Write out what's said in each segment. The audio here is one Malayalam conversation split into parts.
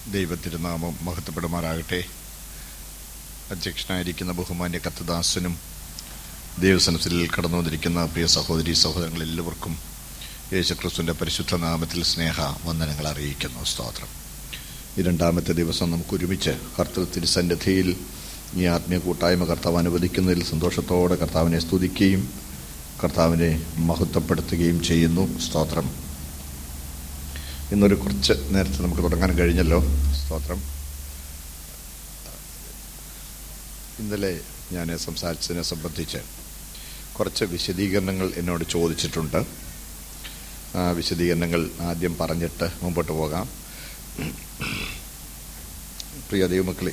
ദൈവത്തിരുനാമം മഹത്വപ്പെടുമാറാകട്ടെ അധ്യക്ഷനായിരിക്കുന്ന ബഹുമാന്യ കത്തദാസനും ദൈവസനത്തിൽ കടന്നു വന്നിരിക്കുന്ന പ്രിയ സഹോദരി സഹോദരങ്ങൾ എല്ലാവർക്കും യേശുക്രിസ്തുവിൻ്റെ പരിശുദ്ധ നാമത്തിൽ സ്നേഹ വന്ദനങ്ങൾ അറിയിക്കുന്നു സ്തോത്രം ഈ രണ്ടാമത്തെ ദിവസം നമുക്ക് ഒരുമിച്ച് കർത്തൃ തിരുസന്നിധിയിൽ ഈ ആത്മീയ കൂട്ടായ്മ കർത്താവ് അനുവദിക്കുന്നതിൽ സന്തോഷത്തോടെ കർത്താവിനെ സ്തുതിക്കുകയും കർത്താവിനെ മഹത്വപ്പെടുത്തുകയും ചെയ്യുന്നു സ്തോത്രം ഇന്നൊരു കുറച്ച് നേരത്തെ നമുക്ക് തുടങ്ങാൻ കഴിഞ്ഞല്ലോ സ്തോത്രം ഇന്നലെ ഞാൻ സംസാരിച്ചതിനെ സംബന്ധിച്ച് കുറച്ച് വിശദീകരണങ്ങൾ എന്നോട് ചോദിച്ചിട്ടുണ്ട് ആ വിശദീകരണങ്ങൾ ആദ്യം പറഞ്ഞിട്ട് മുമ്പോട്ട് പോകാം പ്രിയ ദൈവമക്കളെ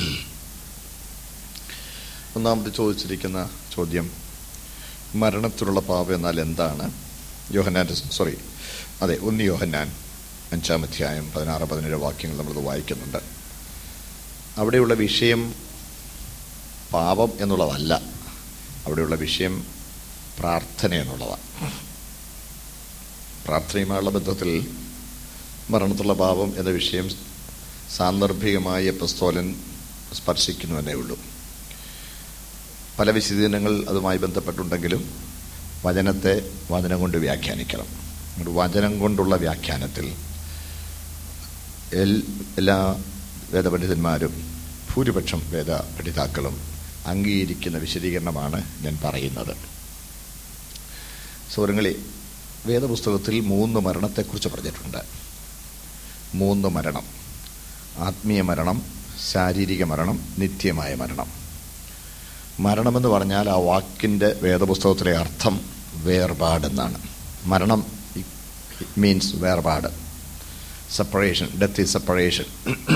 ഒന്നാമത് ചോദിച്ചിരിക്കുന്ന ചോദ്യം മരണത്തിലുള്ള പാപം എന്നാൽ എന്താണ് യോഹന്നാൻ സോറി അതെ ഒന്ന് യോഹന്നാൻ അഞ്ചാം അധ്യായം പതിനാറ് പതിനേഴ് വാക്യങ്ങൾ നമ്മളത് വായിക്കുന്നുണ്ട് അവിടെയുള്ള വിഷയം പാപം എന്നുള്ളതല്ല അവിടെയുള്ള വിഷയം പ്രാർത്ഥന എന്നുള്ളതാണ് പ്രാർത്ഥനയുമായുള്ള ബന്ധത്തിൽ മരണത്തുള്ള പാപം എന്ന വിഷയം സാന്ദർഭികമായി എപ്പസ്തോലൻ സ്പർശിക്കുന്നു എന്നേ ഉള്ളൂ പല വിശദീകരണങ്ങൾ അതുമായി ബന്ധപ്പെട്ടുണ്ടെങ്കിലും വചനത്തെ വചനം കൊണ്ട് വ്യാഖ്യാനിക്കണം ഒരു വചനം കൊണ്ടുള്ള വ്യാഖ്യാനത്തിൽ എല്ലാ വേദപണ്ഡിതന്മാരും ഭൂരിപക്ഷം വേദ പഠിതാക്കളും അംഗീകരിക്കുന്ന വിശദീകരണമാണ് ഞാൻ പറയുന്നത് സൗരങ്ങളെ വേദപുസ്തകത്തിൽ മൂന്ന് മരണത്തെക്കുറിച്ച് പറഞ്ഞിട്ടുണ്ട് മൂന്ന് മരണം ആത്മീയ മരണം ശാരീരിക മരണം നിത്യമായ മരണം മരണമെന്ന് പറഞ്ഞാൽ ആ വാക്കിൻ്റെ വേദപുസ്തകത്തിലെ അർത്ഥം വേർപാടെന്നാണ് മരണം മീൻസ് വേർപാട് സെപ്പറേഷൻ ഡെത്ത് ഈസ് സെപ്പറേഷൻ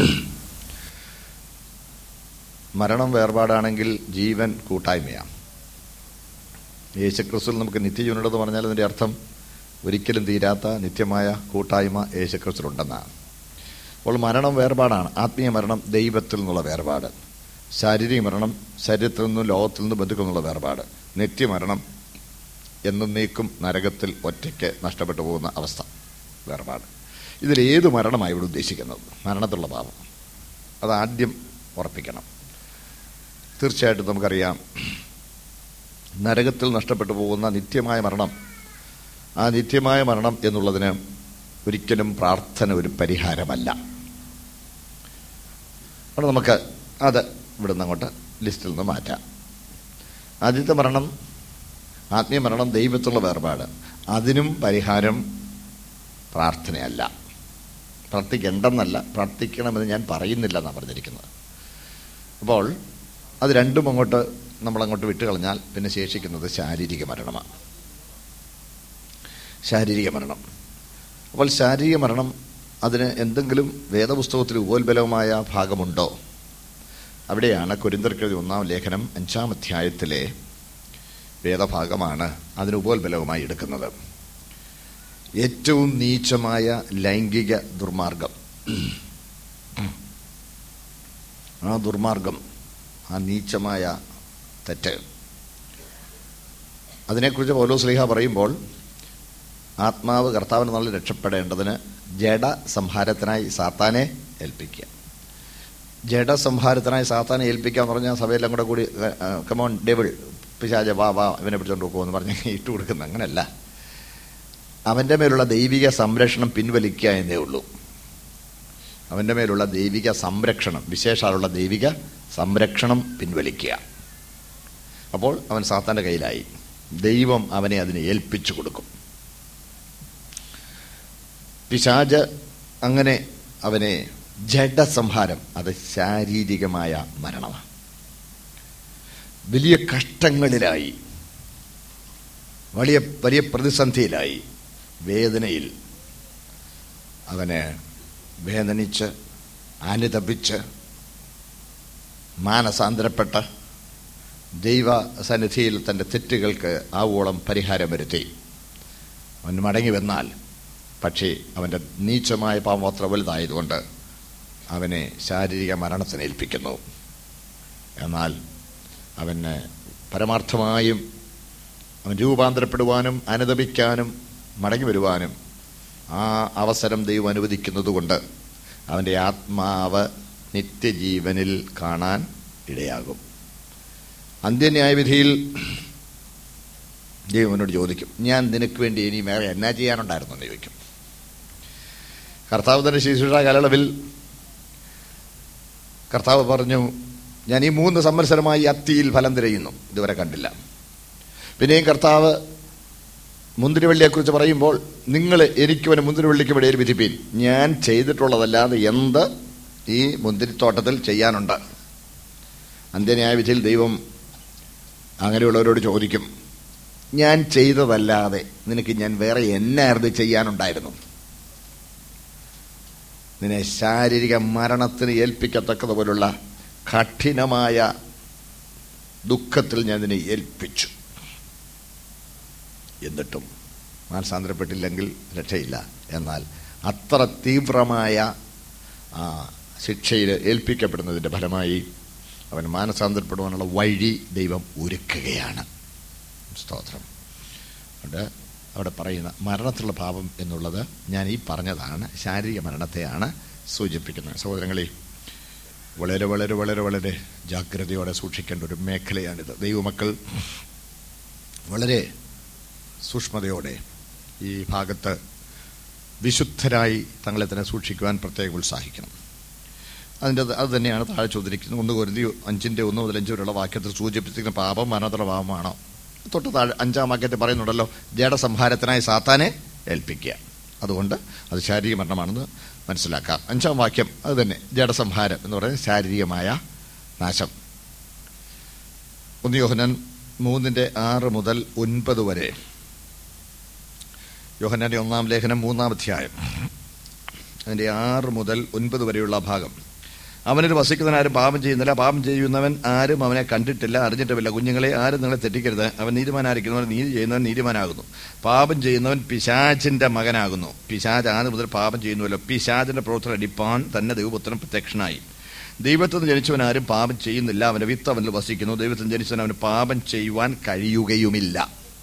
മരണം വേർപാടാണെങ്കിൽ ജീവൻ കൂട്ടായ്മയാണ് യേശുക്രിസ്തുവിൽ നമുക്ക് നിത്യജീവനുണ്ടെന്ന് പറഞ്ഞാൽ അതിൻ്റെ അർത്ഥം ഒരിക്കലും തീരാത്ത നിത്യമായ കൂട്ടായ്മ യേശുക്രിസ്തുവിലുണ്ടെന്നാണ് അപ്പോൾ മരണം വേർപാടാണ് ആത്മീയ മരണം ദൈവത്തിൽ നിന്നുള്ള വേർപാട് ശാരീരിക മരണം ശരീരത്തിൽ നിന്നും ലോകത്തിൽ നിന്നും ബന്ധുക്കളിൽ നിന്നുള്ള വേർപാട് നിത്യമരണം എന്നേക്കും നരകത്തിൽ ഒറ്റയ്ക്ക് നഷ്ടപ്പെട്ടു പോകുന്ന അവസ്ഥ വേർപാട് ഇതിലേത് മരണമായി ഇവിടെ ഉദ്ദേശിക്കുന്നത് മരണത്തിലുള്ള പാപം അത് ആദ്യം ഉറപ്പിക്കണം തീർച്ചയായിട്ടും നമുക്കറിയാം നരകത്തിൽ നഷ്ടപ്പെട്ടു പോകുന്ന നിത്യമായ മരണം ആ നിത്യമായ മരണം എന്നുള്ളതിന് ഒരിക്കലും പ്രാർത്ഥന ഒരു പരിഹാരമല്ല അവിടെ നമുക്ക് അത് ഇവിടെ നിന്ന് അങ്ങോട്ട് ലിസ്റ്റിൽ നിന്ന് മാറ്റാം ആദ്യത്തെ മരണം ആത്മീയ മരണം ദൈവത്തുള്ള വേർപാട് അതിനും പരിഹാരം പ്രാർത്ഥനയല്ല പ്രാർത്ഥിക്കേണ്ടെന്നല്ല പ്രാർത്ഥിക്കണമെന്ന് ഞാൻ പറയുന്നില്ല എന്നാണ് പറഞ്ഞിരിക്കുന്നത് അപ്പോൾ അത് രണ്ടും അങ്ങോട്ട് നമ്മളങ്ങോട്ട് വിട്ടുകളഞ്ഞാൽ പിന്നെ ശേഷിക്കുന്നത് ശാരീരിക മരണമാണ് ശാരീരിക മരണം അപ്പോൾ ശാരീരിക മരണം അതിന് എന്തെങ്കിലും വേദപുസ്തകത്തിൽ ഉപോത്ബലവുമായ ഭാഗമുണ്ടോ അവിടെയാണ് കുരിന്തർക്കെഴുതി ഒന്നാം ലേഖനം അഞ്ചാം അധ്യായത്തിലെ വേദഭാഗമാണ് അതിന് ഉപോത്ബലവുമായി എടുക്കുന്നത് ഏറ്റവും നീചമായ ലൈംഗിക ദുർമാർഗം ആ ദുർമാർഗം ആ നീചമായ തെറ്റ് അതിനെക്കുറിച്ച് പൗലോ സ്ലിഹ പറയുമ്പോൾ ആത്മാവ് കർത്താവിന് നല്ല രക്ഷപ്പെടേണ്ടതിന് ജഡ സംഹാരത്തിനായി സാത്താനെ ഏൽപ്പിക്കുക ജഡസംഹാരത്തിനായി സാത്താനെ ഏൽപ്പിക്കുക എന്ന് പറഞ്ഞാൽ സഭയെല്ലാം കൂടെ കൂടി കമോൺ ഡെവിൾ പിശാച വാ വാ ഇവനെ പിടിച്ചോണ്ട് പോകുമെന്ന് പറഞ്ഞ് ഇട്ട് കൊടുക്കുന്ന അങ്ങനെയല്ല അവൻ്റെ മേലുള്ള ദൈവിക സംരക്ഷണം പിൻവലിക്കുക എന്നേ ഉള്ളൂ അവൻ്റെ മേലുള്ള ദൈവിക സംരക്ഷണം വിശേഷാലുള്ള ദൈവിക സംരക്ഷണം പിൻവലിക്കുക അപ്പോൾ അവൻ സാത്താൻ്റെ കയ്യിലായി ദൈവം അവനെ അതിനെ ഏൽപ്പിച്ചു കൊടുക്കും പിശാജ് അങ്ങനെ അവനെ ജഡസംഹാരം അത് ശാരീരികമായ മരണമാണ് വലിയ കഷ്ടങ്ങളിലായി വലിയ വലിയ പ്രതിസന്ധിയിലായി വേദനയിൽ അവന് വേദനിച്ച് അനുതപിച്ച് മാനസാന്തരപ്പെട്ട് ദൈവ സന്നിധിയിൽ തൻ്റെ തെറ്റുകൾക്ക് ആവോളം പരിഹാരം വരുത്തി അവൻ മടങ്ങി വന്നാൽ പക്ഷേ അവൻ്റെ നീച്ചമായ പാപം അത്ര വലുതായതുകൊണ്ട് അവനെ ശാരീരിക മരണത്തിന് ഏൽപ്പിക്കുന്നു എന്നാൽ അവന് പരമാർത്ഥമായും അവൻ രൂപാന്തരപ്പെടുവാനും അനുദപിക്കാനും മടങ്ങി വരുവാനും ആ അവസരം ദൈവം അനുവദിക്കുന്നതുകൊണ്ട് അവൻ്റെ ആത്മാവ് നിത്യജീവനിൽ കാണാൻ ഇടയാകും അന്ത്യന്യായവിധിയിൽ ദൈവം എന്നോട് ചോദിക്കും ഞാൻ നിനക്ക് വേണ്ടി ഇനി വേറെ എന്നാ ചെയ്യാനുണ്ടായിരുന്നു എന്ന് ചോദിക്കും കർത്താവ് തന്നെ ശിശുഷ കാലയളവിൽ കർത്താവ് പറഞ്ഞു ഞാൻ ഈ മൂന്ന് സംവത്സരമായി അത്തിയിൽ ഫലം തിരയുന്നു ഇതുവരെ കണ്ടില്ല പിന്നെയും കർത്താവ് മുന്തിരിവള്ളിയെക്കുറിച്ച് പറയുമ്പോൾ നിങ്ങൾ എനിക്കുവന് മുന്തിരിവള്ളിക്കും ഇടയിൽ വിധിപ്പീൻ ഞാൻ ചെയ്തിട്ടുള്ളതല്ലാതെ എന്ത് ഈ മുന്തിരിത്തോട്ടത്തിൽ ചെയ്യാനുണ്ട് അന്ത്യന്യായവിധിയിൽ ദൈവം അങ്ങനെയുള്ളവരോട് ചോദിക്കും ഞാൻ ചെയ്തതല്ലാതെ നിനക്ക് ഞാൻ വേറെ എന്നായിരുന്നു ചെയ്യാനുണ്ടായിരുന്നു നിന്നെ ശാരീരിക മരണത്തിന് ഏൽപ്പിക്കത്തക്കതുപോലുള്ള കഠിനമായ ദുഃഖത്തിൽ ഞാൻ നിന്നെ ഏൽപ്പിച്ചു എന്നിട്ടും മാനസാന്തരപ്പെട്ടില്ലെങ്കിൽ രക്ഷയില്ല എന്നാൽ അത്ര തീവ്രമായ ആ, ശിക്ഷയിൽ ഏൽപ്പിക്കപ്പെടുന്നതിൻ്റെ ഫലമായി അവൻ മാനസാന്തരപ്പെടുവാനുള്ള വഴി ദൈവം ഒരുക്കുകയാണ് സ്തോത്രം അതുകൊണ്ട് അവിടെ പറയുന്ന മരണത്തിലുള്ള പാപം എന്നുള്ളത് ഞാൻ ഈ പറഞ്ഞതാണ് ശാരീരിക മരണത്തെയാണ് സൂചിപ്പിക്കുന്നത് സഹോദരങ്ങളെ വളരെ വളരെ വളരെ വളരെ ജാഗ്രതയോടെ സൂക്ഷിക്കേണ്ട ഒരു മേഖലയാണിത് ദൈവമക്കൾ വളരെ സൂക്ഷ്മതയോടെ ഈ ഭാഗത്ത് വിശുദ്ധരായി തങ്ങളെ തന്നെ സൂക്ഷിക്കുവാൻ പ്രത്യേകം ഉത്സാഹിക്കണം അതിൻ്റെ അത് തന്നെയാണ് താഴെ ചോദിച്ചിരിക്കുന്നത് ഒന്ന് കരുതി അഞ്ചിൻ്റെ ഒന്ന് മുതൽ അഞ്ച് വരെയുള്ള വാക്യത്തിൽ സൂചിപ്പിച്ചിരിക്കുന്ന പാപം മരണത്തിലുള്ള പാപമാണോ തൊട്ട് താഴെ അഞ്ചാം വാക്യത്തിൽ പറയുന്നുണ്ടല്ലോ ജഡസംഹാരത്തിനായി സാത്താനെ ഏൽപ്പിക്കുക അതുകൊണ്ട് അത് ശാരീരിക മരണമാണെന്ന് മനസ്സിലാക്കാം അഞ്ചാം വാക്യം അത് തന്നെ ജഡസംഹാരം എന്ന് പറയുന്നത് ശാരീരികമായ നാശം ഒന്ന് യോഹനാൻ മൂന്നിൻ്റെ ആറ് മുതൽ ഒൻപത് വരെ യോഹനാന്റെ ഒന്നാം ലേഖനം മൂന്നാം അധ്യായം അതിൻ്റെ ആറ് മുതൽ ഒൻപത് വരെയുള്ള ഭാഗം അവനിൽ വസിക്കുന്നവൻ ആരും പാപം ചെയ്യുന്നില്ല പാപം ചെയ്യുന്നവൻ ആരും അവനെ കണ്ടിട്ടില്ല അറിഞ്ഞിട്ടുമില്ല കുഞ്ഞുങ്ങളെ ആരും നിങ്ങളെ തെറ്റിക്കരുത് അവൻ നീതിമാനായിരിക്കുന്നവൻ നീതി ചെയ്യുന്നവൻ നീതിമാനാകുന്നു പാപം ചെയ്യുന്നവൻ പിശാചിന്റെ മകനാകുന്നു പിശാജ് ആദ്യം മുതൽ പാപം ചെയ്യുന്നുവല്ലോ പിശാചിന്റെ പ്രവർത്തനം അടിപ്പാൻ തന്നെ ദൈവപുത്രൻ പ്രത്യക്ഷനായി ദൈവത്തിൽ നിന്ന് ജനിച്ചവൻ ആരും പാപം ചെയ്യുന്നില്ല അവന്റെ വിത്ത് അവനിൽ വസിക്കുന്നു ദൈവത്തിൽ നിന്ന് ജനിച്ചവൻ അവന് പാപം ചെയ്യുവാൻ കഴിയുകയുമില്ല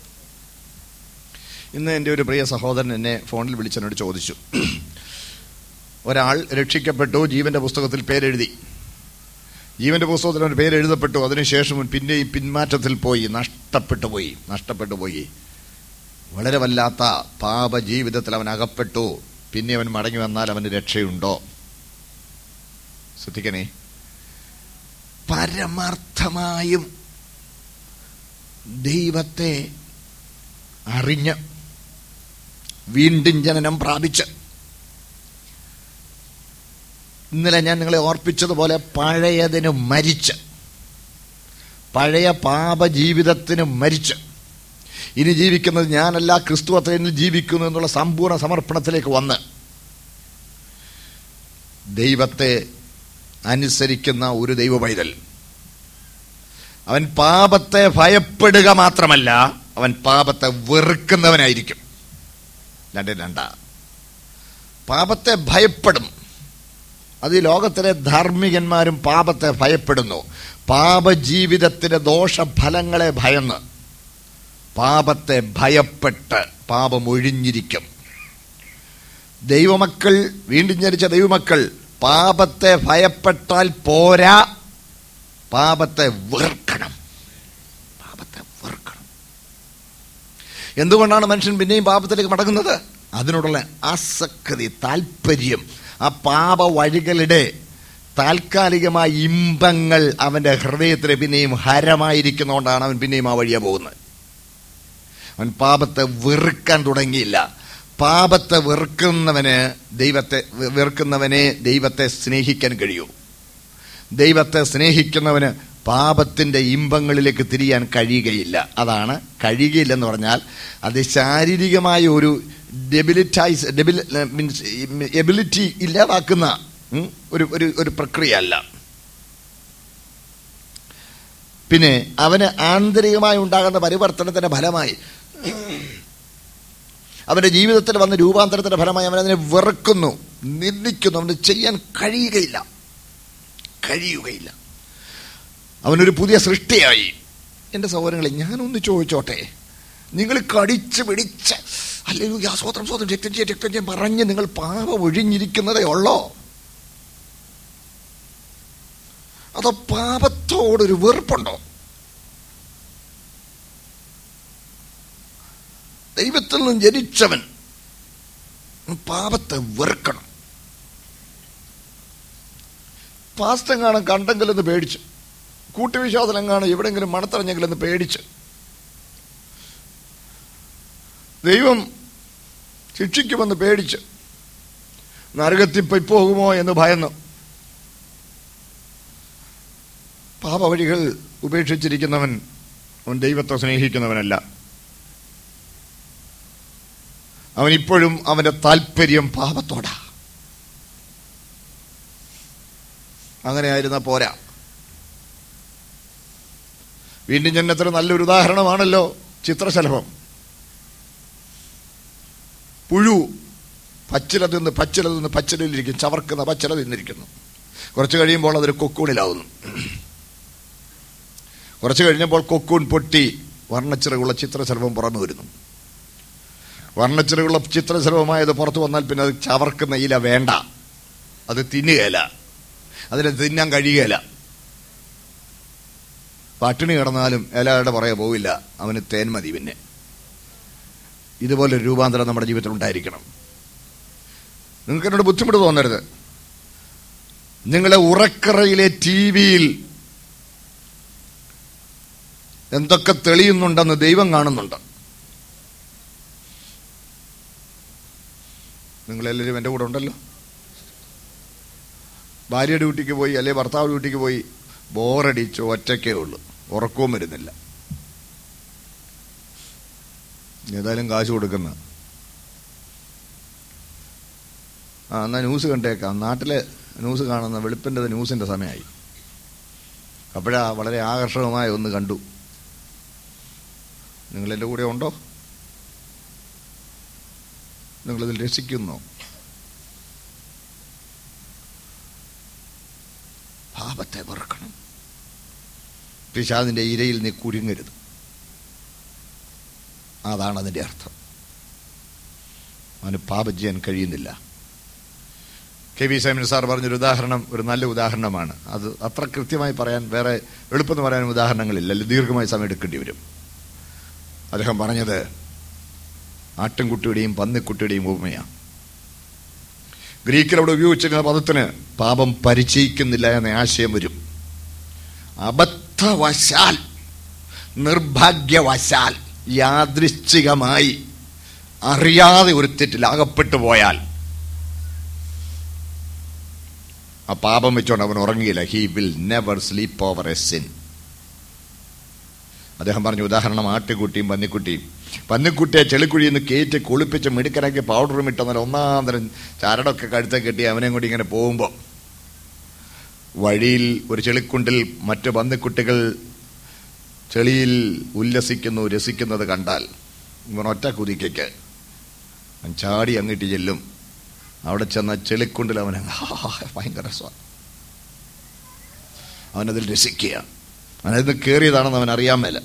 ഇന്ന് എൻ്റെ ഒരു പ്രിയ സഹോദരൻ എന്നെ ഫോണിൽ വിളിച്ചെന്നോട് ചോദിച്ചു ഒരാൾ രക്ഷിക്കപ്പെട്ടു ജീവന്റെ പുസ്തകത്തിൽ പേരെഴുതി ജീവന്റെ പുസ്തകത്തിൽ അവൻ്റെ പേര് എഴുതപ്പെട്ടു അതിനുശേഷം അവൻ പിന്നെയും പിന്മാറ്റത്തിൽ പോയി നഷ്ടപ്പെട്ടു പോയി നഷ്ടപ്പെട്ടു പോയി വളരെ വല്ലാത്ത പാപ ജീവിതത്തിൽ അവൻ അകപ്പെട്ടു പിന്നെ അവൻ മടങ്ങി വന്നാൽ അവന് രക്ഷയുണ്ടോ ശ്രദ്ധിക്കണേ പരമാർത്ഥമായും ദൈവത്തെ അറിഞ്ഞ് വീണ്ടും ജനനം പ്രാപിച്ച് ഇന്നലെ ഞാൻ നിങ്ങളെ ഓർപ്പിച്ചതുപോലെ പഴയതിന് മരിച്ച് പഴയ പാപ ജീവിതത്തിന് മരിച്ച് ഇനി ജീവിക്കുന്നത് ഞാനല്ല ക്രിസ്തു അത്രയിൽ ജീവിക്കുന്നു എന്നുള്ള സമ്പൂർണ്ണ സമർപ്പണത്തിലേക്ക് വന്ന് ദൈവത്തെ അനുസരിക്കുന്ന ഒരു ദൈവ പൈതൽ അവൻ പാപത്തെ ഭയപ്പെടുക മാത്രമല്ല അവൻ പാപത്തെ വെറുക്കുന്നവനായിരിക്കും രണ്ട് രണ്ടാ പാപത്തെ ഭയപ്പെടും അത് ഈ ലോകത്തിലെ ധാർമ്മികന്മാരും പാപത്തെ ഭയപ്പെടുന്നു പാപജീവിതത്തിന്റെ ദോഷഫലങ്ങളെ ഭയന്ന് പാപത്തെ ഭയപ്പെട്ട് പാപം ഒഴിഞ്ഞിരിക്കും ദൈവമക്കൾ വീണ്ടും ജനിച്ച ദൈവമക്കൾ പാപത്തെ ഭയപ്പെട്ടാൽ പോരാ പാപത്തെ വെറുക്കണം പാപത്തെ വെറുക്കണം എന്തുകൊണ്ടാണ് മനുഷ്യൻ പിന്നെയും പാപത്തിലേക്ക് മടങ്ങുന്നത് അതിനോടുള്ള ആസക്തി താല്പര്യം ആ പാപ വഴികളുടെ താൽക്കാലികമായ ഇമ്പങ്ങൾ അവന്റെ ഹൃദയത്തിന് പിന്നെയും ഹരമായിരിക്കുന്നതുകൊണ്ടാണ് അവൻ പിന്നെയും ആ വഴിയാ പോകുന്നത് അവൻ പാപത്തെ വെറുക്കാൻ തുടങ്ങിയില്ല പാപത്തെ വെറുക്കുന്നവന് ദൈവത്തെ വെറുക്കുന്നവനെ ദൈവത്തെ സ്നേഹിക്കാൻ കഴിയൂ ദൈവത്തെ സ്നേഹിക്കുന്നവന് പാപത്തിന്റെ ഇമ്പങ്ങളിലേക്ക് തിരിയാൻ കഴിയുകയില്ല അതാണ് കഴിയുകയില്ലെന്ന് പറഞ്ഞാൽ അത് ശാരീരികമായ ഒരു ഡെബിലിറ്റൈസ് ഡെബിൽ മീൻസ് എബിലിറ്റി ഇല്ലാതാക്കുന്ന ഉം, ഒരു ഒരു ഒരു പ്രക്രിയ അല്ല പിന്നെ അവന് ആന്തരികമായി ഉണ്ടാകുന്ന പരിവർത്തനത്തിന്റെ ഫലമായി അവന്റെ ജീവിതത്തിൽ വന്ന രൂപാന്തരത്തിന്റെ ഫലമായി അവൻ അതിനെ വെറുക്കുന്നു നിന്ദിക്കുന്നു അവന് ചെയ്യാൻ കഴിയുകയില്ല കഴിയുകയില്ല അവനൊരു പുതിയ സൃഷ്ടിയായി എൻ്റെ സഹോദരങ്ങളെ ഞാനൊന്ന് ചോദിച്ചോട്ടെ നിങ്ങൾ കടിച്ച് പിടിച്ച് അല്ലെങ്കിൽ സ്വോത്രം സ്വോത്രം രക്തം ചെയ്യാൻ രക്തം ചെയ്യാൻ പറഞ്ഞ് നിങ്ങൾ പാപം ഒഴിഞ്ഞിരിക്കുന്നതേ ഉള്ളോ അതോ പാപത്തോടൊരു വെറുപ്പുണ്ടോ ദൈവത്തിൽ നിന്ന് ജനിച്ചവൻ പാപത്തെ വെറുക്കണം പാസ്റ്റം കാണാൻ കണ്ടെങ്കിലെന്ന് പേടിച്ച് കൂട്ടുവിശ്വാസം കാണാൻ എവിടെങ്കിലും മണത്തറിഞ്ഞെങ്കിലെന്ന് പേടിച്ച് ദൈവം ശിക്ഷിക്കുമെന്ന് പേടിച്ച് നരകത്തിൽ പോയി പോകുമോ എന്ന് ഭയന്നു പാപവഴികൾ ഉപേക്ഷിച്ചിരിക്കുന്നവൻ അവൻ ദൈവത്തെ സ്നേഹിക്കുന്നവനല്ല അവൻ ഇപ്പോഴും അവന്റെ താല്പര്യം പാപത്തോടാ അങ്ങനെ ആയിരുന്ന പോരാ വീണ്ടും ജന്മത്തിന് നല്ലൊരു ഉദാഹരണമാണല്ലോ ചിത്രശലഭം പുഴു പച്ചില തിന്ന് പച്ചില തിന്ന് പച്ചിലയിലിരിക്കും ചവർക്കുന്ന പച്ചില തിന്നിരിക്കുന്നു കുറച്ച് കഴിയുമ്പോൾ അതൊരു കൊക്കൂണിലാവുന്നു കുറച്ച് കഴിഞ്ഞപ്പോൾ കൊക്കൂൺ പൊട്ടി വർണ്ണച്ചിറകുള്ള ചിത്രശലഭം പുറമെ വരുന്നു വർണ്ണച്ചിറകുള്ള ചിത്രശലഭമായത് പുറത്തു വന്നാൽ പിന്നെ അത് ചവർക്കുന്ന ഇല വേണ്ട അത് തിന്നുകയില്ല അതിനെ തിന്നാൻ കഴിയുകയില്ല പട്ടിണി കിടന്നാലും ഇലയുടെ പുറകെ പോവില്ല അവന് തേൻ മതി പിന്നെ ഇതുപോലെ രൂപാന്തരം നമ്മുടെ ജീവിതത്തിൽ ഉണ്ടായിരിക്കണം നിങ്ങൾക്ക് എന്നോട് ബുദ്ധിമുട്ട് തോന്നരുത് നിങ്ങളെ ഉറക്കറയിലെ ടി വിയിൽ എന്തൊക്കെ തെളിയുന്നുണ്ടെന്ന് ദൈവം കാണുന്നുണ്ട് നിങ്ങളെല്ലാവരും എൻ്റെ കൂടെ ഉണ്ടല്ലോ ഭാര്യ ഡ്യൂട്ടിക്ക് പോയി അല്ലെ ഭർത്താവ് ഡ്യൂട്ടിക്ക് പോയി ബോറടിച്ചു ഒറ്റയ്ക്കേ ഉള്ളൂ ഉറക്കവും വരുന്നില്ല ഏതായാലും കാശ് കൊടുക്കുന്ന ആ എന്നാ ന്യൂസ് കണ്ടേക്കാം നാട്ടിലെ ന്യൂസ് കാണുന്ന വെളുപ്പിൻ്റെ ന്യൂസിൻ്റെ സമയമായി അപ്പോഴാ വളരെ ആകർഷകമായ ഒന്ന് കണ്ടു നിങ്ങളെൻ്റെ കൂടെ ഉണ്ടോ നിങ്ങളിതിൽ രസിക്കുന്നോ പാപത്തെ വെറുക്കണം പിശാദിന്റെ ഇരയിൽ നീ കുരുങ്ങരുത് അതാണ് അതിൻ്റെ അർത്ഥം അവന് പാപം ചെയ്യാൻ കഴിയുന്നില്ല കെ വി സൈമൻ സാർ പറഞ്ഞൊരു ഉദാഹരണം ഒരു നല്ല ഉദാഹരണമാണ് അത് അത്ര കൃത്യമായി പറയാൻ വേറെ എളുപ്പമെന്ന് പറയാൻ ഉദാഹരണങ്ങളില്ല അല്ലെങ്കിൽ ദീർഘമായ സമയം എടുക്കേണ്ടി വരും അദ്ദേഹം പറഞ്ഞത് ആട്ടിൻകുട്ടിയുടെയും പന്നിക്കുട്ടിയുടെയും ഉപമയാണ് ഗ്രീക്കിൽ അവിടെ ഉപയോഗിച്ചിരുന്ന പദത്തിന് പാപം പരിചയിക്കുന്നില്ല എന്ന ആശയം വരും അബദ്ധവശാൽ നിർഭാഗ്യവശാൽ യാദൃശ്ചികമായി അറിയാതെ ഒരു തെറ്റിൽ അകപ്പെട്ടു പോയാൽ ആ പാപം വെച്ചോണ്ട് അവൻ ഉറങ്ങിയില്ല he will never sleep over a sin അദ്ദേഹം പറഞ്ഞു ഉദാഹരണം ആട്ടുകുട്ടിയും പന്നിക്കുട്ടിയും പന്നിക്കുട്ടിയെ ചെളിക്കുഴിയിൽ നിന്ന് കയറ്റി കുളിപ്പിച്ച് മിടുക്കനാക്കി പൗഡറും ഇട്ട് നല്ല ഒന്നാം തരം ചരടൊക്കെ കഴുത്തെ കെട്ടി അവനെയും കൂടി ഇങ്ങനെ പോകുമ്പോൾ വഴിയിൽ ഒരു ചെളിക്കുണ്ടിൽ മറ്റു പന്നിക്കുട്ടികൾ ചെളിയിൽ ഉല്ലസിക്കുന്നു രസിക്കുന്നത് കണ്ടാൽ ഇവൻ ഒറ്റ കുതിക്കയ്ക്ക് അവൻ ചാടി അങ്ങിട്ട് ചെല്ലും അവിടെ ചെന്ന ചെളിക്കുണ്ടിൽ അവൻ ഭയങ്കര രസമാണ് അവനതിൽ രസിക്കുക അവനതിൽ കയറിയതാണെന്ന് അവൻ അറിയാൻ മേല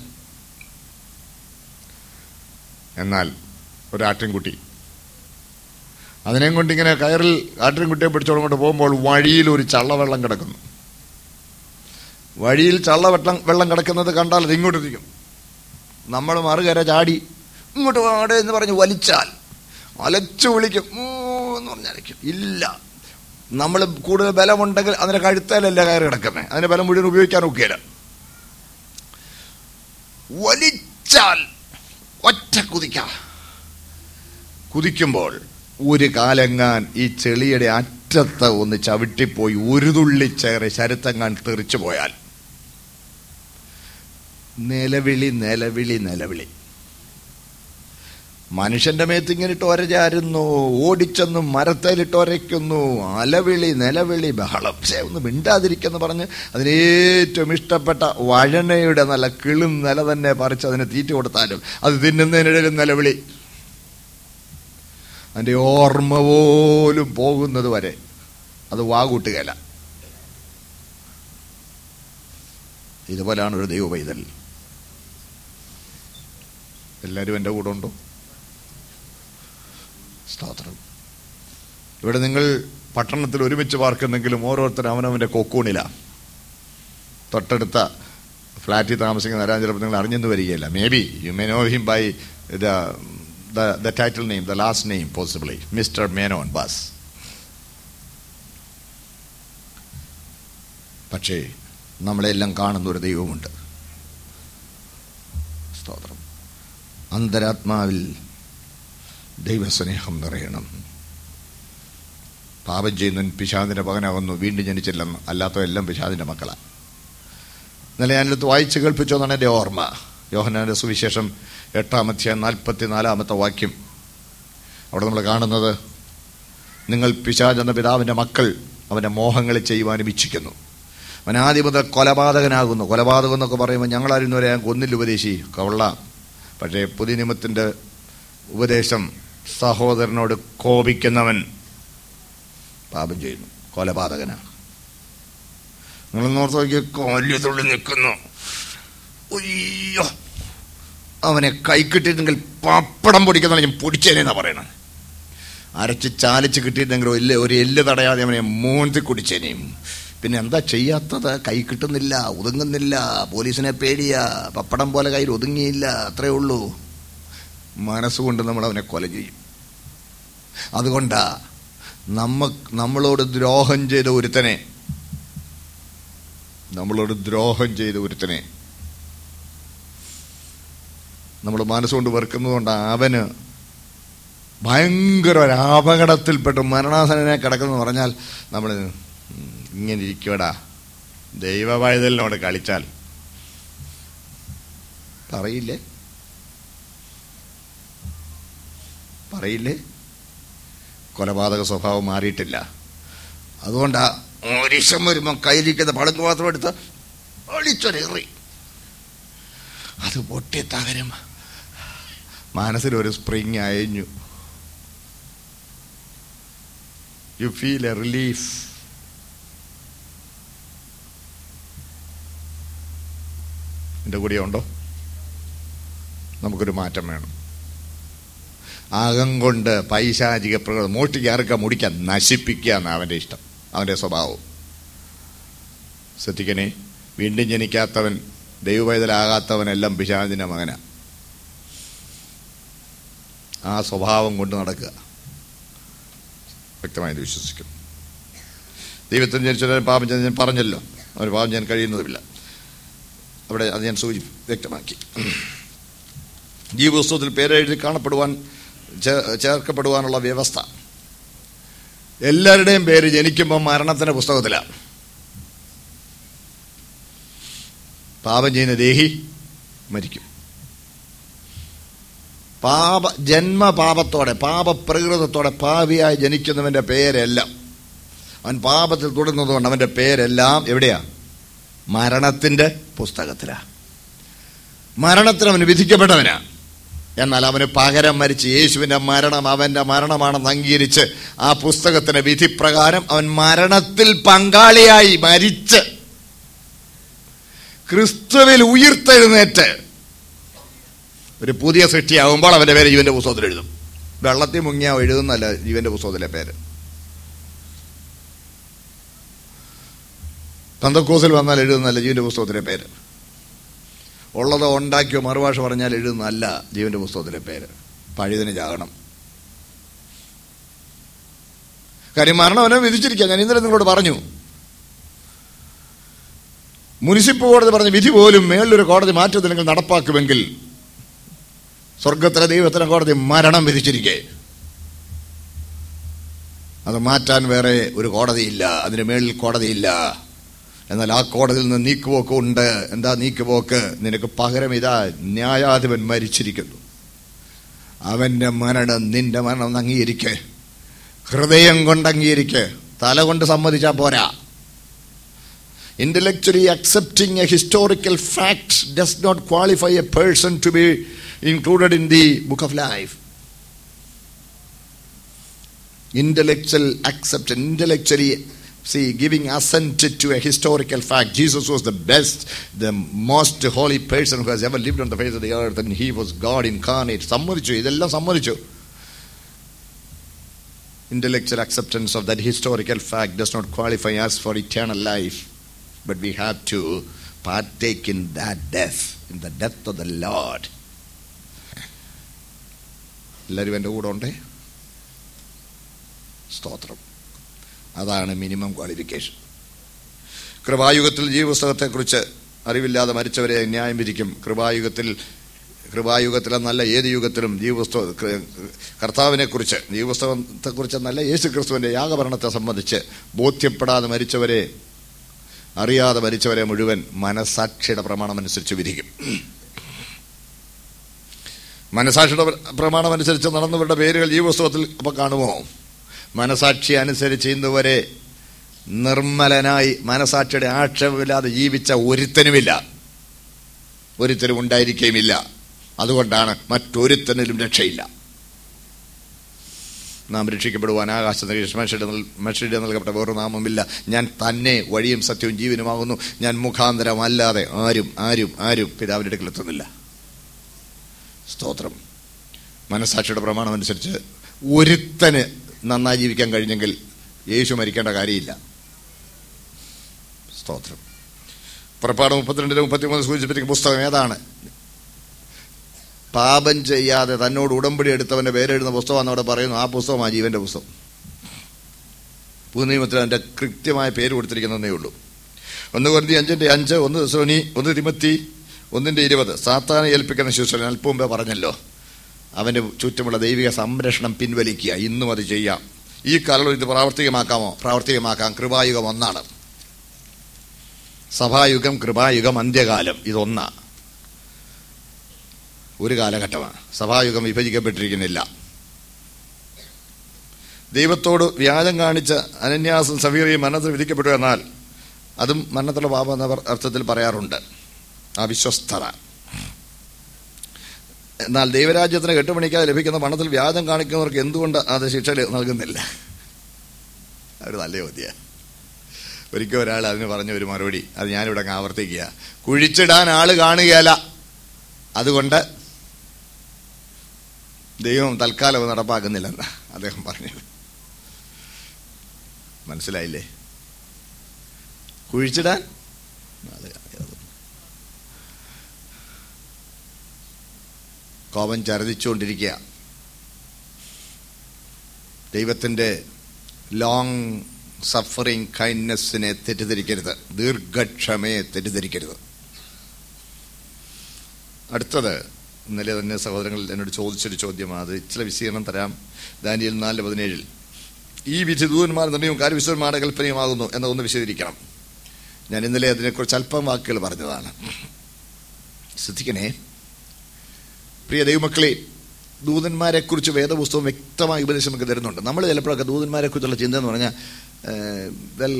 എന്നാൽ ഒരാട്ടിൻകുട്ടി അതിനെയും കൊണ്ട് ഇങ്ങനെ കയറിൽ ആട്ടിൻകുട്ടിയെ പിടിച്ചോളം കൊണ്ട് പോകുമ്പോൾ വഴിയിൽ ഒരു ചള്ളവെള്ളം കിടക്കുന്നു വഴിയിൽ ചള്ളവെള്ളം വെള്ളം കിടക്കുന്നത് കണ്ടാൽ അത് ഇങ്ങോട്ട് തിരിക്കും നമ്മൾ മറുകര ചാടി ഇങ്ങോട്ട് വാടെ എന്ന് പറഞ്ഞ് വലിച്ചാൽ അലച്ചു വിളിക്കും ഊ എന്ന് പറഞ്ഞാലിക്കും ഇല്ല നമ്മൾ കൂടുതൽ ബലമുണ്ടെങ്കിൽ അതിന്റെ കഴുത്തേലല്ല കയറി കിടക്കുന്നത് അതിന്റെ ബലം മുഴുവൻ ഉപയോഗിക്കാൻ ഒക്കെയില്ല വലിച്ചാൽ ഒറ്റ കുതിക്ക കുതിക്കുമ്പോൾ ഒരു കാലെങ്ങാൻ ഈ ചെളിയുടെ അറ്റത്ത് ഒന്ന് ചവിട്ടിപ്പോയി ഒരു തുള്ളി ചേറി ശരത്തെങ്ങാൻ തെറിച്ചു പോയാൽ നിലവിളി നിലവിളി നിലവിളി മനുഷ്യന്റെ മേത്ത് ഇങ്ങനെ ഇട്ട് ഒരചാരുന്നു ഓടിച്ചെന്ന് മരത്തേലിട്ട് ഒരയ്ക്കുന്നു അലവിളി നിലവിളി ബഹളം പക്ഷേ ഒന്ന് മിണ്ടാതിരിക്കെന്ന് പറഞ്ഞ് അതിന് ഏറ്റവും ഇഷ്ടപ്പെട്ട വഴനയുടെ നല്ല കിളും നില തന്നെ പറിച്ച് അതിന് തീറ്റ കൊടുത്താലും അത് തിന്നുന്നതിനിടയിലും നിലവിളി അതിൻ്റെ ഓർമ്മ പോലും പോകുന്നത് വരെ അത് വാകൂട്ടുകയില്ല ഇതുപോലെയാണ് ഒരു ദൈവ പൈതൽ എല്ലാവരും എൻ്റെ കൂടെ ഉണ്ടോ സ്തോത്രം ഇവിടെ നിങ്ങൾ പട്ടണത്തിൽ ഒരുമിച്ച് പാർക്കുന്നെങ്കിലും ഓരോരുത്തരും അവനവൻ്റെ കൊക്കൂണില തൊട്ടടുത്ത ഫ്ലാറ്റിൽ താമസിക്കുന്ന ആരാൻ ചിലപ്പോൾ നിങ്ങൾ അറിഞ്ഞെന്ന് വരികയില്ല maybe you may know him by the the title name the last name possibly mister Menon ബാസ് പക്ഷേ നമ്മളെല്ലാം കാണുന്ന ഒരു ദൈവമുണ്ട് സ്തോത്രം അന്തരാത്മാവിൽ ദൈവസ്നേഹം നിറയണം പാപം ചെയ്യുന്നവൻ പിശാദിന്റെ മകനാകുന്നു വീണ്ടും ജനിച്ചില്ലെന്ന് അല്ലാത്തതെല്ലാം പിശാദിന്റെ മക്കളാണ് ഇന്നലെ ഞാനിടത്ത് വായിച്ച് കേൾപ്പിച്ചോന്നാണ് എൻ്റെ ഓർമ്മ യോഹനാന്റെ സുവിശേഷം എട്ടാമത്തെ നാൽപ്പത്തിനാലാമത്തെ വാക്യം അവിടെ നമ്മൾ കാണുന്നത് നിങ്ങൾ പിശാജ് എന്ന പിതാവിൻ്റെ മക്കൾ അവൻ്റെ മോഹങ്ങളെ ചെയ്യുവാനും ഇച്ഛിക്കുന്നു അവൻ ആദ്യം മുതൽ കൊലപാതകനാകുന്നു കൊലപാതകം എന്നൊക്കെ പറയുമ്പോൾ ഞങ്ങളാരും വരെ ഞാൻ കൊന്നില്ല ഉപദേശി കൊള്ളാം പക്ഷേ പുതിയ നിയമത്തിൻ്റെ ഉപദേശം സഹോദരനോട് കോപിക്കുന്നവൻ പാപം ചെയ്യുന്നു കൊലപാതകനാണ് നിങ്ങൾ നോർത്ത് നോക്കിയ കൊല്ലുതുള്ളി നിൽക്കുന്നു അയ്യോ അവനെ കൈ കിട്ടിയിരുന്നെങ്കിൽ പപ്പടം പൊടിക്കുന്ന ഞാൻ പൊടിച്ചേനെന്നാ പറയണത് അരച്ച് ചാലിച്ച് കിട്ടിയിരുന്നെങ്കിൽ എല്ല് ഒരു എല്ല് തടയാതെ അവനെ മൂന്തി കുടിച്ചേനെയും പിന്നെ എന്താ ചെയ്യാത്തത് കൈ കിട്ടുന്നില്ല ഒതുങ്ങുന്നില്ല പോലീസിനെ പേടിയാ പപ്പടം പോലെ കയ്യിൽ ഒതുങ്ങിയില്ല അത്രേ ഉള്ളൂ മനസ്സുകൊണ്ട് നമ്മൾ അവനെ കൊല ചെയ്യും അതുകൊണ്ടാ നമ്മ നമ്മളോട് ദ്രോഹം ചെയ്ത ഒരുത്തനെ നമ്മളോട് ദ്രോഹം ചെയ്ത ഒരുത്തനെ നമ്മൾ മനസ്സുകൊണ്ട് വെറുക്കുന്നതുകൊണ്ട് അവന് ഭയങ്കര ഒരു അപകടത്തിൽപ്പെട്ട് മരണാസനെ കിടക്കുന്നു പറഞ്ഞാൽ നമ്മൾ ഇങ്ങനെ ഇരിക്കടാ ദൈവവൈതലിനോട് കളിച്ചാൽ പറയില്ലേ പറയില്ലേ കൊലപാതക സ്വഭാവം മാറിയിട്ടില്ല അതുകൊണ്ടാ ഒരിശം വരുമ്പോൾ കയ്യിലിരിക്കുന്ന പളുങ്ക് മാത്രം എടുത്ത് ഒളിച്ചൊരെറി അത് പൊട്ടി തകരും മനസ്സിലൊരു സ്പ്രിങ് അയഞ്ഞു യു ഫീൽ എ റിലീഫ് എൻ്റെ കൂടെ ഉണ്ടോ നമുക്കൊരു മാറ്റം വേണം അകം കൊണ്ട് പൈശാചിക പ്രകൃതം മോഷ്ടിക്കാർക്ക മുടിക്കാൻ നശിപ്പിക്കുക എന്ന് അവൻ്റെ ഇഷ്ടം അവൻ്റെ സ്വഭാവം ശ്രദ്ധിക്കണേ വീണ്ടും ജനിക്കാത്തവൻ ദൈവവൈതലാകാത്തവനെല്ലാം പിശാചിൻ്റെ മകനാ ആ സ്വഭാവം കൊണ്ട് നടക്കുക വ്യക്തമായത് വിശ്വസിക്കുന്നു ദൈവത്തിന് ജനിച്ചവൻ പാപം ചെയ്ത് ഞാൻ പറഞ്ഞല്ലോ അവർ പാപം ചെയ്യാൻ കഴിയുന്നതുമില്ല അവിടെ അത് ഞാൻ സൂചി വ്യക്തമാക്കി ഈ പുസ്തകത്തിൽ പേരെഴുതി കാണപ്പെടുവാൻ ചേർക്കപ്പെടുവാനുള്ള വ്യവസ്ഥ എല്ലാവരുടെയും പേര് ജനിക്കുമ്പോൾ മരണത്തിന്റെ പുസ്തകത്തിലാണ് പാപം ചെയ്യുന്ന ദേഹി മരിക്കും പാപ ജന്മപാപത്തോടെ പാപപ്രകൃതത്തോടെ പാപിയായി ജനിക്കുന്നവന്റെ പേരെല്ലാം അവൻ പാപത്തിൽ തുടർന്നതുകൊണ്ട് അവന്റെ പേരെല്ലാം എവിടെയാ മരണത്തിന്റെ പുസ്തകത്തിലാ മരണത്തിന് അവന് വിധിക്കപ്പെട്ടവനാ എന്നാൽ അവന് പകരം മരിച്ച് യേശുവിന്റെ മരണം അവന്റെ മരണമാണെന്ന് അംഗീകരിച്ച് ആ പുസ്തകത്തിന്റെ വിധിപ്രകാരം അവൻ മരണത്തിൽ പങ്കാളിയായി മരിച്ച് ക്രിസ്തുവിൽ ഉയർത്തെഴുന്നേറ്റ് ഒരു പുതിയ സൃഷ്ടിയാകുമ്പോൾ അവന്റെ പേര് ജീവന്റെ പുസ്തകത്തിൽ എഴുതും വെള്ളത്തിൽ മുങ്ങിയ എഴുതുന്നല്ല ജീവന്റെ പുസ്തകത്തിലെ പേര് പന്തക്കോസിൽ വന്നാൽ എഴുതുന്നല്ല ജീവന്റെ പുസ്തകത്തിലെ പേര് ഉള്ളത് ഉണ്ടാക്കിയോ മറുഭാഷ പറഞ്ഞാൽ എഴുതുന്നല്ല ജീവന്റെ പുസ്തകത്തിലെ പേര് പഴുതിന് ചാകണം കാര്യം മരണം അവനെ വിധിച്ചിരിക്കുക ഞാൻ ഇന്നലെ നിങ്ങളോട് പറഞ്ഞു മുനിസിപ്പൽ കോടതി പറഞ്ഞ വിധി പോലും മേളിലൊരു കോടതി മാറ്റത്തില്ലെങ്കിൽ നടപ്പാക്കുമെങ്കിൽ സ്വർഗത്തിലെ ദൈവത്തിലെ കോടതി മരണം വിധിച്ചിരിക്കെ അത് മാറ്റാൻ വേറെ ഒരു കോടതിയില്ല അതിന് മേളിൽ കോടതിയില്ല എന്നാൽ ആ കോടതിയിൽ നിന്ന് നീക്കുപോക്ക് ഉണ്ട് എന്താ നീക്കുപോക്ക് നിനക്ക് പകരം ഇതാ ന്യായാധിപൻ മരിച്ചിരിക്കുന്നു അവന്റെ മരണം നിന്റെ മരണം അംഗീകരിക്ക് ഹൃദയം കൊണ്ട് അംഗീകരിക്ക് തല കൊണ്ട് സമ്മതിച്ചാ പോരാ intellectually accepting a historical fact does not qualify a person to be included in the book of life. Intellectual acceptance, intellectually, see, giving assent to a historical fact. Jesus was the best, the most holy person who has ever lived on the face of the earth, and he was God incarnate. സമ്മതിച്ചു ഇതെല്ലാം സമ്മതിച്ചു Intellectual acceptance of that historical fact does not qualify us for eternal life. but we have to partake in that death, in the death of the Lord. എല്ലാവരും എൻ്റെ കൂടെ ഉണ്ടേ സ്തോത്രം അതാണ് മിനിമം ക്വാളിഫിക്കേഷൻ കൃപായുഗത്തിൽ ജീവപുസ്തകത്തെക്കുറിച്ച് അറിവില്ലാതെ മരിച്ചവരെ ന്യായം വിധിക്കും കൃപായുഗത്തിൽ കൃപായുഗത്തിലെന്നല്ല ഏത് യുഗത്തിലും ജീവപുസ്തക കർത്താവിനെ കുറിച്ച് ജീവപുസ്തകത്തെക്കുറിച്ച് എന്നല്ല യേശു ക്രിസ്തുവിൻ്റെ യാഗഭരണത്തെ സംബന്ധിച്ച് ബോധ്യപ്പെടാതെ മരിച്ചവരെ അറിയാതെ മരിച്ചവരെ മുഴുവൻ മനസാക്ഷിയുടെ പ്രമാണം അനുസരിച്ച് വിധിക്കും മനസാക്ഷിയുടെ പ്രമാണം അനുസരിച്ച് നടന്നവരുടെ പേരുകൾ ജീവപുസ്തകത്തിൽ അപ്പോൾ കാണുമോ മനസാക്ഷി അനുസരിച്ച് ഇന്നുവരെ നിർമ്മലനായി മനസാക്ഷിയുടെ ആക്ഷേപമില്ലാതെ ജീവിച്ച ഒരുത്തനുമില്ല ഒരുത്തനും ഉണ്ടായിരിക്കുകയുമില്ല അതുകൊണ്ടാണ് മറ്റൊരുത്തനിലും രക്ഷയില്ല നാം രക്ഷിക്കപ്പെടുവാൻ ആകാശത്തിന് മനുഷ്യരുടെ മനുഷ്യരുടെ നൽകപ്പെട്ട വേറൊരു നാമമില്ല ഞാൻ തന്നെ വഴിയും സത്യവും ജീവനുമാകുന്നു ഞാൻ മുഖാന്തരമല്ലാതെ ആരും ആരും ആരും പിതാവിൻ്റെ അടുക്കൽ എത്തുന്നില്ല സ്തോത്രം മനസാക്ഷിയുടെ പ്രമാണം അനുസരിച്ച് ഒരുത്തന് നന്നായി ജീവിക്കാൻ കഴിഞ്ഞെങ്കിൽ യേശു മരിക്കേണ്ട കാര്യമില്ല സ്തോത്രം പുറപ്പാട് മുപ്പത്തിരണ്ടിന് മുപ്പത്തിമൂന്ന് സൂചിപ്പിച്ചിരിക്കുന്ന പുസ്തകം ഏതാണ് പാപം ചെയ്യാതെ തന്നോട് ഉടമ്പടി എടുത്തവന്റെ പേരെഴുതുന്ന പുസ്തകമാണ് അവിടെ പറയുന്നു ആ പുസ്തകമാണ് ജീവന്റെ പുസ്തകം പുതുനിയമത്തിൽ അതിന്റെ കൃത്യമായ പേര് കൊടുത്തിരിക്കുന്നതേ ഉള്ളൂ ഒന്ന് കൊന്തി അഞ്ചിന്റെ അഞ്ച് ഒന്ന് സോനി ഒന്ന് തിമത്തി ഒന്നിന്റെ ഇരുപത് സാത്താനെ ഏൽപ്പിക്കുന്ന ശുശ്രൂഷ അല്പം മുമ്പേ പറഞ്ഞല്ലോ അവന്റെ ചുറ്റുമുള്ള ദൈവിക സംരക്ഷണം പിൻവലിക്കുക ഇന്നും അത് ചെയ്യാം ഈ കാലം ഇത് പ്രാവർത്തികമാക്കാമോ പ്രാവർത്തികമാക്കാം കൃപായുഗം ഒന്നാണ് സഭായുഗം കൃപായുഗം അന്ത്യകാലം ഇതൊന്നാ ഒരു കാലഘട്ടമാണ് സഭായുഗം വിഭജിക്കപ്പെട്ടിരിക്കുന്നില്ല ദൈവത്തോട് വ്യാജം കാണിച്ച അനന്യാസം സവീറിയും മരണത്തിൽ വിധിക്കപ്പെട്ടു എന്നാൽ അതും മരണത്തിലുള്ള പാപം എന്ന അർത്ഥത്തിൽ പറയാറുണ്ട് അവിശ്വസ്തത എന്നാൽ ദൈവരാജ്യത്തിന് കെട്ടുപണിക്കാതെ ലഭിക്കുന്ന പണത്തിൽ വ്യാജം കാണിക്കുന്നവർക്ക് എന്തുകൊണ്ട് അത് ശിക്ഷ നൽകുന്നില്ല ഒരു നല്ല ചോദ്യ ഒരിക്കൽ ഒരാൾ അതിന് പറഞ്ഞ ഒരു മറുപടി അത് ഞാനിവിടെ അങ്ങ് ആവർത്തിക്കുക കുഴിച്ചിടാൻ ആള് കാണുകയല്ല അതുകൊണ്ട് ദൈവം തൽക്കാലം നടപ്പാക്കുന്നില്ലെന്ന് അദ്ദേഹം പറഞ്ഞു മനസ്സിലായില്ലേ കുഴിച്ചിടാൻ കോപം ചരതിച്ചുകൊണ്ടിരിക്കുക ദൈവത്തിൻ്റെ ലോങ് സഫറിങ് കൈൻഡ്നെസ്സിനെ തെറ്റിദ്ധരിക്കരുത് ദീർഘക്ഷമയെ തെറ്റിദ്ധരിക്കരുത് അടുത്തത് ഇന്നലെ തന്നെ സഹോദരങ്ങൾ എന്നോട് ചോദിച്ചൊരു ചോദ്യമാണ് അത് ചില വിശീകരണം തരാം ദാനിയൽ നാല് പതിനേഴിൽ ഈ വിധി ദൂതന്മാർ നിർണ്ണയവും കാര്യവിശ്വന്മാരുടെ കൽപ്പനയുമാകുന്നു എന്നതൊന്ന് വിശദീകരിക്കണം ഞാൻ ഇന്നലെ അതിനെക്കുറിച്ച് അല്പം വാക്കുകൾ പറഞ്ഞതാണ് ശ്രദ്ധിക്കണേ പ്രിയ ദൈവമക്കളെ ദൂതന്മാരെക്കുറിച്ച് വേദപുസ്തകം വ്യക്തമായ ഉപദേശം നമുക്ക് തരുന്നുണ്ട് നമ്മൾ ചിലപ്പോഴൊക്കെ ദൂതന്മാരെക്കുറിച്ചുള്ള ചിന്ത എന്ന് പറഞ്ഞാൽ വെൽ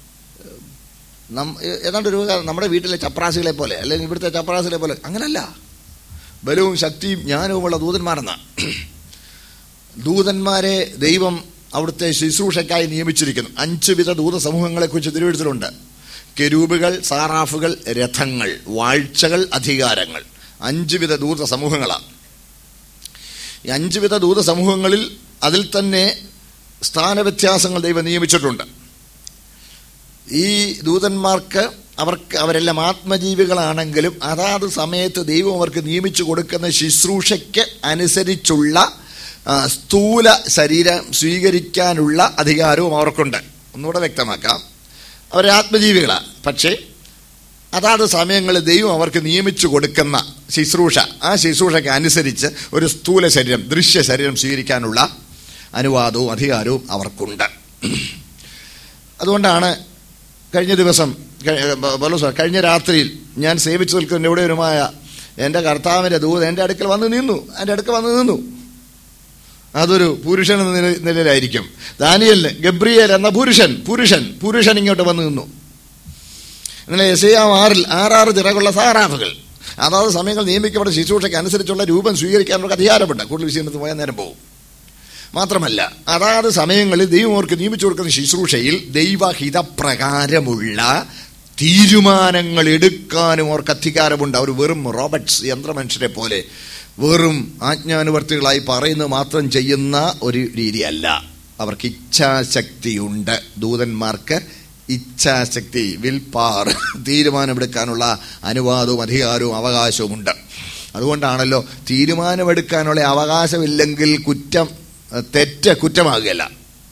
ഏതാണ്ട് ഒരു നമ്മുടെ വീട്ടിലെ ചപ്രാസികളെ പോലെ അല്ലെങ്കിൽ ഇവിടുത്തെ ചപ്രാസികളെ പോലെ അങ്ങനല്ല ബലവും ശക്തിയും ജ്ഞാനവുമുള്ള ദൂതന്മാരെന്നാണ് ദൂതന്മാരെ ദൈവം അവിടുത്തെ ശുശ്രൂഷയ്ക്കായി നിയമിച്ചിരിക്കുന്നു അഞ്ച് വിധ ദൂത സമൂഹങ്ങളെക്കുറിച്ച് തിരുവഴുത്തിലുണ്ട് കെരൂബുകൾ സാറാഫുകൾ രഥങ്ങൾ വാഴ്ചകൾ അധികാരങ്ങൾ അഞ്ച് വിധ ദൂത സമൂഹങ്ങളാണ് ഈ അഞ്ച് വിധ ദൂത സമൂഹങ്ങളിൽ അതിൽ തന്നെ സ്ഥാനവ്യത്യാസങ്ങൾ ദൈവം നിയമിച്ചിട്ടുണ്ട് ഈ ദൂതന്മാർക്ക് അവർക്ക് അവരെല്ലാം ആത്മജീവികളാണെങ്കിലും അതാത് സമയത്ത് ദൈവം അവർക്ക് നിയമിച്ചു കൊടുക്കുന്ന ശുശ്രൂഷയ്ക്ക് അനുസരിച്ചുള്ള സ്ഥൂല ശരീരം സ്വീകരിക്കാനുള്ള അധികാരവും അവർക്കുണ്ട് ഒന്നുകൂടെ വ്യക്തമാക്കാം അവർ ആത്മജീവികളാണ് പക്ഷേ അതാത് സമയങ്ങളിൽ ദൈവം അവർക്ക് നിയമിച്ചു കൊടുക്കുന്ന ശുശ്രൂഷ ആ ശുശ്രൂഷയ്ക്ക് അനുസരിച്ച് ഒരു സ്ഥൂല ശരീരം ദൃശ്യ ശരീരം സ്വീകരിക്കാനുള്ള അനുവാദവും അധികാരവും അവർക്കുണ്ട് അതുകൊണ്ടാണ് കഴിഞ്ഞ ദിവസം കഴിഞ്ഞ രാത്രിയിൽ ഞാൻ സേവിച്ചു നിൽക്കുന്ന എവിടെയുമായ എൻ്റെ കർത്താവിൻ്റെ ദൂത് എൻ്റെ അടുക്കൽ വന്ന് നിന്നു എൻ്റെ അടുക്കൽ വന്ന് നിന്നു അതൊരു പുരുഷൻ എന്ന നിലയിലായിരിക്കും ദാനിയലിന് ഗബ്രിയേൽ എന്ന പുരുഷൻ പുരുഷൻ പുരുഷൻ ഇങ്ങോട്ട് വന്ന് നിന്നു ഇന്നലെ എസ് എ ആറിൽ ആറാറ് ചിറകുള്ള സാറാഫുകൾ അതാത് സമയങ്ങൾ നിയമിക്കപ്പെട്ട ശുശ്രൂഷയ്ക്ക് അനുസരിച്ചുള്ള രൂപം സ്വീകരിക്കാനുള്ള അധികാരമുണ്ട് കൂടുതൽ വിശീലനത്തിൽ പോയാൽ നേരം പോകും മാത്രമല്ല അതാത് സമയങ്ങളിൽ ദൈവം അവർക്ക് നിയമിച്ചു കൊടുക്കുന്ന ശുശ്രൂഷയിൽ ദൈവഹിതപ്രകാരമുള്ള തീരുമാനങ്ങൾ എടുക്കാനും അവർക്ക് അധികാരമുണ്ട് അവർ വെറും റോബർട്ട്സ് യന്ത്രമനുഷ്യരെ പോലെ വെറും ആജ്ഞാനുവർത്തികളായി പറയുന്നത് മാത്രം ചെയ്യുന്ന ഒരു രീതിയല്ല അവർക്ക് ഇച്ഛാശക്തിയുണ്ട് ദൂതന്മാർക്ക് ഇച്ഛാശക്തി വിൽ പാർ തീരുമാനമെടുക്കാനുള്ള അനുവാദവും അധികാരവും അവകാശവും ഉണ്ട് അതുകൊണ്ടാണല്ലോ തീരുമാനമെടുക്കാനുള്ള അവകാശമില്ലെങ്കിൽ കുറ്റം തെറ്റ് കുറ്റമാകുകയല്ല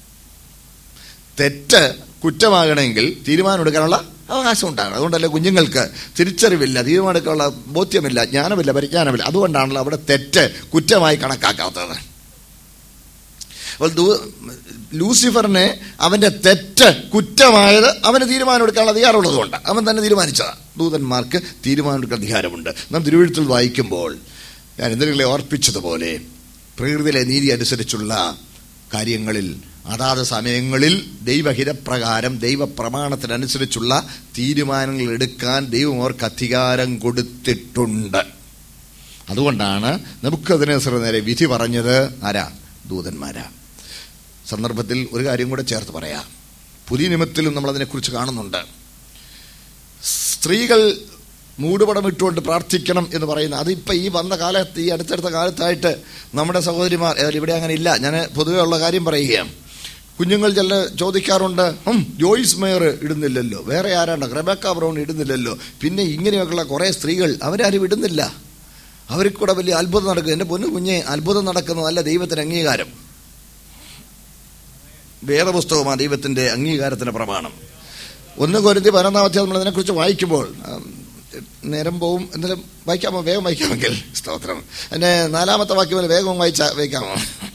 തെറ്റ് കുറ്റമാകണമെങ്കിൽ തീരുമാനമെടുക്കാനുള്ള അവകാശം ഉണ്ടാകണം അതുകൊണ്ടല്ലേ കുഞ്ഞുങ്ങൾക്ക് തിരിച്ചറിവില്ല തീരുമാനമെടുക്കാനുള്ള ബോധ്യമില്ല ജ്ഞാനമില്ല പരിജ്ഞാനമില്ല അതുകൊണ്ടാണല്ലോ അവിടെ തെറ്റ് കുറ്റമായി കണക്കാക്കാത്തത് അപ്പോൾ ദൂ- ലൂസിഫറിനെ അവന്റെ തെറ്റ് കുറ്റമായത് അവന് തീരുമാനമെടുക്കാനുള്ള അധികാരമുള്ളതുകൊണ്ട് അവൻ തന്നെ തീരുമാനിച്ചതാണ് ദൂതന്മാർക്ക് തീരുമാനമെടുക്കാൻ അധികാരമുണ്ട് നാം തിരുവഴുത്തിൽ വായിക്കുമ്പോൾ ഞാൻ എന്തെങ്കിലും ഓർപ്പിച്ചതുപോലെ പ്രകൃതിയിലെ നീതി അനുസരിച്ചുള്ള കാര്യങ്ങളിൽ അതാത് സമയങ്ങളിൽ ദൈവഹിതപ്രകാരം ദൈവപ്രമാണത്തിനനുസരിച്ചുള്ള തീരുമാനങ്ങൾ എടുക്കാൻ ദൈവം അവർക്ക് അധികാരം കൊടുത്തിട്ടുണ്ട് അതുകൊണ്ടാണ് നമുക്കതിനേസർ നേരെ വിധി പറഞ്ഞത് ആരാ ദൂതന്മാരാ സന്ദർഭത്തിൽ ഒരു കാര്യം കൂടെ ചേർത്ത് പറയാം പുതിയ നിയമത്തിലും നമ്മൾ അതിനെക്കുറിച്ച് കാണുന്നുണ്ട് സ്ത്രീകൾ മൂടുപടം ഇട്ടുകൊണ്ട് പ്രാർത്ഥിക്കണം എന്ന് പറയുന്ന അതിപ്പോൾ ഈ വന്ന കാലത്ത് ഈ അടുത്തടുത്ത കാലത്തായിട്ട് നമ്മുടെ സഹോദരിമാർ ഏതായാലും ഇവിടെ അങ്ങനെ ഇല്ല ഞാൻ പൊതുവെ ഉള്ള കാര്യം പറയുകയാണ് കുഞ്ഞുങ്ങൾ ചില ചോദിക്കാറുണ്ട് ഹും ജോയിസ് മേയർ ഇടുന്നില്ലല്ലോ വേറെ ആരാണ്ട് റെബക്ക ബ്രൗൺ ഇടുന്നില്ലല്ലോ പിന്നെ ഇങ്ങനെയൊക്കെയുള്ള കുറേ സ്ത്രീകൾ അവരാരും ഇടുന്നില്ല അവർക്ക് കൂടെ വലിയ അത്ഭുതം നടക്കും എൻ്റെ പൊന്നു കുഞ്ഞെ അത്ഭുതം നടക്കുന്നതല്ല ദൈവത്തിന് അംഗീകാരം വേദപുസ്തകമാണ് ദൈവത്തിന്റെ അംഗീകാരത്തിന് പ്രമാണം ഒന്ന് കൊരുത്തി പതിനൊന്നാം അധ്യായം നമ്മൾ അതിനെക്കുറിച്ച് വായിക്കുമ്പോൾ ആം, നേരം പോവും എന്നാലും വായിക്കാമോ വേഗം വായിക്കാമെങ്കിൽ സ്തോത്രം എന്നെ നാലാമത്തെ വാക്യം പോലെ വേഗം വായിച്ച വായിക്കാമോ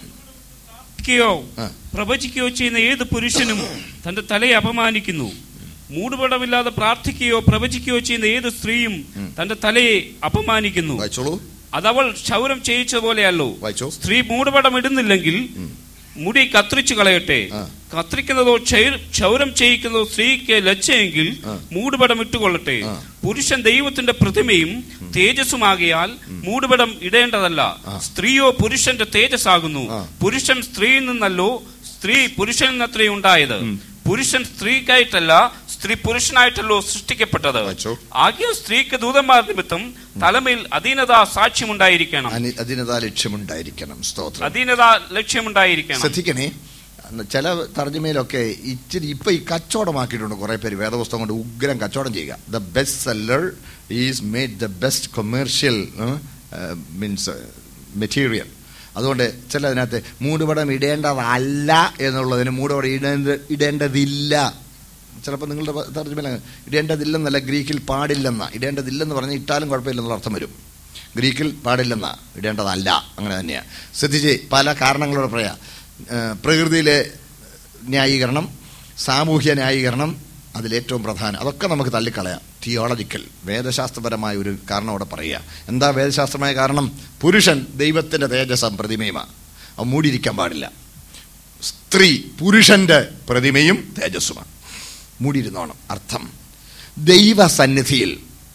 യോ ആ. പ്രവചിക്കുകയോ ചെയ്യുന്ന ഏത് പുരുഷനും തന്റെ തലയെ അപമാനിക്കുന്നു മൂടുപടമില്ലാതെ പ്രാർത്ഥിക്കുകയോ പ്രവചിക്കുകയോ ചെയ്യുന്ന ഏത് സ്ത്രീയും തന്റെ തലയെ അപമാനിക്കുന്നു വായിച്ചോളൂ അതവൾ ക്ഷൗരം ചെയ്യിച്ചതുപോലെയല്ലോ വായിച്ചോ സ്ത്രീ മൂടുപടം ഇടുന്നില്ലെങ്കിൽ മുടി കത്രിച്ചു കളയട്ടെ ആ. കത്രിക്കുന്നതോ ക്ഷൈ- ക്ഷൗരം ചെയ്യിക്കുന്നതോ സ്ത്രീക്ക് ലജ്ജയെങ്കിൽ ആ. മൂടുപടം ഇട്ടുകൊള്ളട്ടെ ആ. പുരുഷൻ ദൈവത്തിന്റെ പ്രതിമയും തേജസ്സുമാകിയാൽ മൂടുപടം ഇടേണ്ടതല്ല ആ. സ്ത്രീയോ പുരുഷന്റെ തേജസ്സാകുന്നു ആ. പുരുഷൻ സ്ത്രീയിൽ നിന്നല്ലോ സ്ത്രീ പുരുഷനിൽ നിന്നത്രേ ഉണ്ടായത് പുരുഷൻ സ്ത്രീക്കായിട്ടല്ല സ്ത്രീ പുരുഷനായിട്ടല്ലോ സൃഷ്ടിക്കപ്പെട്ടത് വായിച്ചോ. ആകിയ സ്ത്രീക്ക് ദൂതന്മാർ നിമിത്തം തലമേൽ അധീനത സാക്ഷ്യമുണ്ടായിരിക്കണം അനി- അതിനതാ ലക്ഷ്യമുണ്ടായിരിക്കണം സ്തോത്രം അധീനത ലക്ഷ്യമുണ്ടായിരിക്കണം ശ്രദ്ധിക്കണേ ചില തർജ്ജമയിലൊക്കെ ഇച്ചിരി ഇപ്പൊ ഈ കച്ചവടമാക്കിയിട്ടുണ്ട് കുറെ പേര് വേദപുസ്തകം കൊണ്ട് ഉഗ്രം കച്ചവടം ചെയ്യുക the best seller is made the best commercial means material അതുകൊണ്ട് ചില അതിനകത്ത് മൂടുപടം ഇടേണ്ടതല്ല എന്നുള്ളതിന് മൂടുപടം ഇടേണ്ട ഇടേണ്ടതില്ല ചിലപ്പോൾ നിങ്ങളുടെ തർജ്ജമയിൽ അങ്ങ് ഇടേണ്ടതില്ലെന്നല്ല ഗ്രീക്കിൽ പാടില്ലെന്ന ഇടേണ്ടതില്ലെന്ന് പറഞ്ഞാൽ ഇട്ടാലും കുഴപ്പമില്ലെന്നുള്ള അർത്ഥം വരും ഗ്രീക്കിൽ പാടില്ലെന്ന ഇടേണ്ടതല്ല അങ്ങനെ തന്നെയാണ് ശ്രദ്ധിച്ച് പല കാരണങ്ങളോട് പറയാം ഏഹ് പ്രകൃതിയിലെ ന്യായീകരണം സാമൂഹ്യ ന്യായീകരണം അതിലേറ്റവും പ്രധാനം അതൊക്കെ നമുക്ക് തള്ളിക്കളയാം തിയോളജിക്കൽ വേദശാസ്ത്രപരമായ ഒരു കാരണം അവിടെ പറയുക എന്താ വേദശാസ്ത്രമായ കാരണം പുരുഷൻ ദൈവത്തിന്റെ തേജസ്സം പ്രതിമയുമാണ് അവ മൂടിയിരിക്കാൻ പാടില്ല സ്ത്രീ പുരുഷന്റെ പ്രതിമയും തേജസ്സുമാണ് മൂടിയിരുന്നോണം അർത്ഥം ദൈവസന്നിധിയിൽ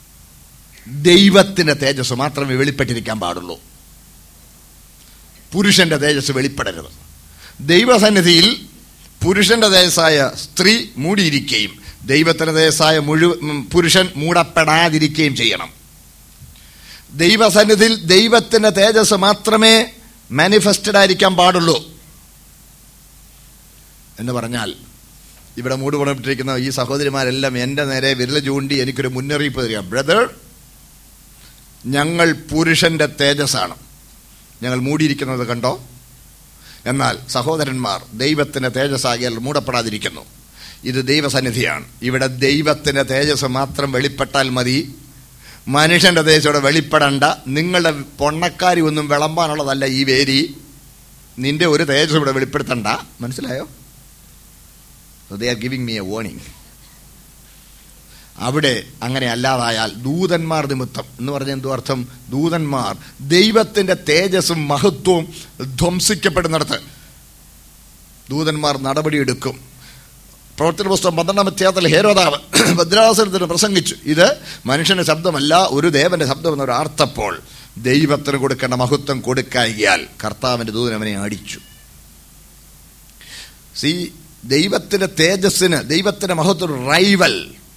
ദൈവത്തിന്റെ തേജസ് മാത്രമേ വെളിപ്പെട്ടിരിക്കാൻ പാടുള്ളൂ പുരുഷന്റെ തേജസ് വെളിപ്പെടരുത് ദൈവസന്നിധിയിൽ പുരുഷന്റെ തേജസ്സായ സ്ത്രീ മൂടിയിരിക്കുകയും ദൈവത്തിന്റെ തേജസ്സായ മുഴുവൻ പുരുഷൻ മൂടപ്പെടാതിരിക്കുകയും ചെയ്യണം ദൈവസന്നിധിയിൽ ദൈവത്തിന്റെ തേജസ് മാത്രമേ മാനിഫെസ്റ്റഡ് ആയിരിക്കാൻ പാടുള്ളൂ എന്ന് പറഞ്ഞാൽ ഇവിടെ മൂടുപണമിട്ടിരിക്കുന്ന ഈ സഹോദരിമാരെല്ലാം എൻ്റെ നേരെ വിരൽ ചൂണ്ടി എനിക്കൊരു മുന്നറിയിപ്പ് തരിക ബ്രദർ ഞങ്ങൾ പുരുഷന്റെ തേജസ്സാണ് ഞങ്ങൾ മൂടിയിരിക്കുന്നത് കണ്ടോ എന്നാൽ സഹോദരന്മാർ ദൈവത്തിന്റെ തേജസ്സാകിയാൽ മൂടപ്പെടാതിരിക്കുന്നു ഇത് ദൈവസന്നിധിയാണ് ഇവിടെ ദൈവത്തിന്റെ തേജസ് മാത്രം വെളിപ്പെട്ടാൽ മതി മനുഷ്യന്റെ തേജസ്സോടെ വെളിപ്പെടണ്ട നിങ്ങളുടെ പൊണ്ണക്കാരി ഒന്നും വിളമ്പാനുള്ളതല്ല ഈ വേരി നിന്റെ ഒരു തേജസ് ഇവിടെ വെളിപ്പെടുത്തണ്ട മനസ്സിലായോ they are giving me a warning അവിടെ അങ്ങനെ അല്ലാതായാൽ ദൂതന്മാർ നിമിത്തം എന്ന് പറഞ്ഞ എന്തോ അർത്ഥം ദൂതന്മാർ ദൈവത്തിന്റെ തേജസ്സും മഹത്വവും ധ്വംസിക്കപ്പെടുന്നിടത്ത് ദൂതന്മാർ നടപടിയെടുക്കും പ്രവർത്തന പുസ്തകം പന്ത്രണ്ടാം അധ്യായത്തിൽ ഹേരോദാവ് ഭദ്രാസനത്തിന് പ്രസംഗിച്ചു ഇത് മനുഷ്യന്റെ ശബ്ദമല്ല ഒരു ദേവന്റെ ശബ്ദം എന്നൊരു ആർത്തപ്പോൾ ദൈവത്തിന് കൊടുക്കേണ്ട മഹത്വം കൊടുക്കായികയാൽ കർത്താവിന്റെ ദൂതൻ അവനെ അടിച്ചു സി ദൈവത്തിന്റെ തേജസ്സിന് ദൈവത്തിന്റെ മഹത്വം rival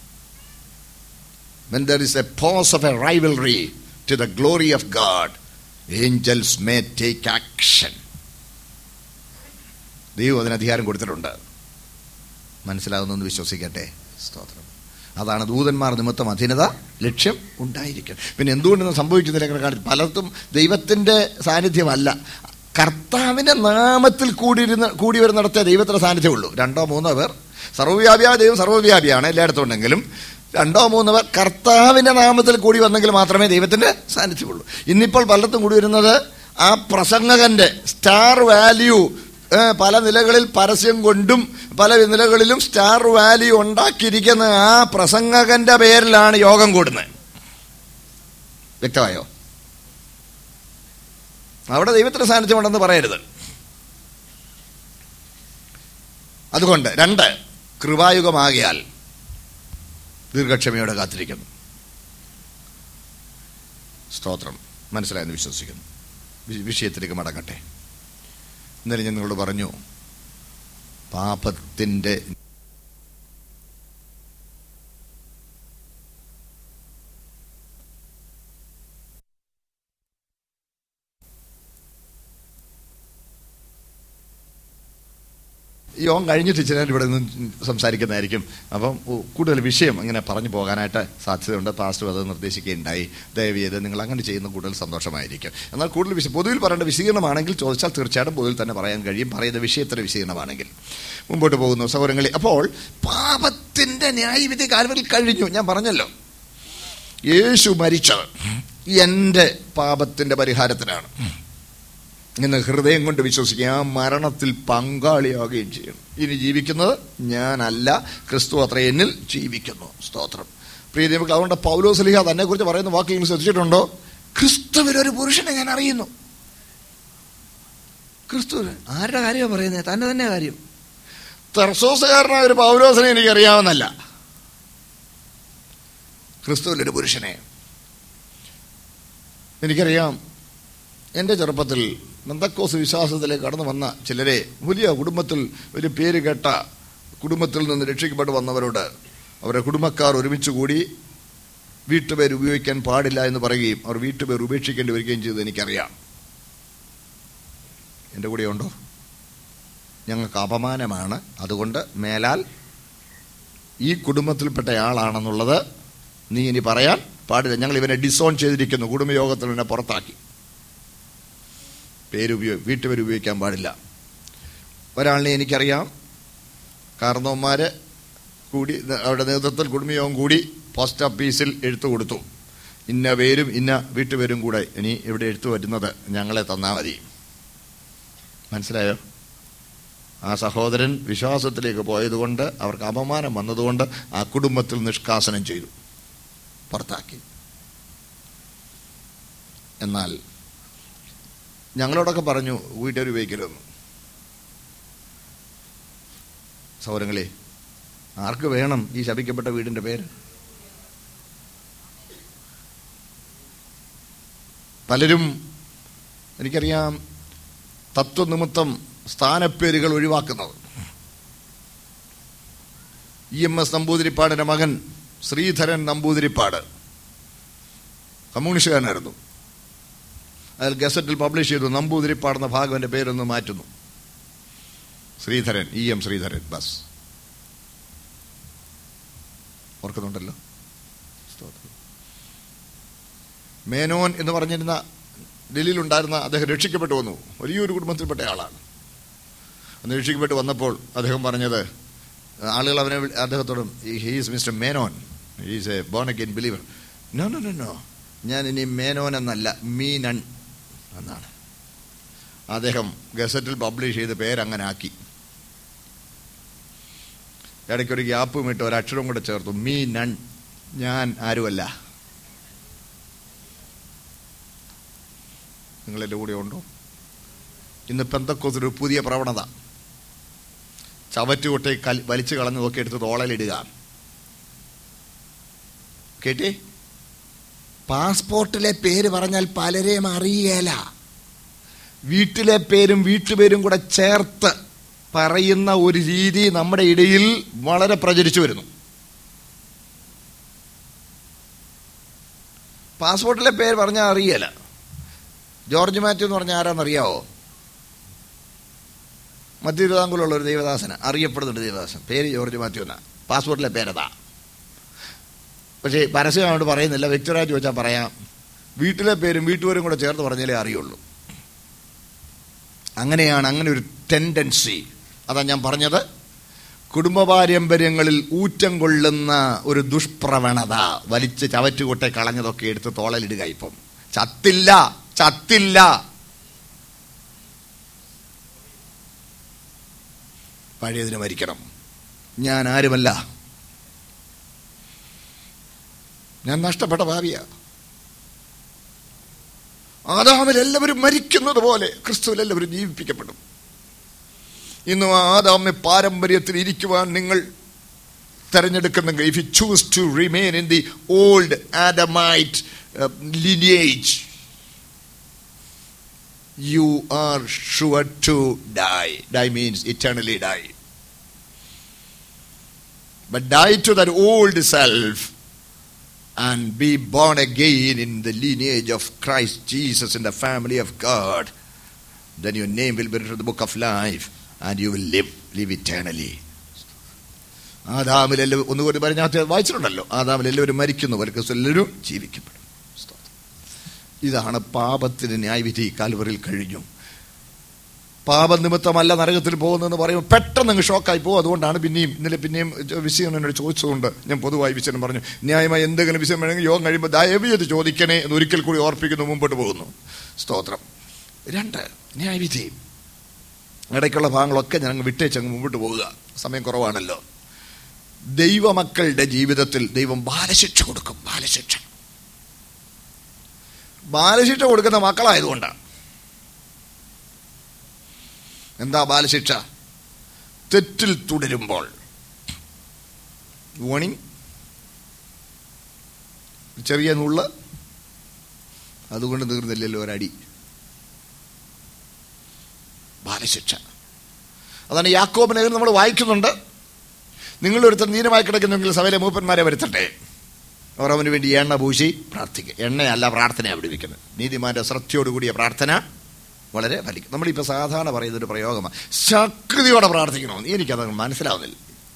when there is a pause of a rivalry to the glory of God, angels may take action. ദൈവം അതിന് അധികാരം കൊടുത്തിട്ടുണ്ട് മനസ്സിലാകുന്നു എന്ന് വിശ്വസിക്കട്ടെ സ്തോത്രം അതാണ് ദൂതന്മാർ നിമിത്തം അധീനത ലക്ഷ്യം ഉണ്ടായിരിക്കും പിന്നെ എന്തുകൊണ്ടെന്ന് സംഭവിക്കുന്നില്ല കാണിച്ചു പലർക്കും ദൈവത്തിൻ്റെ സാന്നിധ്യമല്ല കർത്താവിൻ്റെ നാമത്തിൽ കൂടിയിരുന്ന കൂടി വരുന്നിടത്തേ ദൈവത്തിൻ്റെ സാന്നിധ്യമുള്ളൂ രണ്ടോ മൂന്നോ പേർ സർവ്വവ്യാപിയായ ദൈവം സർവ്വവ്യാപിയാണ് എല്ലായിടത്തും ഉണ്ടെങ്കിലും രണ്ടോ മൂന്നോ പേർ കർത്താവിൻ്റെ നാമത്തിൽ കൂടി വന്നെങ്കിൽ മാത്രമേ ദൈവത്തിൻ്റെ സാന്നിധ്യമുള്ളൂ ഇന്നിപ്പോൾ പലർത്തും കൂടി വരുന്നത് ആ പ്രസംഗകന്റെ സ്റ്റാർ വാല്യൂ ഏഹ്, പല നിലകളിൽ പരസ്യം കൊണ്ടും പല നിലകളിലും സ്റ്റാർ വാല്യൂ ഉണ്ടാക്കിയിരിക്കുന്ന ആ പ്രസംഗകന്റെ പേരിലാണ് യോഗം കൂടുന്നത് വ്യക്തമായോ അവിടെ ദൈവത്തിന് സാന്നിധ്യമുണ്ടെന്ന് പറയരുത് അതുകൊണ്ട് രണ്ട് കൃപായുഗമാകിയാൽ ദീർഘക്ഷമയോടെ കാത്തിരിക്കുന്നു സ്തോത്രം മനസ്സിലായെന്ന് വിശ്വസിക്കുന്നു വി- വിഷയത്തിലേക്ക് മടങ്ങട്ടെ ഇന്നലെ ഞാൻ നിങ്ങളോട് പറഞ്ഞു പാപത്തിൻ്റെ ഈ യോഗം കഴിഞ്ഞിട്ട് ഇച്ചിരി നേരം ഇവിടെ നിന്ന് സംസാരിക്കുന്നതായിരിക്കും അപ്പം ഉ- കൂടുതൽ വിഷയം ഇങ്ങനെ പറഞ്ഞു പോകാനായിട്ട് സാധ്യതയുണ്ട് പാസ്റ്റർ അത് നിർദ്ദേശിക്കുകയുണ്ടായി ദയവ് ചെയ്ത് നിങ്ങൾ അങ്ങനെ ചെയ്യുന്ന കൂടുതൽ സന്തോഷമായിരിക്കും എന്നാൽ കൂടുതൽ വിഷയം പൊതുവിൽ പറയേണ്ട വിശദീകരണമാണെങ്കിൽ ചോദിച്ചാൽ തീർച്ചയായിട്ടും പൊതുവിൽ തന്നെ പറയാൻ കഴിയും പറയുന്ന വിഷയത്തിന്റെ വിശദീകരണമാണെങ്കിൽ മുമ്പോട്ട് പോകുന്നു സൗകര്യങ്ങളിൽ അപ്പോൾ പാപത്തിന്റെ ന്യായവിധി കാലത്തിൽ കഴിഞ്ഞു ഞാൻ പറഞ്ഞല്ലോ യേശു മരിച്ചത് എൻ്റെ പാപത്തിന്റെ പരിഹാരത്തിനാണ് ഇന്ന് ഹൃദയം കൊണ്ട് വിശ്വസിക്കുക ആ മരണത്തിൽ പങ്കാളിയാവുകയും ചെയ്യണം ഇനി ജീവിക്കുന്നത് ഞാനല്ല ക്രിസ്തു അത്ര എന്നിൽ ജീവിക്കുന്നു സ്തോത്രം പ്രിയ ദൈവങ്ങൾ അതുകൊണ്ട് പൗലോസ്ലിഹ തന്നെ കുറിച്ച് പറയുന്ന വാക്ക് നിങ്ങൾ ശ്രദ്ധിച്ചിട്ടുണ്ടോ ക്രിസ്തുവിൽ ഒരു പുരുഷനെ ഞാൻ അറിയുന്നു ക്രിസ്തു ആരുടെ കാര്യമാണ് പറയുന്നത് തന്നെ തന്നെ കാര്യം തെർസോസുകാരനായ ഒരു പൗലോസിനെ എനിക്ക് അറിയാവുന്നല്ല ക്രിസ്തുവിലൊരു പുരുഷനെ എനിക്കറിയാം എൻ്റെ ചെറുപ്പത്തിൽ മെന്തക്കോസ് വിശ്വാസത്തിലേക്ക് കടന്നു വന്ന ചിലരെ വലിയ കുടുംബത്തിൽ ഒരു പേര് കേട്ട കുടുംബത്തിൽ നിന്ന് രക്ഷിക്കപ്പെട്ട് വന്നവരോട് അവരുടെ കുടുംബക്കാർ ഒരുമിച്ച് കൂടി വീട്ടുപേർ ഉപയോഗിക്കാൻ പാടില്ല എന്ന് പറയുകയും അവർ വീട്ടുപേർ ഉപേക്ഷിക്കേണ്ടി വരികയും ചെയ്തത് എനിക്കറിയാം എൻ്റെ കൂടെ ഉണ്ടോ ഞങ്ങൾക്ക് അപമാനമാണ് അതുകൊണ്ട് മേലാൽ ഈ കുടുംബത്തിൽപ്പെട്ട ആളാണെന്നുള്ളത് നീ ഇനി പറയാൻ പാടില്ല ഞങ്ങൾ ഇവനെ ഡിസോൺ ചെയ്തിരിക്കുന്നു കുടുംബയോഗത്തിൽ ഇവനെ പുറത്താക്കി പേര് ഉപയോഗി വീട്ടുപേര് ഉപയോഗിക്കാൻ പാടില്ല ഒരാളിനെ എനിക്കറിയാം കാരണവന്മാർ കൂടി അവരുടെ നേതൃത്വത്തിൽ കുടുംബയോഗം കൂടി പോസ്റ്റ് ഓഫീസിൽ എഴുത്തു കൊടുത്തു ഇന്ന പേരും ഇന്ന വീട്ടുപേരും കൂടെ ഇനി ഇവിടെ എഴുത്തു വരുന്നത് ഞങ്ങളെ തന്നാൽ മതി മനസ്സിലായോ ആ സഹോദരൻ വിശ്വാസത്തിലേക്ക് പോയതുകൊണ്ട് അവർക്ക് അപമാനം വന്നതുകൊണ്ട് ആ കുടുംബത്തിൽ നിഷ്കാസനം ചെയ്തു പുറത്താക്കി എന്നാൽ ഞങ്ങളോടൊക്കെ പറഞ്ഞു വീട്ടുകാർ ഉപയോഗിക്കരുതെന്ന് സൗരങ്ങളെ ആർക്ക് വേണം ഈ ശപിക്കപ്പെട്ട വീടിന്റെ പേര് പലരും എനിക്കറിയാം തത്വനിമിത്തം സ്ഥാനപ്പേരുകൾ ഒഴിവാക്കുന്നത് ഇ എം എസ് നമ്പൂതിരിപ്പാടിന്റെ മകൻ ശ്രീധരൻ നമ്പൂതിരിപ്പാട് കമ്മ്യൂണിസ്റ്റുകാരനായിരുന്നു അതിൽ ഗസറ്റിൽ പബ്ലിഷ് ചെയ്തു നമ്പൂതിരിപ്പാട് എന്ന ഭാഗം എൻ്റെ പേരൊന്ന് മാറ്റുന്നു ശ്രീധരൻ ഇ എം ശ്രീധരൻ ബസ് ഓർക്കുന്നുണ്ടല്ലോ സ്തോത്രം. മേനോൻ എന്ന് പറഞ്ഞിരുന്ന ഡൽഹിയിലുണ്ടായിരുന്ന അദ്ദേഹം രക്ഷിക്കപ്പെട്ടു വന്നു വലിയൊരു കുടുംബത്തിൽപ്പെട്ട ആളാണ് അന്ന് രക്ഷിക്കപ്പെട്ട് വന്നപ്പോൾ അദ്ദേഹം പറഞ്ഞത് ആളുകൾ അവനെ വിളി- അദ്ദേഹത്തോടും he's mister Menon he's a born again believer no no no no ഞാൻ ഇനി മേനോൻ എന്നല്ല മീനൺ എന്നാണ് അദ്ദേഹം ഗസറ്റിൽ പബ്ലിഷ് ചെയ്ത് പേരങ്ങനെ ആക്കി ഇടയ്ക്കൊരു ഗ്യാപ്പും ഇട്ട് ഒരക്ഷരം കൂടെ ചേർത്തു മീ നൺ ഞാൻ ആരുമല്ല നിങ്ങളെൻ്റെ കൂടെ ഉണ്ടോ ഇന്ന് പെന്തക്കോസിൽ ഒരു പുതിയ പ്രവണത ചവറ്റുകൊട്ടെ കൽ വലിച്ചു കളഞ്ഞ് നോക്കി എടുത്ത് തോളയിലിടുക കേട്ടേ പാസ്പോർട്ടിലെ പേര് പറഞ്ഞാൽ പലരെയും അറിയേല വീട്ടിലെ പേരും വീട്ടുപേരും കൂടെ ചേർത്ത് പറയുന്ന ഒരു രീതി നമ്മുടെ ഇടയിൽ വളരെ പ്രചരിച്ചു വരുന്നു പാസ്പോർട്ടിലെ പേര് പറഞ്ഞാൽ അറിയല ജോർജ് മാത്യു എന്ന് പറഞ്ഞാൽ ആരാന്നറിയാവോ മധ്യ തിരുവിതാംകൂറുള്ള ഒരു ദേവദാസന അറിയപ്പെടുന്നുണ്ട് ദേവദാസൻ പേര് ജോർജ് മാത്യു എന്നാ പാസ്പോർട്ടിലെ പേരതാ പക്ഷേ പരസ്യമായിട്ട് പറയുന്നില്ല വ്യക്തിപരമായിട്ട് ചോദിച്ചാൽ പറയാം വീട്ടിലെ പേരും വീട്ടുപേരും കൂടെ ചേർത്ത് പറഞ്ഞാലേ അറിയുള്ളൂ അങ്ങനെയാണ് അങ്ങനെ ഒരു ടെൻഡൻസി അതാ ഞാൻ പറഞ്ഞത് കുടുംബ പാരമ്പര്യങ്ങളിൽ ഊറ്റം കൊള്ളുന്ന ഒരു ദുഷ്പ്രവണത വലിച്ച് ചവറ്റുകൊട്ടെ കളഞ്ഞതൊക്കെ എടുത്ത് തോളലിടുക ഇപ്പം ചത്തില്ല ചത്തില്ല പഴയതിന് മരിക്കണം ഞാൻ ആരുമല്ല ഞാൻ നഷ്ടപ്പെട്ട ഭാവിയാ ആദാമിൽ എല്ലാവരും മരിക്കുന്നത് പോലെ ക്രിസ്തുവിൽ എല്ലാവരും ജീവിപ്പിക്കപ്പെടും ഇന്ന് ആദാമെ പാരമ്പര്യത്തിൽ ഇരിക്കുവാൻ നിങ്ങൾ തെരഞ്ഞെടുക്കുന്നെങ്കിൽ if you choose to remain in the old Adamite lineage you are sure to die die means eternally die but die to that old self and be born again in the lineage of Christ Jesus in the family of God, then your name will be written in the book of life and you will live, live eternally. ആദാമിൽ എല്ലാവരും ഒന്നുകൂടി പറഞ്ഞ വായിച്ചിട്ടുണ്ടല്ലോ ആദാമിൽ എല്ലാവരും മരിക്കുന്നു അവർക്ക് എല്ലാവരും ജീവിക്കപ്പെടും ഇതാണ് പാപത്തിന് ന്യായവിധി കാൽവറിൽ കഴിഞ്ഞു പാപനിമിത്തമല്ല നരകത്തിൽ പോകുന്നതെന്ന് പറയുമ്പോൾ പെട്ടെന്ന് അങ്ങ് ഷോക്കായി പോകും അതുകൊണ്ടാണ് പിന്നെയും ഇന്നലെ പിന്നെയും വിഷയം എന്നോട് ചോദിച്ചതുകൊണ്ട് ഞാൻ പൊതുവായി വിഷയം പറഞ്ഞു ന്യായമായി എന്തെങ്കിലും വിഷയം വേണമെങ്കിൽ യോഗം കഴിയുമ്പോൾ ദയവ് ചെയ്ത് ചോദിക്കണേ എന്ന് ഒരിക്കൽ കൂടി ഓർപ്പിക്കുന്നു മുമ്പോട്ട് പോകുന്നു സ്തോത്രം രണ്ട് ന്യായവിധി ഇടയ്ക്കുള്ള ഭാഗങ്ങളൊക്കെ ഞാൻ വിട്ടേച്ചങ്ങ് മുമ്പോട്ട് പോവുക സമയം കുറവാണല്ലോ ദൈവമക്കളുടെ ജീവിതത്തിൽ ദൈവം ബാലശിക്ഷ കൊടുക്കും ബാലശിക്ഷ ബാലശിക്ഷ കൊടുക്കുന്ന മക്കളായതുകൊണ്ടാണ് എന്താ ബാലശിക്ഷ തെറ്റിൽ തുടരുമ്പോൾ വാണിംഗ് ചെറിയ നുള്ള് അതുകൊണ്ട് തീർന്നില്ലല്ലോ ഒരടി ബാലശിക്ഷ അതാണ് യാക്കോബിനെ നമ്മൾ വായിക്കുന്നുണ്ട് നിങ്ങൾ ഒരുത്തർ നീരമായി കിടക്കുന്നെങ്കിൽ സഭയിലെ മൂപ്പന്മാരെ വരുത്തട്ടെ അവർ അവന് വേണ്ടി എണ്ണ പൂശി പ്രാർത്ഥിക്കുക എണ്ണയല്ല പ്രാർത്ഥനയാണ് വിടുവിക്കുന്നത് നീതിമാന്റെ ശ്രദ്ധയോടുകൂടിയ പ്രാർത്ഥന വളരെ ഫലിക്കും നമ്മളിപ്പോൾ സാധാരണ പറയുന്നൊരു പ്രയോഗമാണ് ശക്തിയോടെ പ്രാർത്ഥിക്കണമെന്ന് എനിക്കത് മനസ്സിലാവുന്നില്ല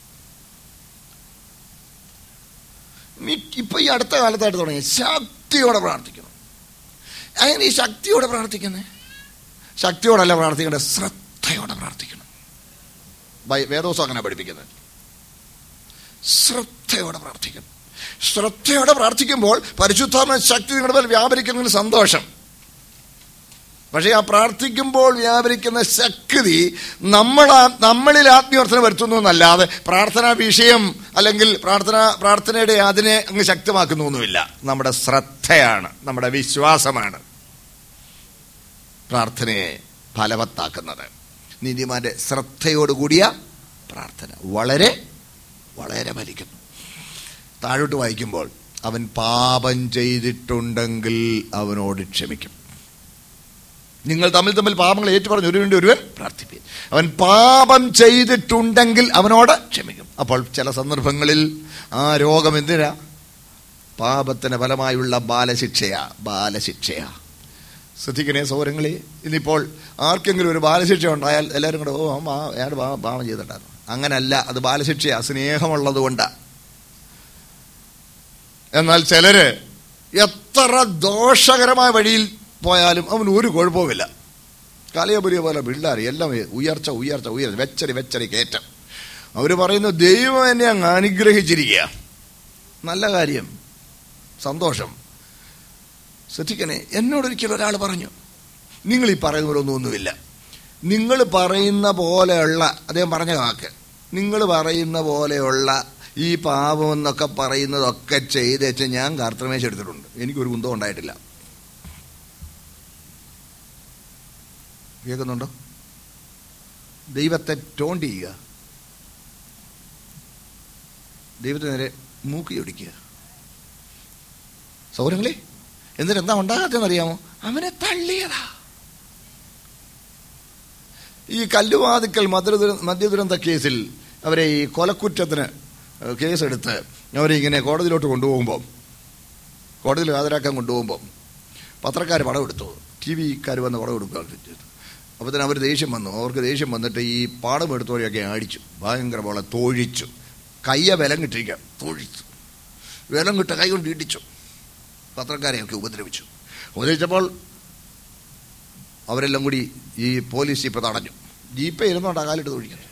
ഇപ്പൊ ഈ അടുത്ത കാലത്തായിട്ട് തുടങ്ങി ശക്തിയോടെ പ്രാർത്ഥിക്കണം അങ്ങനെ ഈ ശക്തിയോടെ പ്രാർത്ഥിക്കുന്നേ ശക്തിയോടല്ല പ്രാർത്ഥിക്കേണ്ടത് ശ്രദ്ധയോടെ പ്രാർത്ഥിക്കണം വേദോസം അങ്ങനെ പഠിപ്പിക്കുന്നത് ശ്രദ്ധയോടെ പ്രാർത്ഥിക്കണം ശ്രദ്ധയോടെ പ്രാർത്ഥിക്കുമ്പോൾ പരിശുദ്ധാത്മ ശക്തി നിങ്ങളുടെ മേൽ വ്യാപരിക്കുന്നതിന് സന്തോഷം പക്ഷേ ആ പ്രാർത്ഥിക്കുമ്പോൾ വ്യാപരിക്കുന്ന ശക്തി നമ്മൾ നമ്മളിൽ ആത്മീയർത്ഥന വരുത്തുന്നു എന്നല്ലാതെ പ്രാർത്ഥനാ വിഷയം അല്ലെങ്കിൽ പ്രാർത്ഥന പ്രാർത്ഥനയുടെ അതിനെ അങ്ങ് ശക്തമാക്കുന്നൊന്നുമില്ല നമ്മുടെ ശ്രദ്ധയാണ് നമ്മുടെ വിശ്വാസമാണ് പ്രാർത്ഥനയെ ഫലവത്താക്കുന്നത് നീതിമാന്റെ ശ്രദ്ധയോടുകൂടിയ പ്രാർത്ഥന വളരെ വളരെ ഫലിക്കുന്നു താഴോട്ട് വായിക്കുമ്പോൾ അവൻ പാപം ചെയ്തിട്ടുണ്ടെങ്കിൽ അവനോട് ക്ഷമിക്കും നിങ്ങൾ തമ്മിൽ തമ്മിൽ പാപങ്ങൾ ഏറ്റുപറഞ്ഞ് ഒരു വേണ്ടി ഒരുവൻ പ്രാർത്ഥിപ്പീൻ അവൻ പാപം ചെയ്തിട്ടുണ്ടെങ്കിൽ അവനോട് ക്ഷമിക്കും അപ്പോൾ ചില സന്ദർഭങ്ങളിൽ ആ രോഗം എന്തിനാ പാപത്തിന് ഫലമായുള്ള ബാലശിക്ഷയാ ബാലശിക്ഷയാ ശ്രദ്ധിക്കണേ സൗരങ്ങളെ ഇന്നിപ്പോൾ ആർക്കെങ്കിലും ഒരു ബാലശിക്ഷ ഉണ്ടായാൽ എല്ലാവരും കൂടെ ഓ അമ്മ അയാൾ പാപം ചെയ്തിട്ടുണ്ടായിരുന്നു അങ്ങനല്ല അത് ബാലശിക്ഷയാ സ്നേഹമുള്ളത് കൊണ്ടാണ് എന്നാൽ ചിലര് എത്ര ദോഷകരമായ വഴിയിൽ പോയാലും അവന് ഒരു കുഴപ്പവുമില്ല കാലിയപുരിയ പോലെ പിള്ളേർ എല്ലാം ഉയർച്ച ഉയർച്ച ഉയർച്ച വെച്ചടി വെച്ചടി കയറ്റം അവർ പറയുന്നു ദൈവം എന്നെ അങ്ങ് അനുഗ്രഹിച്ചിരിക്കുക നല്ല കാര്യം സന്തോഷം ശ്രദ്ധിക്കണേ എന്നോടൊരിക്കലും ഒരാൾ പറഞ്ഞു നിങ്ങൾ ഈ പറയുന്ന പോലെ ഒന്നുമില്ല നിങ്ങൾ പറയുന്ന പോലെയുള്ള അദ്ദേഹം പറഞ്ഞ വാക്ക് നിങ്ങൾ പറയുന്ന പോലെയുള്ള ഈ പാപം എന്നൊക്കെ പറയുന്നതൊക്കെ ചെയ്ത് വെച്ച് ഞാൻ കർത്തമേശ എടുത്തിട്ടുണ്ട് എനിക്കൊരു കുന്തം ഉണ്ടായിട്ടില്ല കേൾക്കുന്നുണ്ടോ ദൈവത്തെ ടോണ്ട് ചെയ്യുക ദൈവത്തെ നേരെ മൂക്കി ഒടിക്കുക സൗരങ്ങളെ എന്നിട്ട് എന്താ ഉണ്ടാകാത്തെന്ന് അറിയാമോ അവനെ തള്ളിയതാ ഈ കല്ലുവാതിക്കൽ മദ്ര മദ്യദുരന്ത കേസിൽ അവരെ ഈ കൊലക്കുറ്റത്തിന് കേസെടുത്ത് അവരെ ഇങ്ങനെ കോടതിയിലോട്ട് കൊണ്ടുപോകുമ്പോൾ കോടതിയിൽ ഹാജരാക്കാൻ കൊണ്ടുപോകുമ്പോൾ പത്രക്കാർ പടം എടുത്തു ടി വിക്കാർ വന്ന് പടം എടുക്കുക ചെയ്തു അപ്പോൾ തന്നെ അവർ ദേഷ്യം വന്നു അവർക്ക് ദേഷ്യം വന്നിട്ട് ഈ പാടം എടുത്തവരെയൊക്കെ അടിച്ചു ഭയങ്കര പോലെ തോഴിച്ചു കയ്യ ബലം കിട്ടിയിരിക്കുക തൊഴിച്ചു ബലം കിട്ട കൈ കൊണ്ട് ഇടിച്ചു പത്രക്കാരെയൊക്കെ ഉപദ്രവിച്ചു ഉപദ്രവിച്ചപ്പോൾ അവരെല്ലാം കൂടി ഈ പോലീസ് ജീപ്പ് തടഞ്ഞു ജീപ്പ് ഇരുന്നോണ്ടാ കാലിട്ട് തൊഴിക്കുന്നത്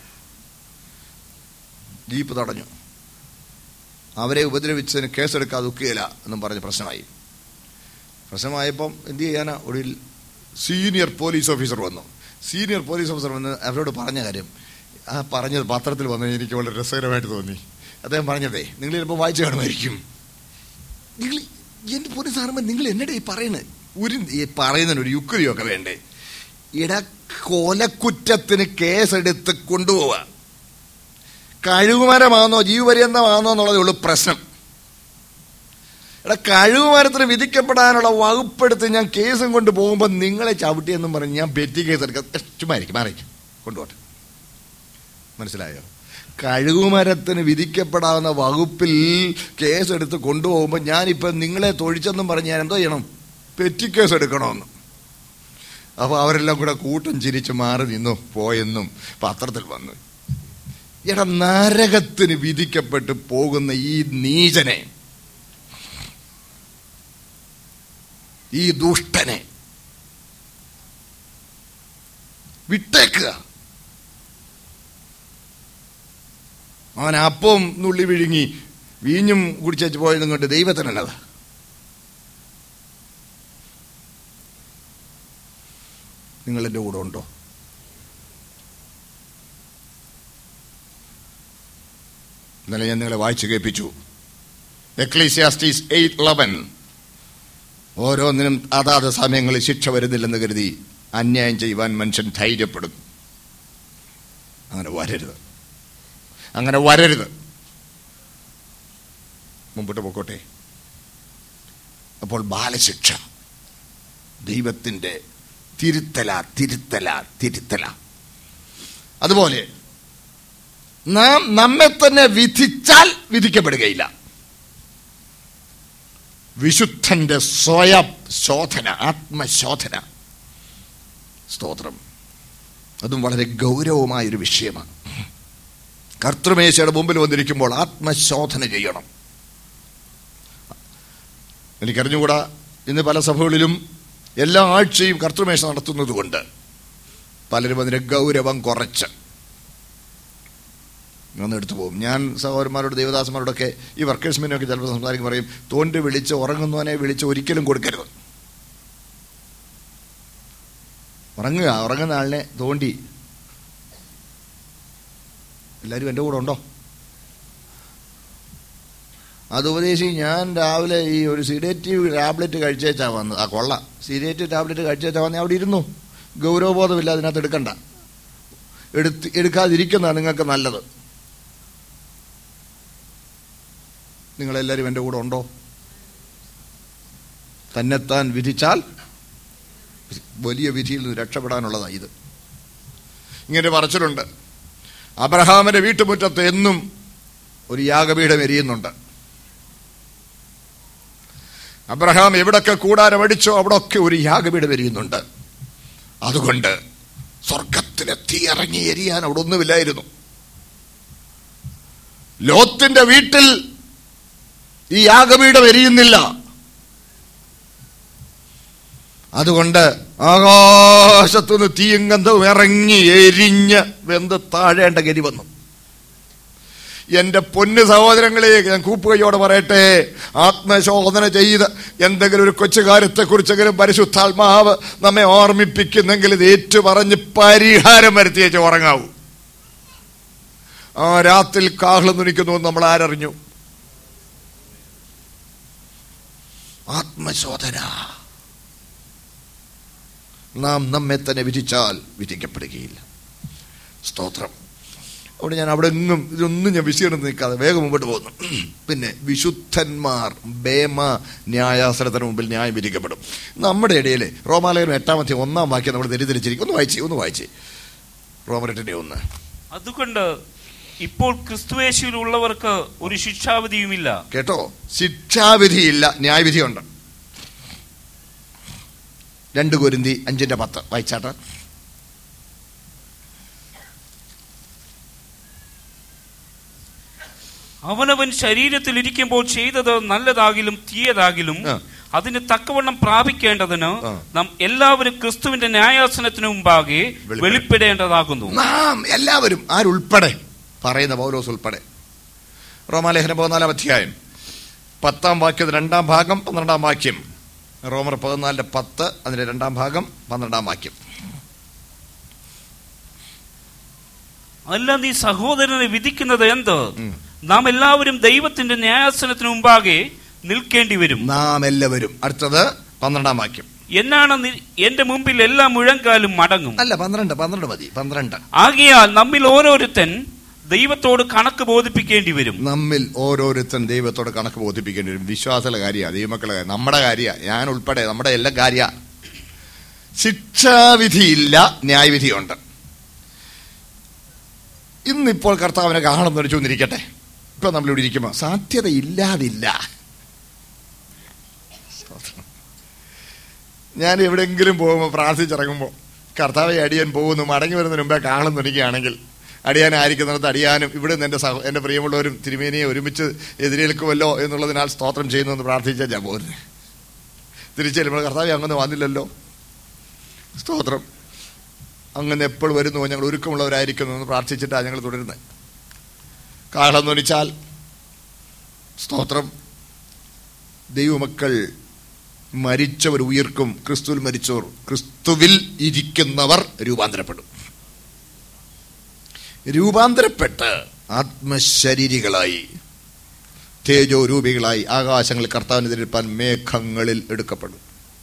ജീപ്പ് തടഞ്ഞു അവരെ ഉപദ്രവിച്ചതിന് കേസെടുക്കാതെ ഒക്കുകയില്ല എന്നും പറഞ്ഞ് പ്രശ്നമായി പ്രശ്നമായപ്പം എന്ത് ചെയ്യാനാ ഒടുവിൽ സീനിയർ പോലീസ് ഓഫീസർ വന്നു സീനിയർ പോലീസ് ഓഫീസർ വന്ന് അവരോട് പറഞ്ഞ കാര്യം ആ പറഞ്ഞത് പത്രത്തിൽ വന്നത് എനിക്ക് വളരെ രസകരമായിട്ട് തോന്നി അദ്ദേഹം പറഞ്ഞതേ നിങ്ങൾ ചിലപ്പോൾ വായിച്ചു കാണുമായിരിക്കും നിങ്ങൾ എൻ്റെ പോലീസ് ആകുമ്പോൾ നിങ്ങൾ എന്നടെ ഈ പറയുന്നത് ഒരു ഈ പറയുന്നതിന് ഒരു യുക്തിയൊക്കെ വേണ്ടേ ഇട കൊലക്കുറ്റത്തിന് കേസെടുത്ത് കൊണ്ടുപോവുക കഴിവുമരമാണോ ജീവപര്യന്തമാണോ എന്നുള്ളതേ ഉള്ളൂ പ്രശ്നം എടാ കഴിവുമരത്തിന് വിധിക്കപ്പെടാനുള്ള വകുപ്പെടുത്ത് ഞാൻ കേസും കൊണ്ട് പോകുമ്പോൾ നിങ്ങളെ ചവിട്ടിയെന്നും പറഞ്ഞ് ഞാൻ പെറ്റി കേസ് എടുക്കാം ചുമ്മായിരിക്കും മാറിക്കും കൊണ്ടുപോട്ടെ മനസ്സിലായോ കഴിവുമരത്തിന് വിധിക്കപ്പെടാവുന്ന വകുപ്പിൽ കേസെടുത്ത് കൊണ്ടുപോകുമ്പോൾ ഞാനിപ്പോൾ നിങ്ങളെ തൊഴിച്ചെന്നും പറഞ്ഞ് ഞാൻ എന്തോ ചെയ്യണം പെറ്റി കേസ് എടുക്കണമെന്ന് അപ്പോൾ അവരെല്ലാം കൂടെ കൂട്ടം ചിരിച്ച് മാറി നിന്നു പോയെന്നും പത്രത്തിൽ വന്നു എടാ നരകത്തിന് വിധിക്കപ്പെട്ട് പോകുന്ന ഈ നീചനെ ഈ ദുഷ്ടനെ വിട്ടേക്കുക അവൻ അപ്പം നുള്ളി വിഴുങ്ങി വീഞ്ഞും കുടിച്ചു പോയതും കൊണ്ട് ദൈവത്തിനല്ലത് നിങ്ങൾ എൻ്റെ കൂടെ ഉണ്ടോ ഇന്നലെ ഞാൻ നിങ്ങളെ വായിച്ചു കേൾപ്പിച്ചു എക്ലീസിയാസ്റ്റീസ് എയ്റ്റ് ലെവൻ ഓരോന്നിനും അതാത് സമയങ്ങളിൽ ശിക്ഷ വരുന്നില്ലെന്ന് കരുതി അന്യായം ചെയ്യുവാൻ മനുഷ്യൻ ധൈര്യപ്പെടും അങ്ങനെ വരരുത് അങ്ങനെ വരരുത് മുമ്പോട്ട് പോക്കോട്ടെ അപ്പോൾ ബാലശിക്ഷ ദൈവത്തിൻ്റെ തിരുത്തല തിരുത്തല തിരുത്തല അതുപോലെ നാം നമ്മെ തന്നെ വിധിച്ചാൽ വിധിക്കപ്പെടുകയില്ല വിശുദ്ധന്റെ സ്വയം ശോധന ആത്മശോധന സ്തോത്രം അതും വളരെ ഗൗരവമായൊരു വിഷയമാണ് കർത്തൃമേശയുടെ മുമ്പിൽ വന്നിരിക്കുമ്പോൾ ആത്മശോധന ചെയ്യണം എനിക്കറിഞ്ഞുകൂടാ ഇന്ന് പല സഭകളിലും എല്ലാ ആഴ്ചയും കർത്തൃമേശ നടത്തുന്നത് കൊണ്ട് പലരും അതിന്റെ ഗൗരവം കുറച്ച് ഒന്ന് എടുത്തു പോകും ഞാൻ സഹോദരന്മാരോട് ദേവദാസന്മാരോടൊക്കെ ഈ വർക്കേഴ്സ് മീനൊക്കെ ചിലപ്പോൾ സംസാരിക്കും പറയും തോണ്ടി വിളിച്ച് ഉറങ്ങുന്നവനെ വിളിച്ച് ഒരിക്കലും കൊടുക്കരുത് ഉറങ്ങുക ഉറങ്ങുന്ന ആളിനെ തോണ്ടി എല്ലാവരും എൻ്റെ കൂടെ ഉണ്ടോ അത് ഉപദേശി ഞാൻ രാവിലെ ഈ ഒരു സിഡേറ്റീവ് ടാബ്ലറ്റ് കഴിച്ചേച്ചാ വന്നത് ആ കൊള്ള സിഡേറ്റീവ് ടാബ്ലറ്റ് കഴിച്ചേച്ചാ വന്ന് അവിടെ ഇരുന്നു ഗൗരവബോധമില്ല അതിനകത്ത് എടുക്കണ്ട എടുത്ത് എടുക്കാതിരിക്കുന്നതാണ് നിങ്ങൾക്ക് നല്ലത് നിങ്ങളെല്ലാവരും എൻ്റെ കൂടെ ഉണ്ടോ തന്നെത്താൻ വിധിച്ചാൽ വലിയ വിധിയിൽ നിന്ന് രക്ഷപ്പെടാനുള്ളതാണ് ഇത് ഇങ്ങനെ പറച്ചിലുണ്ട് അബ്രഹാമിന്റെ വീട്ടുമുറ്റത്ത് എന്നും ഒരു യാഗപീഠം എരിയുന്നുണ്ട് അബ്രഹാം എവിടൊക്കെ കൂടാരം അടിച്ചോ അവിടൊക്കെ ഒരു യാഗപീഠം എരിയുന്നുണ്ട് അതുകൊണ്ട് സ്വർഗത്തിലെ തീ ഇറങ്ങി എരിയാൻ അവിടെ ഒന്നുമില്ലായിരുന്നു ലോത്തിന്റെ വീട്ടിൽ ഈ യാഗപീഠം എരിയുന്നില്ല അതുകൊണ്ട് ആകാശത്തുനിന്ന് തീയും ഗന്ധവും ഇറങ്ങി എരിഞ്ഞ് വെന്ത് താഴേണ്ട ഗതി വന്നു എന്റെ പൊന്ന് സഹോദരങ്ങളെ ഞാൻ കൂപ്പുകയോടെ പറയട്ടെ ആത്മശോധന ചെയ്ത് എന്തെങ്കിലും ഒരു കൊച്ചു കാര്യത്തെ കുറിച്ചെങ്കിലും പരിശുദ്ധാത്മാവ് നമ്മെ ഓർമ്മിപ്പിക്കുന്നെങ്കിൽ ഇത് ഏറ്റു പറഞ്ഞ് പരിഹാരം വരുത്തിയേച്ച് ഉറങ്ങാവൂ ആ രാത്രിൽ കാഹളം തുണിക്കുന്നു എന്ന് നമ്മൾ ആരറിഞ്ഞു ആത്മശോധന നാം നമ്മെ തന്നെ വിധിച്ചാൽ വിധിക്കപ്പെടുകയില്ല സ്തോത്രം അവിടെ ഞാൻ അവിടെ എങ്ങും ഇതൊന്നും ഞാൻ വിശീർണം നിൽക്കാതെ വേഗം മുമ്പോട്ട് പോകുന്നു പിന്നെ വിശുദ്ധന്മാർ ബേമ ന്യായാസനത്തിന് മുമ്പിൽ ന്യായം വിധിക്കപ്പെടും നമ്മുടെ ഇടയിൽ റോമാലയം എട്ടാമത്തെ ഒന്നാം വാക്യം നമ്മൾ തെറ്റിദ്ധരിച്ചിരിക്കും ഒന്ന് വായിച്ചേ ഒന്ന് വായിച്ചേ റോമരെട്ടിന്റെ ഒന്ന് അതുകൊണ്ട് ഇപ്പോൾ ക്രിസ്തുവേശുവിലുള്ളവർക്ക് ഒരു ശിക്ഷാവിധിയുമില്ല കേട്ടോ ശിക്ഷാവിധിയില്ല ന്യായവിധിയുണ്ട് രണ്ട് കുരുന്തി അഞ്ചിന്റെ പത്ത് വായിച്ചാട്ടെ അവനവൻ ശരീരത്തിൽ ഇരിക്കുമ്പോൾ ചെയ്തത് നല്ലതാകിലും തീയതാകിലും ആ. അതിന് തക്കവണ്ണം പ്രാപിക്കേണ്ടതിന് ആ. നാം എല്ലാവരും ക്രിസ്തുവിന്റെ ന്യായാസനത്തിന് മുമ്പാകെ വെളിപ്പെട- വെളിപ്പെടേണ്ടതാകുന്നു നാം എല്ലാവരും ആരുൾപ്പെടെ പറയുന്ന പൗലോസ് ഉൾപ്പെടെ റോമാലേഖനം പതിനാലാം അധ്യായം പത്താം വാക്യം രണ്ടാം ഭാഗം പന്ത്രണ്ടാം വാക്യം റോമർ പതിനാലിന്റെ പത്ത് അതിന്റെ രണ്ടാം ഭാഗം പന്ത്രണ്ടാം വാക്യം അല്ല നീ സഹോദരനെ വിധിക്കുന്നത് എന്ത് ഉം. നാം എല്ലാവരും ദൈവത്തിന്റെ ന്യായാസനത്തിന് മുമ്പാകെ നിൽക്കേണ്ടി വരും നാം എല്ലാവരും അടുത്തത് പന്ത്രണ്ടാം വാക്യം എന്നാണ് നി- എന്റെ മുമ്പിൽ എല്ലാ മുഴങ്കാലും മടങ്ങും അല്ല പന്ത്രണ്ട് പന്ത്രണ്ട് മതി പന്ത്രണ്ട് ആകയാൽ നമ്മിൽ ഓരോരുത്തൻ ദൈവത്തോട് കണക്ക് ബോധിപ്പിക്കേണ്ടി വരും നമ്മിൽ ഓരോരുത്തൻ ദൈവത്തോട് കണക്ക് ബോധിപ്പിക്കേണ്ടി വരും വിശ്വാസമുള്ള കാര്യമാണ് ദൈവമക്കളെ കാര്യം. നമ്മുടെ കാര്യമാണ് ഞാൻ ഉൾപ്പെടെ നമ്മുടെ എല്ലാ കാര്യ ശിക്ഷാവിധിയില്ല ന്യായവിധിയുണ്ട് ഇന്നിപ്പോൾ കർത്താവിനെ കാണുന്നൊരു ചൂന്നിരിക്കട്ടെ ഇപ്പൊ നമ്മളിവിടെ ഇരിക്കുമ്പോൾ സാധ്യത ഇല്ലാതില്ല ഞാൻ എവിടെയെങ്കിലും പോകുമ്പോൾ പ്രാർത്ഥിച്ചിറങ്ങുമ്പോൾ കർത്താവെ അടിയാൻ പോകുന്നു മടങ്ങി വരുന്നതിന് മുമ്പേ കാണുന്നിരിക്കുകയാണെങ്കിൽ അടിയാനായിരിക്കുന്നിടത്ത് അടിയാനും ഇവിടെ നിന്ന് എൻ്റെ സഹ എൻ്റെ പ്രിയമുള്ളവരും തിരുമേനിയെ ഒരുമിച്ച് എതിരേൽക്കുമല്ലോ എന്നുള്ളതിനാൽ സ്തോത്രം ചെയ്യുന്നു എന്ന് പ്രാർത്ഥിച്ചാൽ ഞാൻ പോരുന്നത് തിരിച്ചു ചെല്ലുമ്പോൾ കർത്താവെ അങ്ങനെ വന്നില്ലല്ലോ സ്തോത്രം അങ്ങനെ എപ്പോൾ വരുന്നു ഞങ്ങൾ ഒരുക്കമുള്ളവരായിരിക്കുന്നു എന്ന് പ്രാർത്ഥിച്ചിട്ടാണ് ഞങ്ങൾ തുടരുന്നത് കാഹളം ധ്വനിച്ചാൽ സ്തോത്രം ദൈവമക്കൾ മരിച്ചവർ ഉയർക്കും ക്രിസ്തുവിൽ മരിച്ചവർ ക്രിസ്തുവിൽ ഇരിക്കുന്നവർ രൂപാന്തരപ്പെടും രൂപാന്തരപ്പെട്ട് ആത്മശരീരികളായി തേജോ രൂപികളായി ആകാശങ്ങളിൽ കർത്താവിനെതിരിപ്പാൻ മേഘങ്ങളിൽ എടുക്കപ്പെടും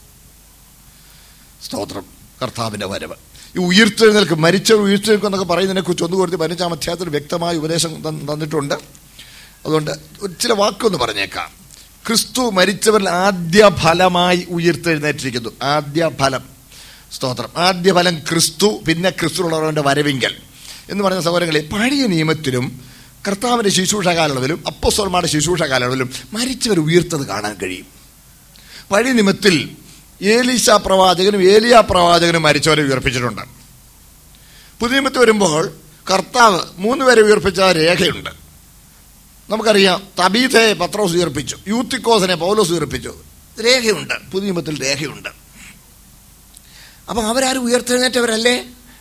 സ്തോത്രം കർത്താവിന്റെ വരവ് ഈ ഉയർത്തെഴുന്നേൽക്കും മരിച്ചവർ ഉയർത്തെഴുന്നേൽക്കും എന്നൊക്കെ പറയുന്നതിനെ കുറിച്ച് ഒന്നുകൂടി പതിനഞ്ചാം അധ്യായത്തിൽ വ്യക്തമായ ഉപദേശം തന്ന- തന്നിട്ടുണ്ട് അതുകൊണ്ട് ഒരു ചില വാക്കൊന്ന് പറഞ്ഞേക്കാം ക്രിസ്തു മരിച്ചവരിൽ ആദ്യ ഫലമായി ഉയർത്തെഴുന്നേറ്റിരിക്കുന്നു ആദ്യ ഫലം സ്തോത്രം ആദ്യ ഫലം ക്രിസ്തു പിന്നെ ക്രിസ്തുള്ളവരുടെ വരവിങ്കൽ എന്ന് പറയുന്ന സഹോദരങ്ങളെ പഴയ നിയമത്തിലും കർത്താവിന്റെ ശുശ്രൂഷ കാലയളവിലും അപ്പോസ്വലന്മാരുടെ ശുശ്രൂഷ കാലയളവിലും മരിച്ചവർ ഉയർത്തത് കാണാൻ കഴിയും പഴയ നിയമത്തിൽ ഏലീശ പ്രവാചകനും ഏലിയ പ്രവാചകനും മരിച്ചവരെ ഉയർപ്പിച്ചിട്ടുണ്ട് പുതിയ നിയമത്തിൽ വരുമ്പോൾ കർത്താവ് മൂന്ന് പേരെ ഉയർപ്പിച്ച രേഖയുണ്ട് നമുക്കറിയാം തബീഥയെ പത്രോസ് ഉയർപ്പിച്ചു യൂത്തിക്കോസിനെ പൗലോസ് ഉയർപ്പിച്ചു രേഖയുണ്ട് പുതിയ നിയമത്തിൽ രേഖയുണ്ട് അപ്പം അവരാരും ഉയർത്തെഴുന്നേറ്റവരല്ലേ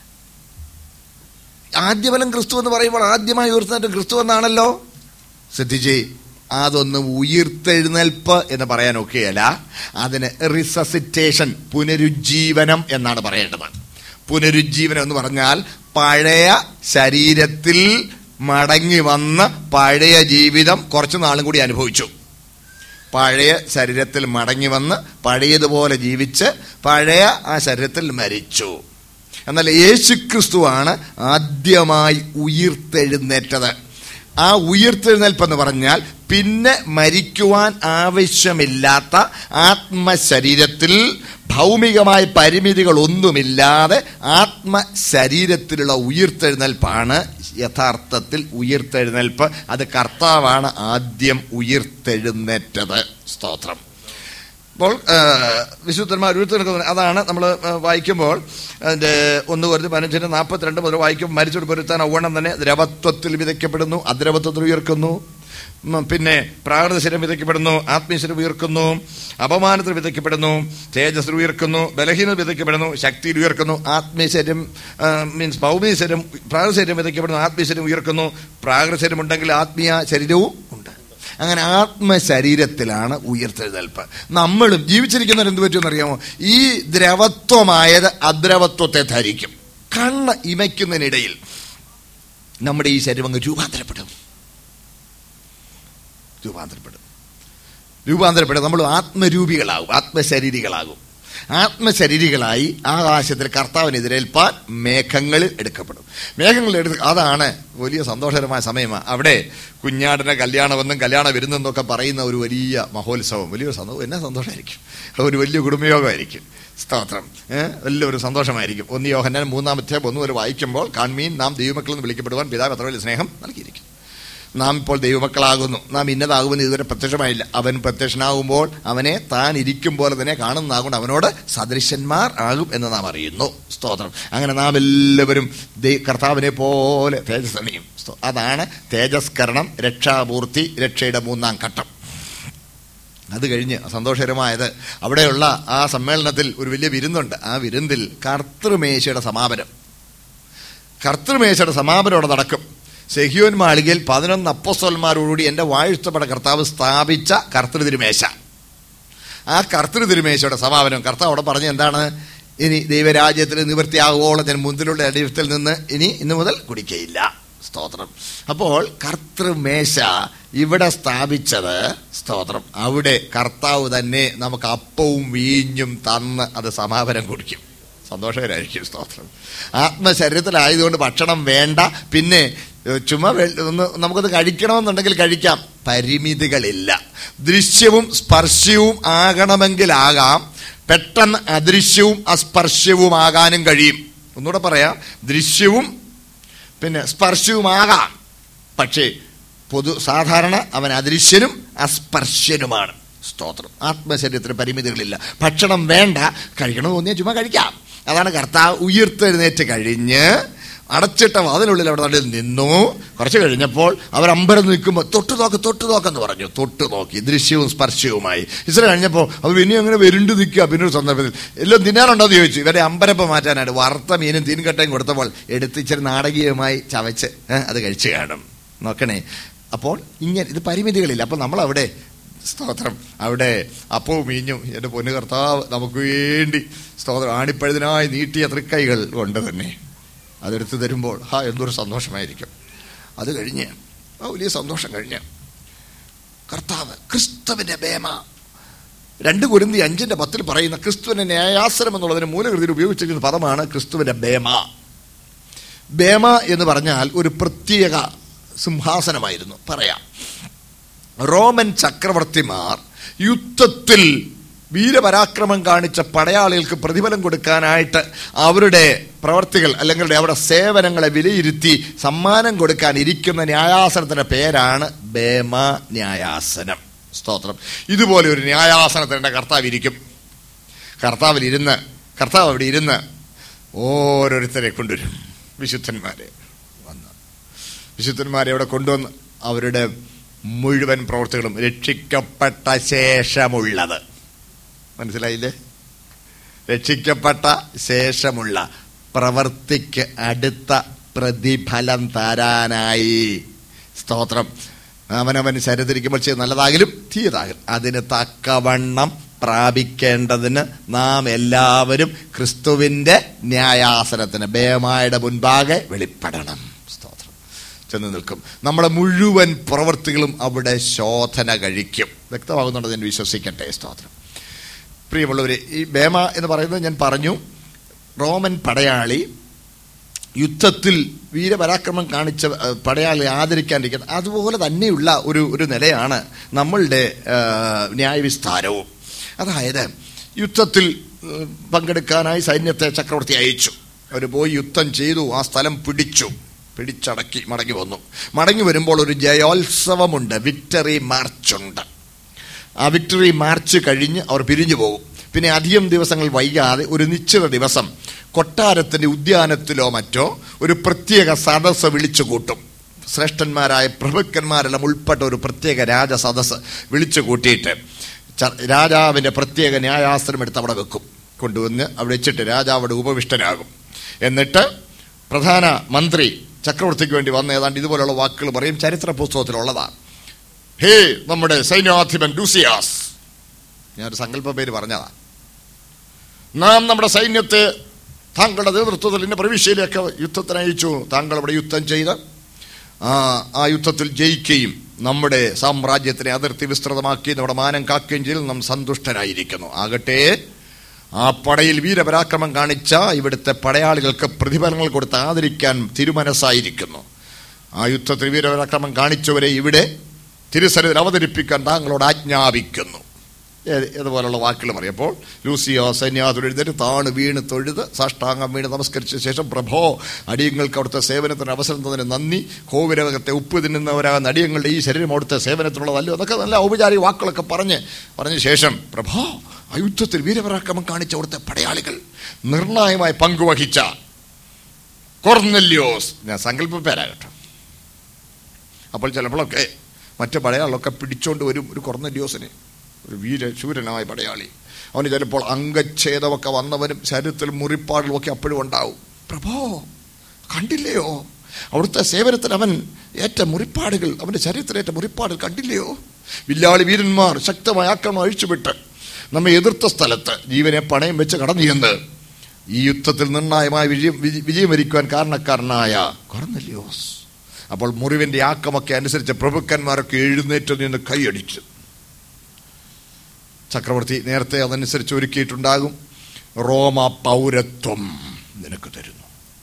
ആദ്യഫലം ക്രിസ്തു എന്ന് പറയുമ്പോൾ ആദ്യമായി ഉയർത്തെഴുന്നേറ്റ ക്രിസ്തു എന്നാണല്ലോ ശ്രദ്ധിച്ചേ അതൊന്ന് ഉയർത്തെഴുന്നേൽപ്പ് എന്ന് പറയാൻ ഒക്കെയല്ല അതിന് റിസസിറ്റേഷൻ പുനരുജ്ജീവനം എന്നാണ് പറയേണ്ടത് പുനരുജ്ജീവനം എന്ന് പറഞ്ഞാൽ പഴയ ശരീരത്തിൽ മടങ്ങി വന്ന് പഴയ ജീവിതം കുറച്ചു നാളും കൂടി അനുഭവിച്ചു പഴയ ശരീരത്തിൽ മടങ്ങി വന്ന് പഴയതുപോലെ ജീവിച്ച് പഴയ ആ ശരീരത്തിൽ മരിച്ചു എന്നാൽ യേശുക്രിസ്തുവാണ് ആദ്യമായി ഉയിർത്തെഴുന്നേറ്റത് ആ ഉയിർത്തെഴുന്നേൽപ്പ് എന്ന് പറഞ്ഞാൽ പിന്നെ മരിക്കുവാൻ ആവശ്യമില്ലാത്ത ആത്മശരീരത്തിൽ ഭൗമികമായ പരിമിതികളൊന്നുമില്ലാതെ ആത്മശരീരത്തിലുള്ള ഉയിർത്തെഴുന്നേൽപ്പാണ് യഥാർത്ഥത്തിൽ ഉയിർത്തെഴുന്നേൽപ്പ് അത് കർത്താവാണ് ആദ്യം ഉയിർത്തെഴുന്നേറ്റത് സ്തോത്രം അപ്പോൾ ആ, വിശുദ്ധന്മാർ ഉയർത്തെടുക്കുന്നത് അതാണ് നമ്മൾ വായിക്കുമ്പോൾ അതിൻ്റെ ഒന്ന് കുറച്ച് പതിനഞ്ചിന് നാൽപ്പത്തിരണ്ട് മുതൽ വായിക്കും മരിച്ചോട് പൊരുത്താൻ ഔവണ്ണം തന്നെ ദ്രവത്വത്തിൽ വിതയ്ക്കപ്പെടുന്നു അദ്രവത്വത്തിൽ ഉയർക്കുന്നു ഉം, പിന്നെ പ്രാകൃത ശരീരം വിതയ്ക്കപ്പെടുന്നു ആത്മീയശരം ഉയർക്കുന്നു അപമാനത്തിൽ വിതയ്ക്കപ്പെടുന്നു തേജസ്സിൽ ഉയർക്കുന്നു ബലഹീനത വിതയ്ക്കപ്പെടുന്നു ശക്തിയിൽ ഉയർക്കുന്നു ആത്മീയശരം മീൻസ് ഭൗമിക ശരീരം പ്രാകൃത ശരീരം വിതയ്ക്കപ്പെടുന്നു ആത്മീയശരം ഉയർക്കുന്നു പ്രാകൃത ശരീരം ഉണ്ടെങ്കിൽ ആത്മീയ ശരീരവും ഉണ്ട് അങ്ങനെ ആത്മശരീരത്തിലാണ് ഉയർത്തെഴുന്നേൽപ്പ് നമ്മളും ജീവിച്ചിരിക്കുന്നവർ എന്ത് പറ്റുമെന്ന് അറിയാമോ ഈ ദ്രവത്വമായത് അദ്രവത്വത്തെ ധരിക്കും കണ്ണ് ഇമയ്ക്കുന്നതിനിടയിൽ നമ്മുടെ ഈ ശരീരം അങ്ങ് രൂപാന്തരപ്പെടും രൂപാന്തരപ്പെടും രൂപാന്തരപ്പെടും നമ്മൾ ആത്മരൂപികളാകും ആത്മശരീരികളാകും ആത്മശരീരികളായി ആകാശത്തിൽ കർത്താവിനെതിരേൽപ്പാൻ മേഘങ്ങളിൽ എടുക്കപ്പെടും മേഘങ്ങളിൽ എടുത്ത് അതാണ് വലിയ സന്തോഷകരമായ സമയമാണ് അവിടെ കുഞ്ഞാടിന്റെ കല്യാണമെന്നും കല്യാണ വിരുന്നെന്നൊക്കെ പറയുന്ന ഒരു വലിയ മഹോത്സവം വലിയൊരു സന്തോഷം എന്നാ സന്തോഷമായിരിക്കും ഒരു വലിയ കുടുംബയോഗമായിരിക്കും സ്തോത്രം ഏഹ് വലിയൊരു സന്തോഷമായിരിക്കും ഒന്ന് യോഹന്നാൻ മൂന്നാമത്തെ ഒന്ന് വരെ വായിക്കുമ്പോൾ കാൺമീൻ നാം ദൈവമക്കൾ എന്ന് വിളിക്കപ്പെടുവാൻ പിതാവ് അത്ര വലിയ സ്നേഹം നൽകിയിരിക്കും നാം ഇപ്പോൾ ദൈവമക്കളാകുന്നു നാം ഇന്നതാകുമെന്ന് ഇതുവരെ പ്രത്യക്ഷമായില്ല അവൻ പ്രത്യക്ഷനാകുമ്പോൾ അവനെ താൻ ഇരിക്കും പോലെ തന്നെ കാണുന്നതാകൊണ്ട് അവനോട് സദൃശന്മാർ ആകും എന്ന് നാം അറിയുന്നു സ്തോത്രം അങ്ങനെ നാം എല്ലാവരും ദൈ- കർത്താവിനെ പോലെ തേജസ്സണിയും സ്തോത്രം സ്തോ- അതാണ് തേജസ്കരണം രക്ഷാപൂർത്തി രക്ഷയുടെ മൂന്നാം ഘട്ടം അത് കഴിഞ്ഞ് സന്തോഷകരമായത് അവിടെയുള്ള ആ സമ്മേളനത്തിൽ ഒരു വലിയ വിരുന്നുണ്ട് ആ വിരുന്നിൽ കർത്തൃമേശയുടെ സമാപനം കർത്തൃമേശയുടെ സമാപനം അവിടെ നടക്കും സെഹിയോൻ മാളികയിൽ പതിനൊന്ന് അപ്പസ്തോന്മാരോടുകൂടി എൻ്റെ വാഴ്ത്തപ്പെട്ട കർത്താവ് സ്ഥാപിച്ച കർത്തൃ തിരുമേശ ആ കർത്തൃ തിരുമേശയുടെ സമാപനം കർത്താവ് അവിടെ പറഞ്ഞ എന്താണ് ഇനി ദൈവരാജ്യത്തിൽ നിവൃത്തിയാകുവോളം ഞാൻ മുന്തിലുള്ള അടിയത്തിൽ നിന്ന് ഇനി ഇന്നു മുതൽ കുടിക്കയില്ല സ്തോത്രം അപ്പോൾ കർത്തൃമേശ ഇവിടെ സ്ഥാപിച്ചത് സ്തോത്രം അവിടെ കർത്താവ് തന്നെ നമുക്ക് അപ്പവും വീഞ്ഞും തന്ന് അത് സമാപനം കുടിക്കും സന്തോഷകരായിരിക്കും സ്തോത്രം ആത്മശരീരത്തിലായതുകൊണ്ട് ഭക്ഷണം വേണ്ട പിന്നെ ഏഹ്, ചുമ്മാ വെ- ഒന്ന് നമുക്കത് കഴിക്കണമെന്നുണ്ടെങ്കിൽ കഴിക്കാം പരിമിതികളില്ല ദൃശ്യവും സ്പർശ്യവും ആകണമെങ്കിലാകാം പെട്ടെന്ന് അദൃശ്യവും അസ്പർശ്യവുമാകാനും കഴിയും ഒന്നുകൂടെ പറയാം ദൃശ്യവും പിന്നെ സ്പർശവുമാകാം പക്ഷേ പൊതു സാധാരണ അവൻ അദൃശ്യനും അസ്പർശ്യനുമാണ് സ്തോത്രം ആത്മശരീരത്തിന് പരിമിതികളില്ല ഭക്ഷണം വേണ്ട കഴിക്കണമെന്ന് തോന്നിയാൽ ചുമ്മാ കഴിക്കാം അതാണ് കർത്താവ് ഉയർത്തെഴുന്നേറ്റ് കഴിഞ്ഞ് അടച്ചിട്ട വാതിനുള്ളിൽ അവിടെ നടുവിൽ നിന്നു കുറച്ച് കഴിഞ്ഞപ്പോൾ അവർ അമ്പരം നിൽക്കുമ്പോൾ തൊട്ട് നോക്ക് തൊട്ട് നോക്കെന്ന് പറഞ്ഞു തൊട്ട് നോക്കി ദൃശ്യവും സ്പർശവുമായി ഇച്ചിരി കഴിഞ്ഞപ്പോൾ അവർ പിന്നെ അങ്ങനെ വരുണ്ട് നിൽക്കുക പിന്നെ ഒരു സന്ദർഭത്തിൽ എല്ലാം തിന്നാനുണ്ടോ എന്ന് ചോദിച്ചു ഇവരെ അമ്പരപ്പം മാറ്റാനായിട്ട് വറുത്ത മീനും തീൻകട്ടയും കൊടുത്തപ്പോൾ എടുത്ത് ഇച്ചിരി നാടകീയമായി ചവച്ച് ഏ, അത് കഴിച്ചു കാണും നോക്കണേ അപ്പോൾ ഇങ്ങനെ ഇത് പരിമിതികളില്ല അപ്പോൾ നമ്മളവിടെ സ്തോത്രം അവിടെ അപ്പവും മീഞ്ഞും എൻ്റെ പൊന്നു കർത്താവ് നമുക്ക് വേണ്ടി സ്തോത്രം ആണിപ്പഴുതിനായി നീട്ടിയ തൃക്കൈകൾ കൊണ്ട് തന്നെ അതെടുത്ത് തരുമ്പോൾ ഹാ എന്തൊരു സന്തോഷമായിരിക്കും അത് കഴിഞ്ഞ് ആ വലിയ സന്തോഷം കഴിഞ്ഞ് കർത്താവ് ക്രിസ്തുവിന്റെ ബേമ രണ്ട് കുരുന്തി അഞ്ചിന്റെ പത്തിൽ പറയുന്ന ക്രിസ്തുവിന്റെ ന്യായാസനം എന്നുള്ളതിന് മൂലകൃതിയിൽ ഉപയോഗിച്ചിരിക്കുന്ന പദമാണ് ക്രിസ്തുവിന്റെ ബേമ ബേമ എന്ന് പറഞ്ഞാൽ ഒരു പ്രത്യേക സിംഹാസനമായിരുന്നു പറയാം റോമൻ ചക്രവർത്തിമാർ യുദ്ധത്തിൽ വീരപരാക്രമം കാണിച്ച പടയാളികൾക്ക് പ്രതിഫലം കൊടുക്കാനായിട്ട് അവരുടെ പ്രവർത്തികൾ അല്ലെങ്കിൽ അവരുടെ സേവനങ്ങളെ വിലയിരുത്തി സമ്മാനം കൊടുക്കാൻ ഇരിക്കുന്ന ന്യായാസനത്തിന്റെ പേരാണ് ബേമ ന്യായാസനം സ്തോത്രം ഇതുപോലെ ഒരു ന്യായാസനത്തിന്റെ കർത്താവ് ഇരിക്കും കർത്താവിൽ ഇരുന്ന് കർത്താവ് അവിടെ ഇരുന്ന് ഓരോരുത്തരെ കൊണ്ടുവരും വിശുദ്ധന്മാരെ വന്ന് വിശുദ്ധന്മാരെ അവിടെ കൊണ്ടുവന്ന് അവരുടെ മുഴുവൻ പ്രവർത്തികളും രക്ഷിക്കപ്പെട്ട ശേഷമുള്ളത് മനസ്സിലായില്ലേ രക്ഷിക്കപ്പെട്ട ശേഷമുള്ള പ്രവർത്തിക്ക് അടുത്ത പ്രതിഫലം തരാനായി സ്തോത്രം അവനവൻ ശരീരത്തിരിക്കുമ്പോൾ ചെയ്ത് നല്ലതാകലും തീയതാകലും അതിന് തക്കവണ്ണം പ്രാപിക്കേണ്ടതിന് നാം എല്ലാവരും ക്രിസ്തുവിന്റെ ന്യായാസനത്തിന് ബേമായുടെ മുൻപാകെ വെളിപ്പെടണം സ്തോത്രം ചെന്ന് നിൽക്കും നമ്മുടെ മുഴുവൻ പ്രവൃത്തികളും അവിടെ ശോധന കഴിക്കും വ്യക്തമാകുന്നുണ്ടെന്ന് ഞാൻ വിശ്വസിക്കട്ടെ സ്തോത്രം പ്രിയമുള്ളവരെ ഈ ബേമ എന്ന് പറയുന്നത് ഞാൻ പറഞ്ഞു റോമൻ പടയാളി യുദ്ധത്തിൽ വീരപരാക്രമം കാണിച്ച ഏഹ്, പടയാളി ആദരിക്കാണ്ടിരിക്കുന്നത് അതുപോലെ തന്നെയുള്ള ഒരു ഒരു നിലയാണ് നമ്മളുടെ ഏഹ്, ന്യായവിസ്താരവും അതായത് യുദ്ധത്തിൽ ഏഹ്, പങ്കെടുക്കാനായി സൈന്യത്തെ ചക്രവർത്തി അയച്ചു അവർ പോയി യുദ്ധം ചെയ്തു ആ സ്ഥലം പിടിച്ചു പിടിച്ചടക്കി മടങ്ങി വന്നു മടങ്ങി വരുമ്പോൾ ഒരു ജയോത്സവമുണ്ട് വിക്ടറി മാർച്ചുണ്ട് ആ വിക്ടറി മാർച്ച് കഴിഞ്ഞ് അവർ പിരിഞ്ഞു പോകും പിന്നെ അധികം ദിവസങ്ങൾ വൈകാതെ ഒരു നിശ്ചിത ദിവസം കൊട്ടാരത്തിന്റെ ഉദ്യാനത്തിലോ മറ്റോ ഒരു പ്രത്യേക സദസ്സ് വിളിച്ചു കൂട്ടും ശ്രേഷ്ഠന്മാരായ പ്രഭുക്കന്മാരെല്ലാം ഉൾപ്പെട്ട ഒരു പ്രത്യേക രാജ സദസ്സ് വിളിച്ചു കൂട്ടിയിട്ട് ച- രാജാവിന്റെ പ്രത്യേക ന്യായാസനം എടുത്ത് അവിടെ വെക്കും കൊണ്ടുവന്ന് അവിടെ വെച്ചിട്ട് രാജാവ് അവിടെ ഉപവിഷ്ടനാകും എന്നിട്ട് പ്രധാന മന്ത്രി ചക്രവർത്തിക്ക് വേണ്ടി വന്ന ഏതാണ്ട് ഇതുപോലുള്ള വാക്കുകൾ പറയും ചരിത്ര പുസ്തകത്തിലുള്ളതാണ് ഹേ നമ്മുടെ സൈന്യാധിപൻ ലൂസിയാസ് ഞാനൊരു സങ്കല്പ പേര് പറഞ്ഞതാ നാം നമ്മുടെ സൈന്യത്തെ താങ്കളുടെ നേതൃത്വത്തിൽ ഇന്ന പ്രവിശ്യയിലേക്ക് യുദ്ധത്തിന് അയച്ചു താങ്കൾ അവിടെ യുദ്ധം ചെയ്ത് ആ ആ യുദ്ധത്തിൽ ജയിക്കുകയും നമ്മുടെ സാമ്രാജ്യത്തിനെ അതിർത്തി വിസ്തൃതമാക്കി നമ്മുടെ മാനം കാക്കുകയും ചെയ്ത് നാം സന്തുഷ്ടരായിരിക്കുന്നു ആകട്ടെ ആ പടയിൽ വീരപരാക്രമം കാണിച്ച ഇവിടുത്തെ പടയാളികൾക്ക് പ്രതിഫലങ്ങൾ കൊടുത്ത് ആദരിക്കാൻ തിരുമനസ്സായിരിക്കുന്നു ആ യുദ്ധത്തിൽ വീരപരാക്രമം കാണിച്ചവരെ ഇവിടെ തിരുസരിൽ അവതരിപ്പിക്കാൻ താങ്കളോട് ആജ്ഞാപിക്കുന്നു ഏത് ഇതുപോലുള്ള വാക്കുകൾ പറയപ്പോൾ ലൂസിയോ സന്യാസുൽ എഴുന്നേറ്റ് താണ് വീണ് തൊഴുത് സാഷ്ടാംഗം വീണ് നമസ്കരിച്ച ശേഷം പ്രഭോ അടിയങ്ങൾക്ക് അവിടുത്തെ സേവനത്തിന് അവസരം തന്നതിന് നന്ദി കോവിലകത്തെ ഉപ്പ് തിന്നുന്നവരാകുന്ന അടിയങ്ങളുടെ ഈ ശരീരം അവിടുത്തെ സേവനത്തിനുള്ളതല്ലോ എന്നൊക്കെ നല്ല ഔപചാരിക വാക്കുകളൊക്കെ പറഞ്ഞ് പറഞ്ഞ ശേഷം പ്രഭോ ആ യുദ്ധത്തിൽ വീരപരാക്രമം കാണിച്ച അവിടുത്തെ പടയാളികൾ നിർണായകമായി പങ്കുവഹിച്ച കൊർന്നല്യോസ് ഞാൻ സങ്കല്പ പേരാകട്ടെ അപ്പോൾ ചിലപ്പോഴൊക്കെ മറ്റു പടയാളൊക്കെ പിടിച്ചോണ്ട് വരും ഒരു കൊർന്നല്യോസിനെ ഒരു വീരശൂരനായ പടയാളി അവന് ചിലപ്പോൾ അംഗച്ഛേദമൊക്കെ വന്നവനും ശരീരത്തിൽ മുറിപ്പാടും ഒക്കെ അപ്പോഴും ഉണ്ടാവും പ്രഭോ കണ്ടില്ലയോ അവിടുത്തെ സേവനത്തിൽ അവൻ ഏറ്റ മുറിപ്പാടുകൾ അവന്റെ ശരീരത്തിലേറ്റ മുറിപ്പാടുകൾ കണ്ടില്ലയോ വില്ലാളി വീരന്മാർ ശക്തമായ ആക്രമണം അഴിച്ചുവിട്ട് നമ്മെ എതിർത്ത സ്ഥലത്ത് ജീവനെ പണയം വെച്ച് കടന്നു ചെന്ന് ഈ യുദ്ധത്തിൽ നിർണായമായ വിജയം വിജ- വിജയം വരിക്കുവാൻ കാരണക്കാരനായ കൊറന്നല്യോസ് അപ്പോൾ മുറിവിന്റെ ആക്കമൊക്കെ അനുസരിച്ച് പ്രഭുക്കന്മാരൊക്കെ എഴുന്നേറ്റ് നിന്ന് കൈയടിച്ചു ചക്രവർത്തി നേരത്തെ അതനുസരിച്ച് ഒരുക്കിയിട്ടുണ്ടാകും റോമ പൗരത്വം നിനക്ക് തരുന്നു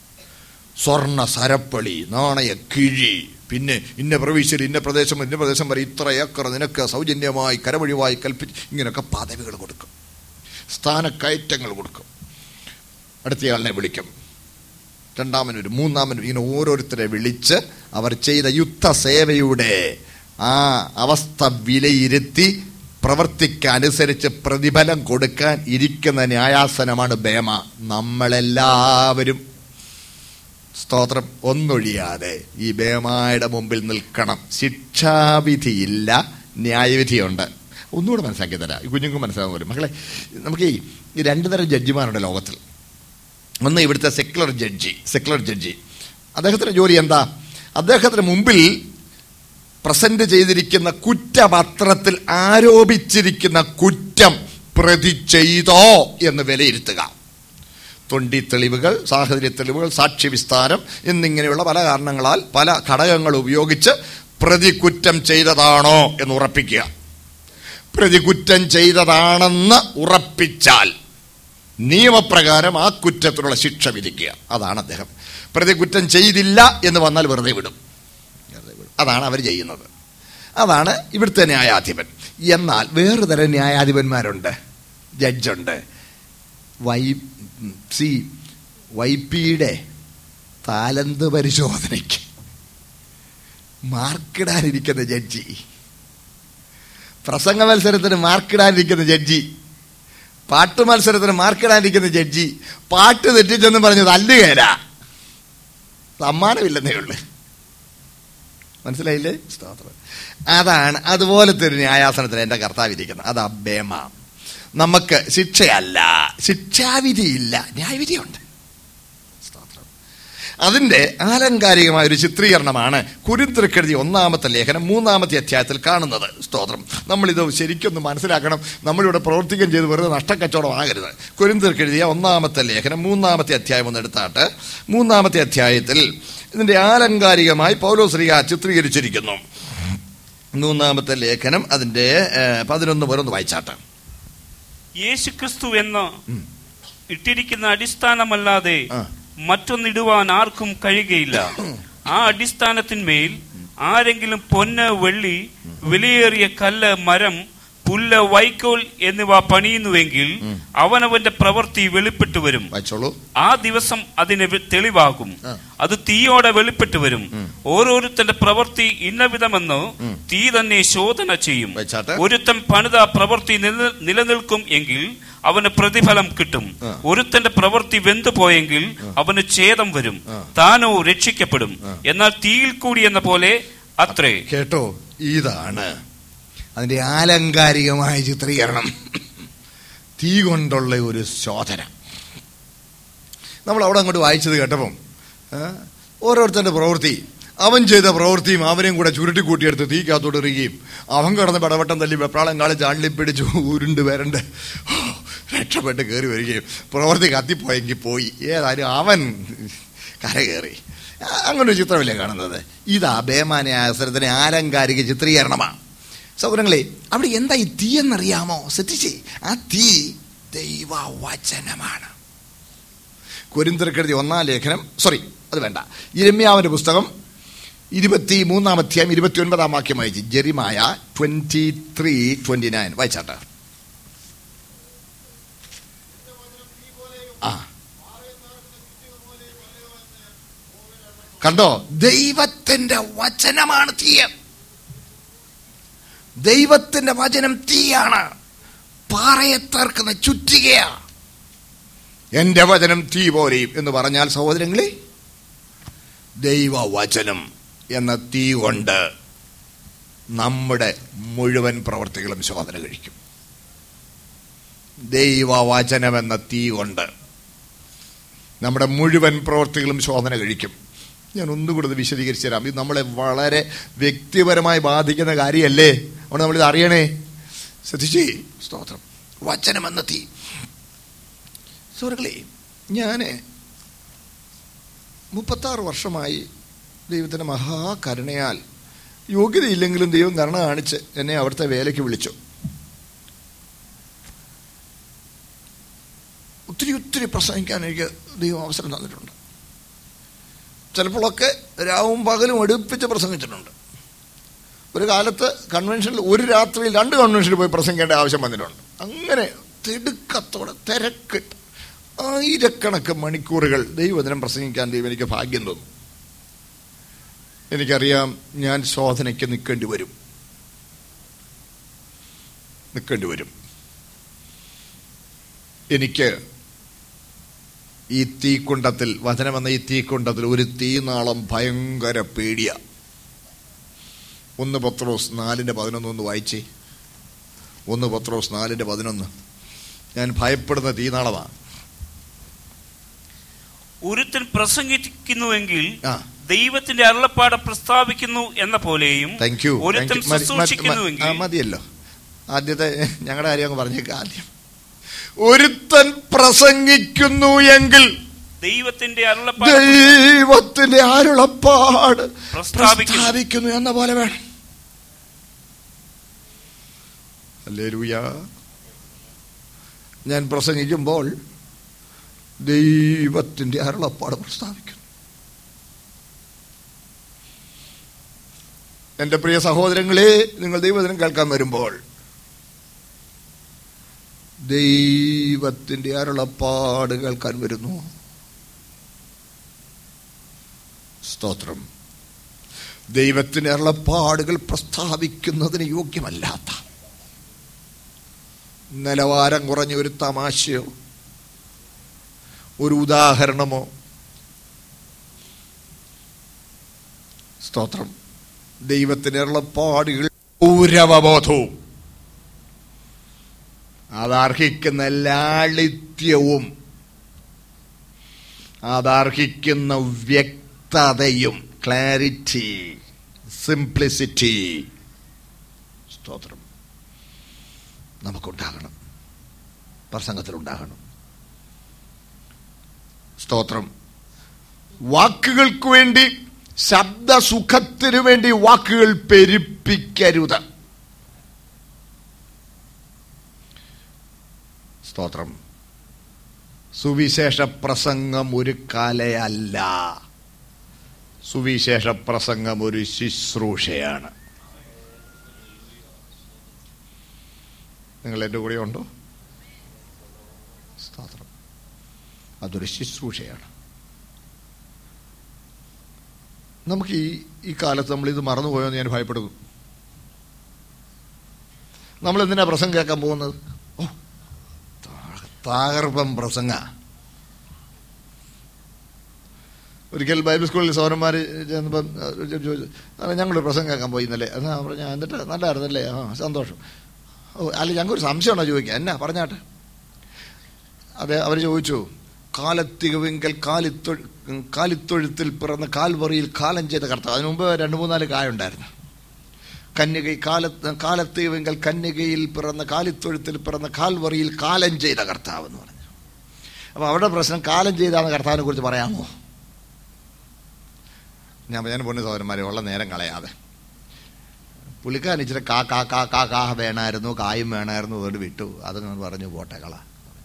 സ്വർണ സരപ്പളി നാണയ കിഴി പിന്നെ ഇന്ന പ്രവിശ്യയിൽ ഇന്ന പ്രദേശം ഇന്ന പ്രദേശം വരെ ഇത്ര ഏക്കർ നിനക്ക് സൗജന്യമായി കരവഴിവായി കൽപ്പിച്ച് ഇങ്ങനെയൊക്കെ പദവികൾ കൊടുക്കും സ്ഥാനക്കയറ്റങ്ങൾ കൊടുക്കും അടുത്തയാളിനെ വിളിക്കും രണ്ടാമനും ഒരു മൂന്നാമനും ഇങ്ങനെ ഓരോരുത്തരെ വിളിച്ച് അവർ ചെയ്ത യുദ്ധസേവയുടെ ആ അവസ്ഥ വിലയിരുത്തി പ്രവർത്തിക്കനുസരിച്ച് പ്രതിഫലം കൊടുക്കാൻ ഇരിക്കുന്ന ന്യായാസനമാണ് ബേമ നമ്മളെല്ലാവരും സ്തോത്രം ഒന്നൊഴിയാതെ ഈ ബേമായുടെ മുമ്പിൽ നിൽക്കണം ശിക്ഷാവിധിയില്ല ന്യായവിധിയുണ്ട് ഒന്നുകൂടെ മനസ്സിലാക്കി തരാം ഈ കുഞ്ഞുങ്ങൾക്ക് മനസ്സിലാകുന്ന പോലെ മക്കളെ നമുക്ക് ഈ ഈ രണ്ടു തരം ജഡ്ജിമാരുണ്ട് ലോകത്തിൽ ഒന്ന് ഇവിടുത്തെ സെക്കുലർ ജഡ്ജി സെക്കുലർ ജഡ്ജി അദ്ദേഹത്തിന്റെ ജോലി എന്താ അദ്ദേഹത്തിന് മുമ്പിൽ പ്രസന്റ് ചെയ്തിരിക്കുന്ന കുറ്റപത്രത്തിൽ ആരോപിച്ചിരിക്കുന്ന കുറ്റം പ്രതി ചെയ്തോ എന്ന് വിലയിരുത്തുക തൊണ്ടി തെളിവുകൾ സാഹചര്യ തെളിവുകൾ സാക്ഷി വിസ്താരം എന്നിങ്ങനെയുള്ള പല കാരണങ്ങളാൽ പല ഘടകങ്ങൾ ഉപയോഗിച്ച് പ്രതി കുറ്റം ചെയ്തതാണോ എന്ന് ഉറപ്പിക്കുക പ്രതി കുറ്റം ചെയ്തതാണെന്ന് ഉറപ്പിച്ചാൽ നിയമപ്രകാരം ആ കുറ്റത്തിനുള്ള ശിക്ഷ വിധിക്കുക അതാണ് അദ്ദേഹം പ്രതി കുറ്റം ചെയ്തില്ല എന്ന് വന്നാൽ വെറുതെ വിടും വെറുതെ വിടും. അതാണ് അവർ ചെയ്യുന്നത് അതാണ് ഇവിടുത്തെ ന്യായാധിപൻ എന്നാൽ വേറെ തരം ന്യായാധിപന്മാരുണ്ട് ജഡ്ജുണ്ട് വൈ സി വൈപ്പിയുടെ താലന്ത് പരിശോധനയ്ക്ക് മാർക്കിടാനിരിക്കുന്ന ജഡ്ജി പ്രസംഗ മത്സരത്തിന് മാർക്കിടാനിരിക്കുന്ന ജഡ്ജി പാട്ട് മത്സരത്തിന് മാർക്കിടാനിരിക്കുന്ന ജഡ്ജി പാട്ട് തെറ്റിച്ചെന്ന് പറഞ്ഞ് തല്ലുകേല സമ്മാനമില്ലെന്നേ ഉള്ളു മനസ്സിലായില്ലേ സ്തോത്രം അതാണ് അതുപോലത്തെ ഒരു ന്യായാസനത്തിൽ എൻ്റെ കർത്താവ് ഇരിക്കുന്നത് അത് അബേമ നമുക്ക് ശിക്ഷയല്ല ശിക്ഷാവിധിയില്ല ന്യായവിധിയുണ്ട് സ്തോത്രം അതിൻ്റെ ആലങ്കാരികമായ ഒരു ചിത്രീകരണമാണ് കുരുത്തിരക്കെഴുതി ഒന്നാമത്തെ ലേഖനം മൂന്നാമത്തെ അധ്യായത്തിൽ കാണുന്നത് സ്തോത്രം നമ്മളിത് ശരിക്കൊന്ന് മനസ്സിലാക്കണം നമ്മളിവിടെ പ്രവർത്തിക്കുകയും ചെയ്ത് വെറുതെ നഷ്ടക്കച്ചവടം ആകരുത് കുരുത്തിരക്കെഴുതിയ ഒന്നാമത്തെ ലേഖനം മൂന്നാമത്തെ അധ്യായം ഒന്ന് എടുത്താട്ട് മൂന്നാമത്തെ അധ്യായത്തിൽ ഇതിൻ്റെ ആലങ്കാരികമായി പൗലോശ്രീക ചിത്രീകരിച്ചിരിക്കുന്നു മൂന്നാമത്തെ ലേഖനം അതിൻ്റെ ഏഹ്, പതിനൊന്ന് പേർ ഒന്ന് വായിച്ചാട്ട് യേശുക്രിസ്തു എന്ന ഇട്ടിരിക്കുന്ന അടിസ്ഥാനമല്ലാതെ ആ. മറ്റൊന്നിടുവാൻ ആർക്കും കഴിയുകയില്ല ആ അടിസ്ഥാനത്തിന്മേൽ ആരെങ്കിലും പൊന്ന് വെള്ളി വിലയേറിയ കല്ല് മരം പുല്ല് വൈക്കോൽ എന്നിവ പണിയുന്നുവെങ്കിൽ അവനവന്റെ പ്രവൃത്തി വെളിപ്പെട്ടു വരും വായിച്ചോളൂ ആ ദിവസം അതിന് വെ- തെളിവാകും ആ. അത് തീയോടെ വെളിപ്പെട്ടു വരും ഓരോരുത്തന്റെ പ്രവൃത്തി ഇന്നവിധമെന്ന് തീ തന്നെ ശോധന ചെയ്യും വായിച്ചാട്ടെ. ഒരുത്തൻ പണിത പ്രവൃത്തി നില- നിലനിൽക്കും എങ്കിൽ അവന് പ്രതിഫലം കിട്ടും ആ. ഒരുത്തന്റെ പ്രവൃത്തി വെന്തുപോയെങ്കിൽ അവന് ഛേദം വരും താനോ രക്ഷിക്കപ്പെടും എന്നാൽ തീയിൽ കൂടി എന്ന പോലെ അത്രേ കേട്ടോ ഇതാണ് അതിൻ്റെ ആലങ്കാരികമായ ചിത്രീകരണം തീ കൊണ്ടുള്ള ഒരു ശോധന നമ്മൾ അവിടെ അങ്ങോട്ട് വായിച്ചത് കേട്ടപ്പം ആ, ഓരോരുത്തരുടെ പ്രവൃത്തി അവൻ ചെയ്ത പ്രവൃത്തിയും അവനെയും കൂടെ ചുരുട്ടി കൂട്ടിയെടുത്ത് തീക്കകത്തോട്ട് എറിയുകയും അവൻ കിടന്ന് പടവട്ടം തല്ലി വെപ്രാളം കാളിച്ച് അള്ളി പിടിച്ച് ഉരുണ്ട് വരണ്ട് രക്ഷപ്പെട്ട് കയറി വരികയും പ്രവൃത്തി കത്തിപ്പോയെങ്കിൽ പോയി ഏതായാലും അവൻ കര കയറി അങ്ങനെ ഒരു ചിത്രമല്ലേ കാണുന്നത് ഇതാ ബേമാനെ അവസരത്തിന് ആലങ്കാരിക ചിത്രീകരണമാണ് സൗകര്യങ്ങളെ അവിടെ എന്താ ഈ തീ എന്നറിയാമോ ശ്രദ്ധിച്ചേ ആ തീ ദൈവവചനമാണ് കൊരിന്തർക്കെഴുതി ഒന്നാം ലേഖനം സോറി അത് വേണ്ട ഇരമ്യാവിന്റെ പുസ്തകം ഇരുപത്തി മൂന്നാം അധ്യായം ഇരുപത്തി ഒൻപതാം വാക്യം വായിച്ചു Jeremiah twenty three twenty nine വായിച്ചാട്ടെ ആ കണ്ടോ ദൈവത്തിന്റെ വചനമാണ് തീയം ദൈവത്തിന്റെ വചനം തീയാണ് പാറയെ തേർക്കുന്ന ചുറ്റികയാ എന്റെ വചനം തീ പോലെയും എന്ന് പറഞ്ഞാൽ സഹോദരങ്ങളെ ദൈവവചനം എന്ന തീ കൊണ്ട് നമ്മുടെ മുഴുവൻ പ്രവർത്തികളും ശോധന കഴിക്കും ദൈവവചനം എന്ന തീ കൊണ്ട് നമ്മുടെ മുഴുവൻ പ്രവർത്തികളും ശോധന കഴിക്കും ഞാൻ ഒന്നുകൂടെ ഇത് വിശദീകരിച്ചു തരാം ഇത് നമ്മളെ വളരെ വ്യക്തിപരമായി ബാധിക്കുന്ന കാര്യമല്ലേ അതുകൊണ്ട് നമ്മളിത് അറിയണേ ശ്രദ്ധിച്ചേ സ്തോത്രം വചനം എന്ന തീ സുഹൃത്തുക്കളെ ഞാൻ മുപ്പത്താറ് വർഷമായി ദൈവത്തിൻ്റെ മഹാകരുണയാൽ യോഗ്യതയില്ലെങ്കിലും ദൈവം കരുണ കാണിച്ച് എന്നെ അവിടുത്തെ വേലയ്ക്ക് വിളിച്ചു ഒത്തിരി ഒത്തിരി പ്രസംഗിക്കാൻ എനിക്ക് ദൈവം അവസരം തന്നിട്ടുണ്ട് ചിലപ്പോഴൊക്കെ രാവും പകലും അടുപ്പിച്ച് പ്രസംഗിച്ചിട്ടുണ്ട് ഒരു കാലത്ത് കൺവെൻഷനിൽ ഒരു രാത്രിയിൽ രണ്ട് കൺവെൻഷനിൽ പോയി പ്രസംഗിക്കേണ്ട ആവശ്യം വന്നിട്ടുണ്ട് അങ്ങനെ തിടുക്കത്തോടെ തിരക്കിട്ട് ആയിരക്കണക്ക് മണിക്കൂറുകൾ ദൈവദിനം പ്രസംഗിക്കാൻ ദൈവം എനിക്ക് ഭാഗ്യം തന്നു എനിക്കറിയാം ഞാൻ ശോധനയ്ക്ക് നിൽക്കേണ്ടി വരും നിൽക്കേണ്ടി വരും എനിക്ക് ഈ തീക്കുണ്ടത്തിൽ വചനമെന്ന ഈ തീക്കുണ്ടത്തിൽ ഒരു തീനാളം ഭയങ്കര പേടിയ ഒന്ന് പത്രോസ് നാലിൻ്റെ പതിനൊന്ന് ഒന്ന് വായിച്ചേ ഒന്ന് പത്രോസ് നാലിൻ്റെ പതിനൊന്ന് ഞാൻ ഭയപ്പെടുന്ന തീനാളമാണ് ഒരുത്തൻ പ്രസംഗിക്കുന്നുവെങ്കിൽ ആ ദൈവത്തിന്റെ അരുളപ്പാട് പ്രസ്താവിക്കുന്നു എന്ന പോലെയും താങ്ക് യു ഒരുത്തൻ ശുശ്രൂഷിക്കുന്നുവെങ്കിൽ മതിയല്ലോ ആദ്യത്തെ ഞങ്ങളുടെ കാര്യം അങ്ങ് പറഞ്ഞേക്ക് ആദ്യം ഒരുത്തൻ പ്രസംഗിക്കുന്നു എങ്കിൽ ദൈവത്തിന്റെ അരുളപ്പാട് ദൈവത്തിന്റെ അരുളപ്പാട് പ്രസ്താവിക്കുന്നു. പ്രസ്താവിക്കുന്നു എന്ന പോലെ വേണം ഹല്ലേലൂയ ഞാൻ പ്രസംഗിക്കുമ്പോൾ ദൈവത്തിന്റെ അരുളപ്പാട് പ്രസ്താവിക്കുന്നു എൻ്റെ പ്രിയ സഹോദരങ്ങളെ നിങ്ങൾ ദൈവത്തിനും കേൾക്കാൻ വരുമ്പോൾ ദൈവത്തിന്റെ അരുളപ്പാട് കേൾക്കാൻ വരുന്നു സ്തോത്രം ദൈവത്തിന്റെ അരുളപ്പാടുകൾ പ്രസ്താവിക്കുന്നതിന് യോഗ്യമല്ലാത്ത നിലവാരം കുറഞ്ഞ ഒരു തമാശയോ ഒരു ഉദാഹരണമോ സ്തോത്രം ദൈവത്തിന്റെ അരുളപ്പാടുകൾ ഗൗരവബോധവും അതർഹിക്കുന്ന ലാളിത്യവും അതർഹിക്കുന്ന വ്യക്തതയും ക്ലാരിറ്റി സിംപ്ലിസിറ്റി സ്തോത്രം നമുക്കുണ്ടാകണം പ്രസംഗത്തിലുണ്ടാകണം സ്തോത്രം വാക്കുകൾക്ക് വേണ്ടി ശബ്ദസുഖത്തിനു വേണ്ടി വാക്കുകൾ പെരുപ്പിക്കരുത് സ്തോത്രം സുവിശേഷ പ്രസംഗം ഒരു കലയല്ല സുവിശേഷ പ്രസംഗം ഒരു ശുശ്രൂഷയാണ് നിങ്ങൾ എൻ്റെ കൂടെ ഉണ്ടോ സ്തോത്രം അതൊരു ശുശ്രൂഷയാണ് നമുക്ക് ഈ ഈ കാലത്ത് നമ്മൾ ഇത് മറന്നുപോയോ എന്ന് ഞാൻ ഭയപ്പെടുന്നു നമ്മൾ എന്തിനാ പ്രസംഗം കേൾക്കാൻ പോകുന്നത് ഓ താകർപ്പം പ്രസംഗ ഒരിക്കൽ ബൈബിൾ സ്കൂളിൽ സൗരന്മാർ ചെന്നപ്പം ചോദിച്ചു ഞങ്ങൾ പ്രസംഗം കേൾക്കാൻ പോയി ഇന്നലെ എന്നാ പറഞ്ഞ എന്നിട്ട് നല്ലതായിരുന്നല്ലേ ആ സന്തോഷം ഓ അല്ല ഞങ്ങൾക്കൊരു സംശയമാണോ ചോദിക്കുക എന്നാ പറഞ്ഞാട്ടെ അതെ അവർ ചോദിച്ചു കാലത്തികവിങ്കൽ കാലിത്തൊഴു കാലിത്തൊഴുത്തിൽ പിറന്ന കാൽവറിയിൽ കാലം ചെയ്ത കർത്താവ് അതിനു മുമ്പ് രണ്ട് മൂന്നാല് കായുണ്ടായിരുന്നു കന്യക കാലത്ത് കാലത്തികവിങ്കൽ കന്യകയിൽ പിറന്ന കാലിത്തൊഴുത്തിൽ പിറന്ന കാൽവറിയിൽ കാലം ചെയ്ത കർത്താവ് എന്ന് പറഞ്ഞു അപ്പോൾ അവിടെ പ്രശ്നം കാലം ചെയ്താണ് കർത്താവിനെ കുറിച്ച് പറയാമോ ഞാൻ ഞാൻ പൊന്നു സഹോദരന്മാരെ ഉള്ള നേരം കളയാതെ പുള്ളിക്കാരൻ ഇച്ചിരി കാ കാ കാ കാ കാ വേണമായിരുന്നു കായും വേണമായിരുന്നു അതുകൊണ്ട് വിട്ടു അതങ്ങനെ പറഞ്ഞു പോട്ടെ കള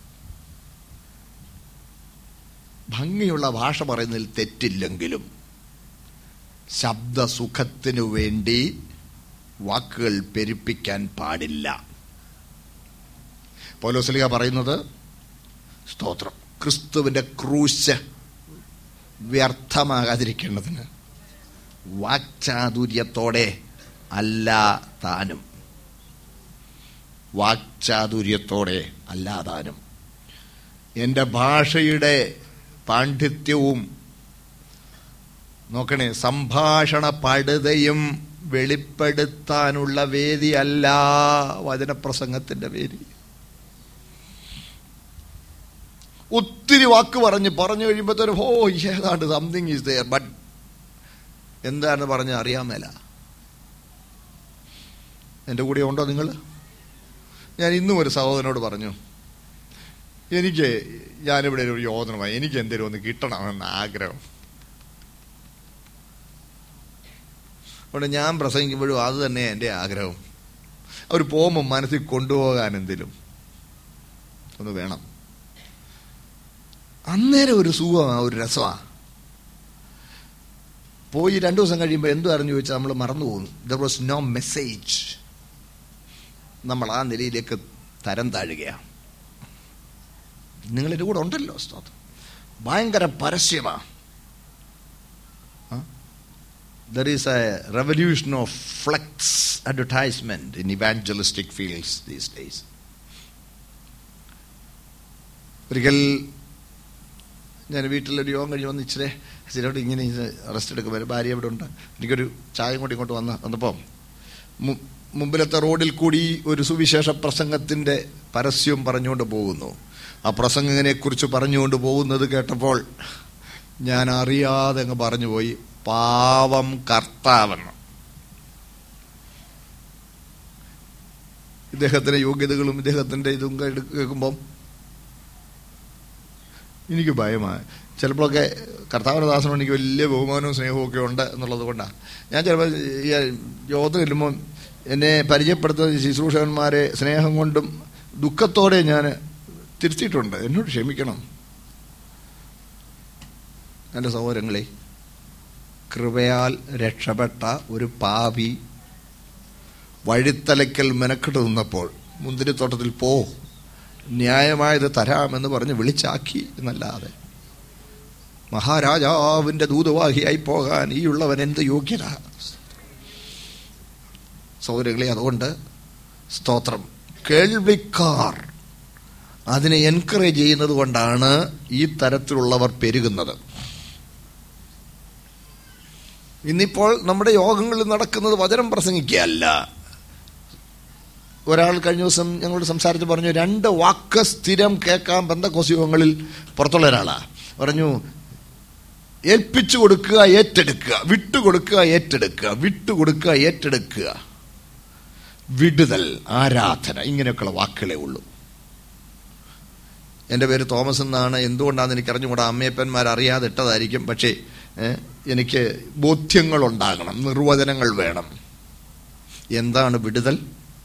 ഭംഗിയുള്ള ഭാഷ പറയുന്നതിൽ തെറ്റില്ലെങ്കിലും ശബ്ദസുഖത്തിനു വേണ്ടി വാക്കുകൾ പെരുപ്പിക്കാൻ പാടില്ല പൗലോസ്ലിക പറയുന്നത് സ്തോത്രം ക്രിസ്തുവിന്റെ ക്രൂശ് വ്യർത്ഥമാകാതിരിക്കേണ്ടതിന് വാക്ചാതുര്യത്തോടെ അല്ല താനും വാക്ചാതുര്യത്തോടെ അല്ല താനും എൻ്റെ ഭാഷയുടെ പാണ്ഡിത്യവും നോക്കണേ സംഭാഷണ പടുതയും വെളിപ്പെടുത്താനുള്ള വേദിയല്ല വചനപ്രസംഗത്തിന്റെ വേദി ഒത്തിരി വാക്ക് പറഞ്ഞ് പറഞ്ഞു കഴിയുമ്പോഴത്തേനും ഓ ഏതാണ്ട് സംതിങ് ഈസ് ദയർ ബട്ട് എന്താണെന്ന് പറഞ്ഞ് അറിയാൻ മേല എൻ്റെ കൂടെ ഉണ്ടോ നിങ്ങൾ ഞാൻ ഇന്നും ഒരു സഹോദരനോട് പറഞ്ഞു എനിക്ക് ഞാനിവിടെ ഒരു യോജനമായി എനിക്ക് എന്തെങ്കിലും ഒന്ന് കിട്ടണമെന്ന് ആഗ്രഹം അതുകൊണ്ട് ഞാൻ പ്രസംഗിക്കുമ്പോഴും അത് തന്നെ എൻ്റെ ആഗ്രഹം അവർ പോകുമ്പോൾ മനസ്സിൽ കൊണ്ടുപോകാൻ എന്തെങ്കിലും ഒന്ന് വേണം അന്നേരം ഒരു സുഖമാണ് ഒരു രസമാണ് പോയി രണ്ടു ദിവസം കഴിയുമ്പോൾ എന്തു അറിഞ്ഞു ചോദിച്ചാൽ നമ്മൾ മറന്നു പോകുന്നു ദർ വാസ് നോ മെസ്സേജ് നമ്മൾ ആ നിലയിലേക്ക് തരം താഴുകയാണ് നിങ്ങളെൻ്റെ കൂടെ ഉണ്ടല്ലോ സ്തോത്രം ഭയങ്കര പരസ്യമാണ് there is a revolution of flex advertisement in evangelistic fields these days ഒരിക്കൽ ഞാൻ വീട്ടിലൊരു യോഗം കഴിഞ്ഞ് വന്ന് ഇച്ചിരി സ്ഥിരമായിട്ട് ഇങ്ങനെ റെസ്റ്റ് എടുക്കുമ്പോൾ ഭാര്യ ഇവിടെ ഉണ്ട് എനിക്കൊരു ചായ കൊണ്ട് ഇങ്ങോട്ട് വന്ന് വന്നപ്പോൾ മു- മുമ്പിലത്തെ റോഡിൽ കൂടി ഒരു സുവിശേഷ പ്രസംഗത്തിൻ്റെ പരസ്യം പറഞ്ഞുകൊണ്ട് പോകുന്നു ആ പ്രസംഗനെ കുറിച്ച് പറഞ്ഞുകൊണ്ട് പോകുന്നത് കേട്ടപ്പോൾ ഞാൻ അറിയാതെ അങ്ങ് പറഞ്ഞു പോയി പാവം കർത്താവെന്ന് ഇദ്ദേഹത്തിന്റെ യോഗ്യതകളും ഇദ്ദേഹത്തിന്റെ ഇതും കേട്ട് കേൾക്കുമ്പം എനിക്ക് ഭയമാണ് ചിലപ്പോഴൊക്കെ കർത്താവിന്റെ ദാസനോട് എനിക്ക് വലിയ ബഹുമാനവും സ്നേഹവും ഒക്കെ ഉണ്ട് എന്നുള്ളത് കൊണ്ടാണ് ഞാൻ ചിലപ്പോൾ ഈ യോഗത്തിൽ ചെല്ലുമ്പോൾ എന്നെ പരിചയപ്പെടുത്തുന്ന ശുശ്രൂഷകന്മാരെ സ്നേഹം കൊണ്ടും ദുഃഖത്തോടെ ഞാൻ തിരുത്തിയിട്ടുണ്ട് എന്നോട് ക്ഷമിക്കണം എൻ്റെ സഹോദരങ്ങളെ കൃപയാൽ രക്ഷപ്പെട്ട ഒരു പാപി വഴിത്തലയ്ക്കൽ മെനക്കെട്ട് നിന്നപ്പോൾ മുന്തിരിത്തോട്ടത്തിൽ പോ ന്യായമായത് തരാമെന്ന് പറഞ്ഞ് വിളിച്ചാക്കി എന്നല്ലാതെ മഹാരാജാവിന്റെ ദൂതവാഹിയായി പോകാൻ ഈ ഉള്ളവൻ എന്ത് യോഗ്യത സൗകര്യങ്ങളെ അതുകൊണ്ട് സ്തോത്രം കേൾവിക്കാർ അതിനെ എൻകറേജ് ചെയ്യുന്നത് കൊണ്ടാണ് ഈ തരത്തിലുള്ളവർ പെരുകുന്നത് ഇന്നിപ്പോൾ നമ്മുടെ യോഗങ്ങളിൽ നടക്കുന്നത് വചനം പ്രസംഗിക്കുകയല്ല ഒരാൾ കഴിഞ്ഞ ദിവസം ഞങ്ങളോട് സംസാരിച്ച് പറഞ്ഞു രണ്ട് വാക്ക് സ്ഥിരം കേൾക്കാൻ ബന്ധക്കോസ് യോഗങ്ങളിൽ പുറത്തുള്ള ഒരാളാ പറഞ്ഞു ഏൽപ്പിച്ചു കൊടുക്കുക ഏറ്റെടുക്കുക വിട്ടുകൊടുക്കുക ഏറ്റെടുക്കുക വിട്ടുകൊടുക്കുക ഏറ്റെടുക്കുക വിടുതൽ ആരാധന ഇങ്ങനെയൊക്കെയുള്ള വാക്കുകളേ ഉള്ളൂ എൻ്റെ പേര് തോമസ് എന്നാണ് എന്തുകൊണ്ടാണെന്ന് എനിക്ക് അറിഞ്ഞുകൂടാ അമ്മയപ്പന്മാർ അറിയാതെ ഇട്ടതായിരിക്കും പക്ഷേ ഏഹ്, എനിക്ക് ബോധ്യങ്ങൾ ഉണ്ടാകണം നിർവചനങ്ങൾ വേണം എന്താണ് വിടുതൽ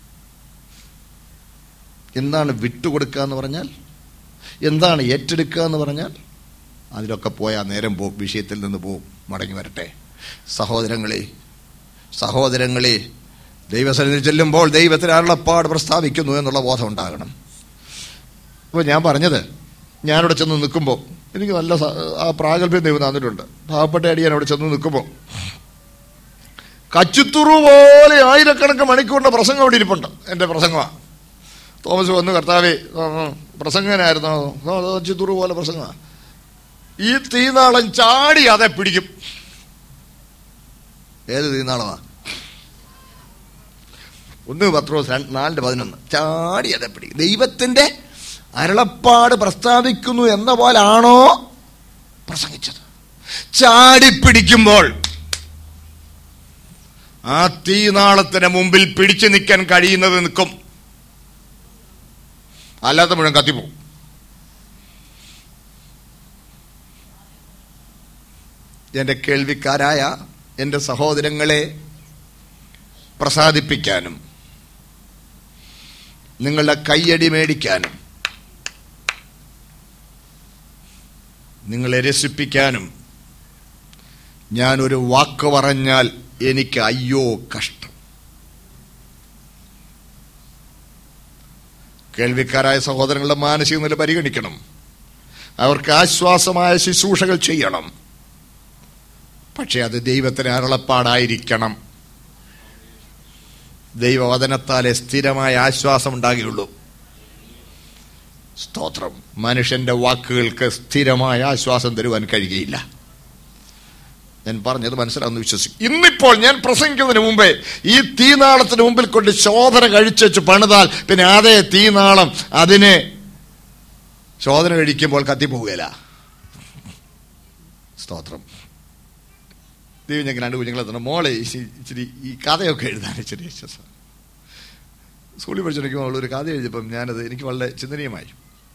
എന്താണ് വിട്ടുകൊടുക്കുക എന്ന് പറഞ്ഞാൽ എന്താണ് ഏറ്റെടുക്കുക എന്ന് പറഞ്ഞാൽ അതിലൊക്കെ പോയാൽ നേരം പോകും വിഷയത്തിൽ നിന്ന് പോവും മടങ്ങി വരട്ടെ സഹോദരങ്ങളെ സഹോദരങ്ങളെ ദൈവസന്നിധി ചെല്ലുമ്പോൾ ദൈവത്തിന് അരുളപ്പാട് പ്രസ്താവിക്കുന്നു എന്നുള്ള ബോധം ഉണ്ടാകണം അപ്പോൾ ഞാൻ പറഞ്ഞത് ഞാനിവിടെ ചെന്ന് നിൽക്കുമ്പോൾ എനിക്ക് നല്ല സ- ആ പ്രാഗൽഭ്യം ദൈവം തന്നിട്ടുണ്ട് പാവപ്പെട്ട അടിയാൻ അവിടെ ചെന്ന് നിൽക്കുമ്പോൾ കച്ചുത്തുറു പോലെ ആയിരക്കണക്കിന് മണിക്കൂറിന്റെ പ്രസംഗം അവിടെ ഇരിപ്പുണ്ട് എൻ്റെ പ്രസംഗമാണ് തോമസ് വന്ന് കർത്താവേ ആ, ആ, പ്രസംഗനായിരുന്നു കച്ചുത്തുറു പോലെ പ്രസംഗമാണ് ഈ തീനാളം ചാടി അതെ പിടിക്കും ഏത് തീനാളമാ ഒന്ന് പത്രോസ് രണ്ട് നാലിന്റെ പതിനൊന്ന് ചാടി അതെ പിടിക്കും ദൈവത്തിന്റെ അരുളപ്പാട് പ്രസ്താവിക്കുന്നു എന്ന പോലാണോ പ്രസംഗിച്ചത് ചാടിപ്പിടിക്കുമ്പോൾ ആ തീനാളത്തിന് മുമ്പിൽ പിടിച്ചു നിൽക്കാൻ കഴിയുന്നത് നിൽക്കും അല്ലാത്ത മുഴുവൻ കത്തിപ്പോവും എന്റെ കേൾവിക്കാരായ എന്റെ സഹോദരങ്ങളെ പ്രസാദിപ്പിക്കാനും നിങ്ങളുടെ കയ്യടി മേടിക്കാനും നിങ്ങളെ രസിപ്പിക്കാനും ഞാനൊരു വാക്ക് പറഞ്ഞാൽ എനിക്ക് അയ്യോ കഷ്ടം കേൾവിക്കാരായ സഹോദരങ്ങളുടെ മാനസിക നില പരിഗണിക്കണം അവർക്ക് ആശ്വാസമായ ശുശ്രൂഷകൾ ചെയ്യണം പക്ഷെ അത് ദൈവത്തിന് അരുളപ്പാടായിരിക്കണം ദൈവവചനത്താലെ സ്ഥിരമായ ആശ്വാസം ഉണ്ടാകുകയുള്ളൂ സ്തോത്രം മനുഷ്യന്റെ വാക്കുകൾക്ക് സ്ഥിരമായ ആശ്വാസം തരുവാൻ കഴിയുകയില്ല ഞാൻ പറഞ്ഞത് മനസ്സിലാവുന്ന വിശ്വസിക്കും ഇന്നിപ്പോൾ ഞാൻ പ്രസംഗിക്കുന്നതിന് മുമ്പേ ഈ തീനാളത്തിന് മുമ്പിൽ കൊണ്ട് ശോധന കഴിച്ചു പണിതാൽ പിന്നെ അതേ തീനാളം അതിനെ ശോധന കഴിക്കുമ്പോൾ കത്തിപ്പോവുകയില്ല സ്തോത്രം ദൈവം ഞങ്ങൾ രണ്ട് കുഞ്ഞുങ്ങളെ തന്നെ മോളെ ഇച്ചി- ഇച്ചിരി ഈ കഥയൊക്കെ എഴുതാൻ ഇച്ചിരി വിശ്വാസം സ്കൂളിൽ പഠിച്ചിരിക്കുമ്പോൾ അവൾ ഒരു കഥ എഴുതിയപ്പം ഞാനത് എനിക്ക് വളരെ ചിന്തനീയമായി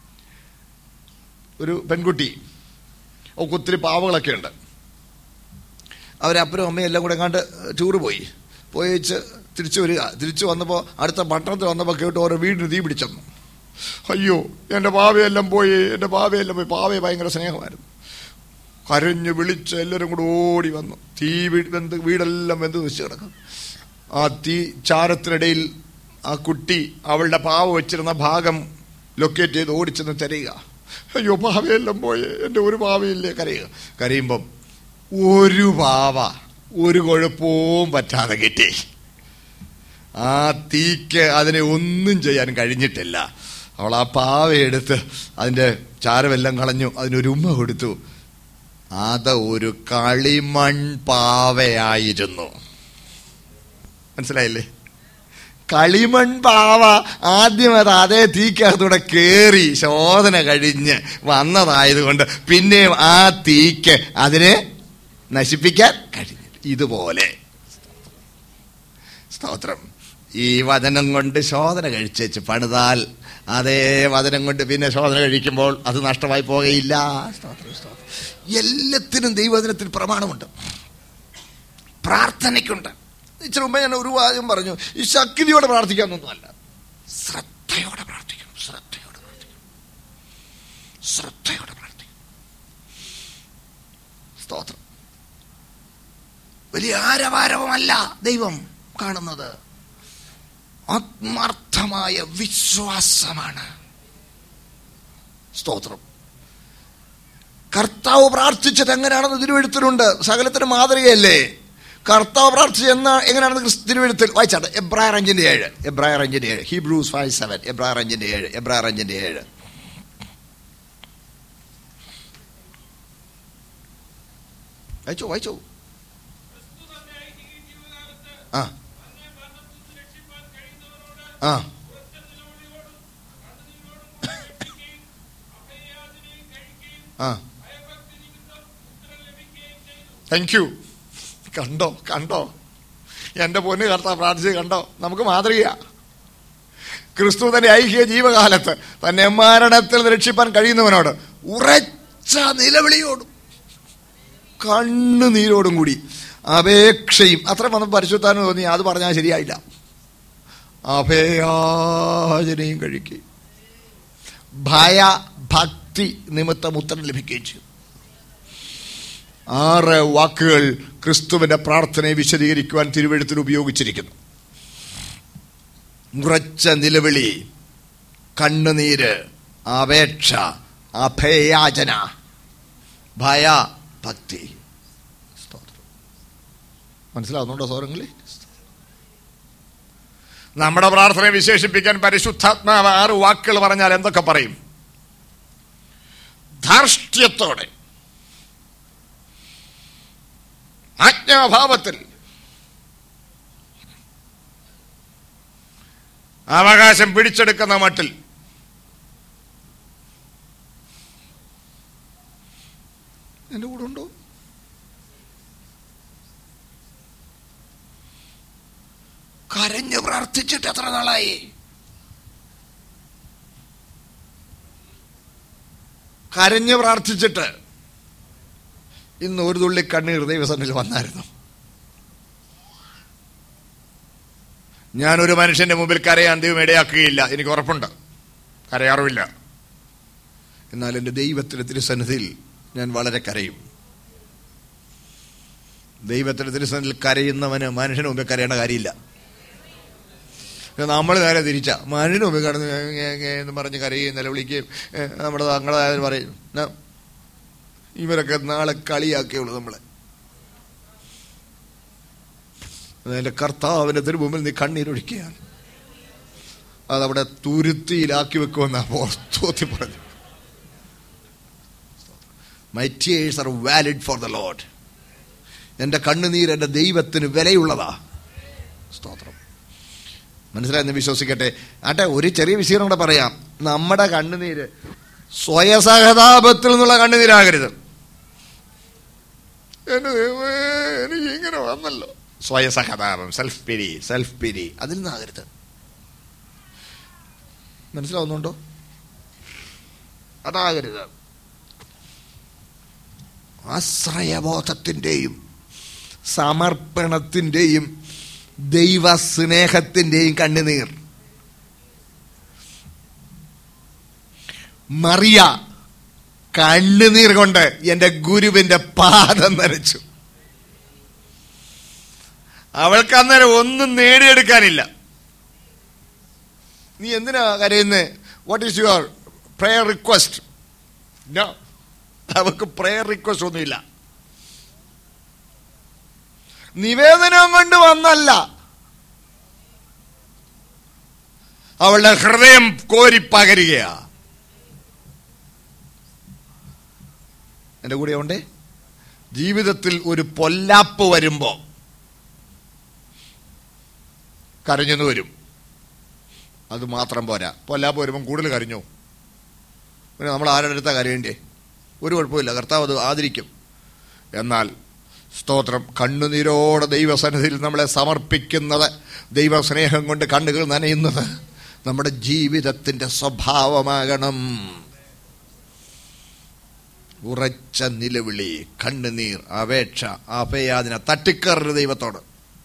ഒരു പെൺകുട്ടി അവൾക്ക് ഒത്തിരി പാവകളൊക്കെ ഉണ്ട് അവരപ്പനും അമ്മയും എല്ലാം കൂടെ കണ്ട് ടൂറ് പോയി പോയി വെച്ച് തിരിച്ചു വരിക തിരിച്ചു വന്നപ്പോൾ അടുത്ത പട്ടണത്തിൽ വന്നപ്പോൾ കേട്ട് ഓരോ വീടിന് തീ പിടിച്ചെന്നു അയ്യോ എൻ്റെ പാവയെല്ലാം പോയി എൻ്റെ പാവയെല്ലാം പോയി പാവയെ ഭയങ്കര സ്നേഹമായിരുന്നു കരഞ്ഞ് വിളിച്ച് എല്ലാവരും കൂടെ ഓടി വന്നു തീ വീ- വെന്ത് വീടെല്ലാം വെന്ത് നശിച്ചു കിടക്കും ആ തീ ചാരത്തിനിടയിൽ ആ കുട്ടി അവളുടെ പാവ വെച്ചിരുന്ന ഭാഗം ലൊക്കേറ്റ് ചെയ്ത് ഓടിച്ചെന്ന് തിരയുക അയ്യോ പാവയെല്ലാം പോയി എൻ്റെ ഒരു പാവയില്ലേ കരയുക കരയുമ്പം ഒരു പാവ ഒരു കുഴപ്പവും പറ്റാതെ കിട്ടി ആ തീക്ക് അതിനെ ഒന്നും ചെയ്യാൻ കഴിഞ്ഞിട്ടില്ല അവൾ ആ പാവയെടുത്ത് അതിൻ്റെ ചാരമെല്ലാം കളഞ്ഞു അതിനൊരു ഉമ്മ കൊടുത്തു അത് ഒരു കളിമൺ പാവയായിരുന്നു മനസ്സിലായില്ലേ കളിമൺ പാവ ആദ്യം അത് അതേ തീക്കകത്തൂടെ കേറി ശോധന കഴിഞ്ഞ് വന്നതായതുകൊണ്ട് പിന്നെയും ആ തീക്ക് അതിനെ നശിപ്പിക്കാൻ കഴിഞ്ഞു ഇതുപോലെ സ്തോത്രം ഈ വചനം കൊണ്ട് ശോധന കഴിച്ചേച്ച് പണിതാൽ അതേ വചനം കൊണ്ട് പിന്നെ ശോധന കഴിക്കുമ്പോൾ അത് നഷ്ടമായി പോകുകയില്ല സ്തോത്രം സ്തോത്രം എല്ലാത്തിനും ദൈവവചനത്തിൽ പ്രമാണമുണ്ട് പ്രാർത്ഥനയ്ക്കുണ്ട് ഇച്ചിരി മുമ്പേ ഞാൻ ഒരു വാചകം പറഞ്ഞു ഈ ശക്തിയോടെ പ്രാർത്ഥിക്കാനൊന്നുമല്ല ശ്രദ്ധയോടെ പ്രാർത്ഥിക്കണം ശ്രദ്ധയോടെ പ്രാർത്ഥിക്കണം ശ്രദ്ധയോടെ പ്രാർത്ഥിക്കണം സ്തോത്രം വലിയ ആരവാരവുമല്ല ദൈവം കാണുന്നത് ആത്മാർത്ഥമായ വിശ്വാസമാണ് സ്തോത്രം കർത്താവ് പ്രാർത്ഥിച്ചത് എങ്ങനെയാണെന്ന് തിരുവെഴുത്തിലുണ്ട് സകലത്തിന് മാതൃകയല്ലേ കർത്താവ് പ്രാർത്ഥിച്ചത് എന്നാ എങ്ങനെയാണെന്ന് ക്രിസ്തു തിരുവെഴുത്തിൽ വായിച്ചാട്ടെ എബ്രായർ അഞ്ചിന്റെ ഏഴ് എബ്രായർ അഞ്ചിന്റെ ഏഴ് ഹീബ്രൂസ് ഫൈവ് സെവൻ എബ്രായർ അഞ്ചിന്റെ ഏഴ് എബ്രായർ അഞ്ചിന്റെ ഏഴ് വായിച്ചോ വായിച്ചോ ആ ആ ആ താങ്ക് യു കണ്ടോ കണ്ടോ എൻ്റെ പൊന്ന് കർത്താവ് പ്രാർത്ഥിച്ച് കണ്ടോ നമുക്ക് മാതൃകയാ ക്രിസ്തു തന്റെ ഐക്യ ജീവകാലത്ത് തന്നെ മരണത്തിൽ നിന്ന് രക്ഷിപ്പാൻ കഴിയുന്നവനോട് ഉറച്ച നിലവിളിയോടും കണ്ണുനീരോടും കൂടി അപേക്ഷയും അത്ര വന്ന് പരിശുദ്ധാനം തോന്നി അത് പറഞ്ഞാൽ ശരിയായില്ല അഭയാചനയും കഴിക്കുകയും ഭയ ഭക്തി നിമിത്തം ഉത്തരം ലഭിക്കുകയും ചെയ്തു ആറ് വാക്കുകൾ ക്രിസ്തുവിന്റെ പ്രാർത്ഥനയെ വിശദീകരിക്കുവാൻ തിരുവഴുത്തിൽ ഉപയോഗിച്ചിരിക്കുന്നു ഉറച്ച നിലവിളി കണ്ണുനീര് അപേക്ഷ അഭയാചന ഭയ ഭക്തി സ്തോത്രം. മനസ്സിലാവുന്നുണ്ടോ സൗരങ്ങളെ നമ്മുടെ പ്രാർത്ഥനയെ വിശേഷിപ്പിക്കാൻ പരിശുദ്ധാത്മാവ് ആറ് വാക്കുകൾ പറഞ്ഞാൽ എന്തൊക്കെ പറയും ധാർഷ്ട്യത്തോടെ ആജ്ഞാഭാവത്തിൽ അവകാശം പിടിച്ചെടുക്കുന്ന മട്ടിൽ എന്റെ കൂടെ ഉണ്ടോ കരഞ്ഞു പ്രാർത്ഥിച്ചിട്ട് എത്ര നാളായി കരഞ്ഞു പ്രാർത്ഥിച്ചിട്ട് ഇന്ന് ഒരു തുള്ളി കണ്ണീർ ദൈവസന്നിൽ വന്നായിരുന്നു ഞാനൊരു മനുഷ്യന്റെ മുമ്പിൽ കരയാൻ ദൈവം ഇടയാക്കുകയില്ല എനിക്ക് ഉറപ്പുണ്ട് കരയാറുമില്ല എന്നാൽ എൻ്റെ ദൈവത്തിന്റെ തിരുസന്നിധിയിൽ ഞാൻ വളരെ കരയും ദൈവത്തിന്റെ തിരുസന്നിധിയിൽ കരയുന്നവന് മനുഷ്യന് മുമ്പിൽ കരയേണ്ട കാര്യമില്ല നമ്മൾ നേരെ തിരിച്ച മനുഷ്യന് മുമ്പിൽ കടന്ന് ഏ, ഏ, എന്ന് പറഞ്ഞ് കരയുകയും നിലവിളിക്കുകയും ഏ, നമ്മുടെ തങ്ങളായ പറയും "ന- ഇവരൊക്കെ നാളെ കളിയാക്കിയുള്ളൂ നമ്മളെ അതിന്റെ കർത്താവിന്റെ തിരുമുമ്പിൽ നീ കണ്ണീരൊഴിക്കുകയാണ് അതവിടെ തുരുത്തിയിലാക്കി വെക്കുമെന്ന തോത്തി പറഞ്ഞു my tears are valid for the Lord എൻ്റെ കണ്ണുനീർ എൻ്റെ ദൈവത്തിന് വിലയുള്ളതാ സ്തോത്രം മനസ്സിലായെന്ന് വിശ്വസിക്കട്ടെ ആട്ടെ ഒരു ചെറിയ വിഷയം കൂടെ പറയാം നമ്മുടെ കണ്ണുനീര് സ്വയസഹതാപത്തിൽ നിന്നുള്ള കണ്ണുനീരാകരുത് എന്റെ ദൈവമേ, എനിക്ക് ഇങ്ങനെ വന്നല്ലോ സ്വയസഹതാപം സെൽഫ് പിരി സെൽഫ് പിരി അതിൽ നിന്നാകരുത് മനസ്സിലാവുന്നുണ്ടോ അതാകരുത് ആശ്രയബോധത്തിൻ്റെയും സമർപ്പണത്തിൻ്റെയും ദൈവസ്നേഹത്തിൻ്റെയും കണ്ണുനീർ മറിയ കണ്ണുനീർ കൊണ്ട് എൻ്റെ ഗുരുവിൻ്റെ പാദം നനച്ചു അവൾക്ക് അന്നേരം ഒന്നും നേടിയെടുക്കാനില്ല നീ എന്തിനാ കരയുന്നത് what is your prayer request no അവൾക്ക് പ്രേയർ റിക്വസ്റ്റ് ഒന്നുമില്ല നിവേദനം കൊണ്ട് വന്നല്ല അവളുടെ ഹൃദയം കോരിപ്പകരുകയാ എൻ്റെ കൂടെ ഉണ്ടേ ജീവിതത്തിൽ ഒരു പൊല്ലാപ്പ് വരുമ്പോ കരഞ്ഞെന്ന് വരും അത് മാത്രം പോരാ പൊല്ലാപ്പ് വരുമ്പം കൂടുതൽ കരഞ്ഞു പിന്നെ നമ്മൾ ആരുടെ അടുത്താ കരയണ്ടേ ഒരു കുഴപ്പമില്ല കർത്താവ് അത് ആദരിക്കും എന്നാൽ സ്തോത്രം കണ്ണുനീരോടെ ദൈവസന്നിധിയിൽ നമ്മളെ സമർപ്പിക്കുന്നത് ദൈവസ്നേഹം കൊണ്ട് കണ്ണുകൾ നനയുന്നത് നമ്മുടെ ജീവിതത്തിൻ്റെ സ്വഭാവമാകണം ഉറച്ച നിലവിളി കണ്ണുനീർ അപേക്ഷ അഭയാതിന തട്ടിക്കറരുത് ദൈവത്തോട്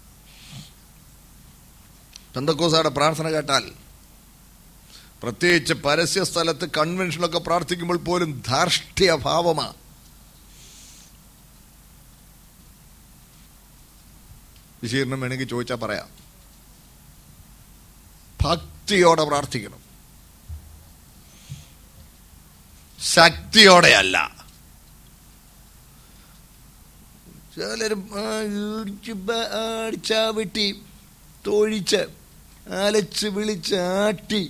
പെന്തക്കോസാടെ പ്രാർത്ഥന കേട്ടാൽ പ്രത്യേകിച്ച് പരസ്യ സ്ഥലത്ത് കൺവെൻഷനൊക്കെ പ്രാർത്ഥിക്കുമ്പോൾ പോലും ധാർഷ്ട്യഭാവമാണ് വിശീർണം വേണമെങ്കിൽ ചോദിച്ചാൽ പറയാം ഭക്തിയോടെ പ്രാർത്ഥിക്കണം ശക്തിയോടെയല്ല ചിലരും ആ, ഇടിച്ച് ബ- അടിച്ചാവിട്ടി തൊഴിച്ച് അലച്ച് വിളിച്ച് ആട്ടി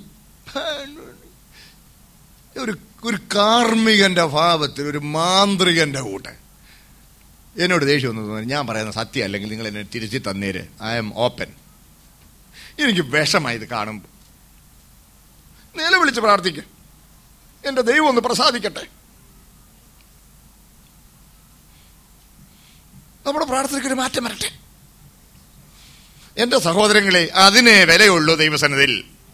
ഒരു ഒരു കാർമ്മികന്റെ ഭാവത്തിൽ ഒരു മാന്ത്രികന്റെ കൂട്ട് എന്നോട് ദേഷ്യം ഒന്നും തോന്നി ഞാൻ പറയുന്ന സത്യം അല്ലെങ്കിൽ നിങ്ങൾ എന്നെ തിരിച്ചു തന്നേര് ഐ എം ഓപ്പൻ എനിക്ക് വിഷമായി ഇത് കാണുമ്പോൾ നിലവിളിച്ച് പ്രാർത്ഥിക്കും എന്റെ ദൈവം ഒന്ന് പ്രസാദിക്കട്ടെ നമ്മുടെ പ്രാർത്ഥനയ്ക്ക് ഒരു മാറ്റം വരട്ടെ എന്റെ സഹോദരങ്ങളെ അതിനെ വിലയുള്ളൂ ദൈവസന്നിധിയിൽ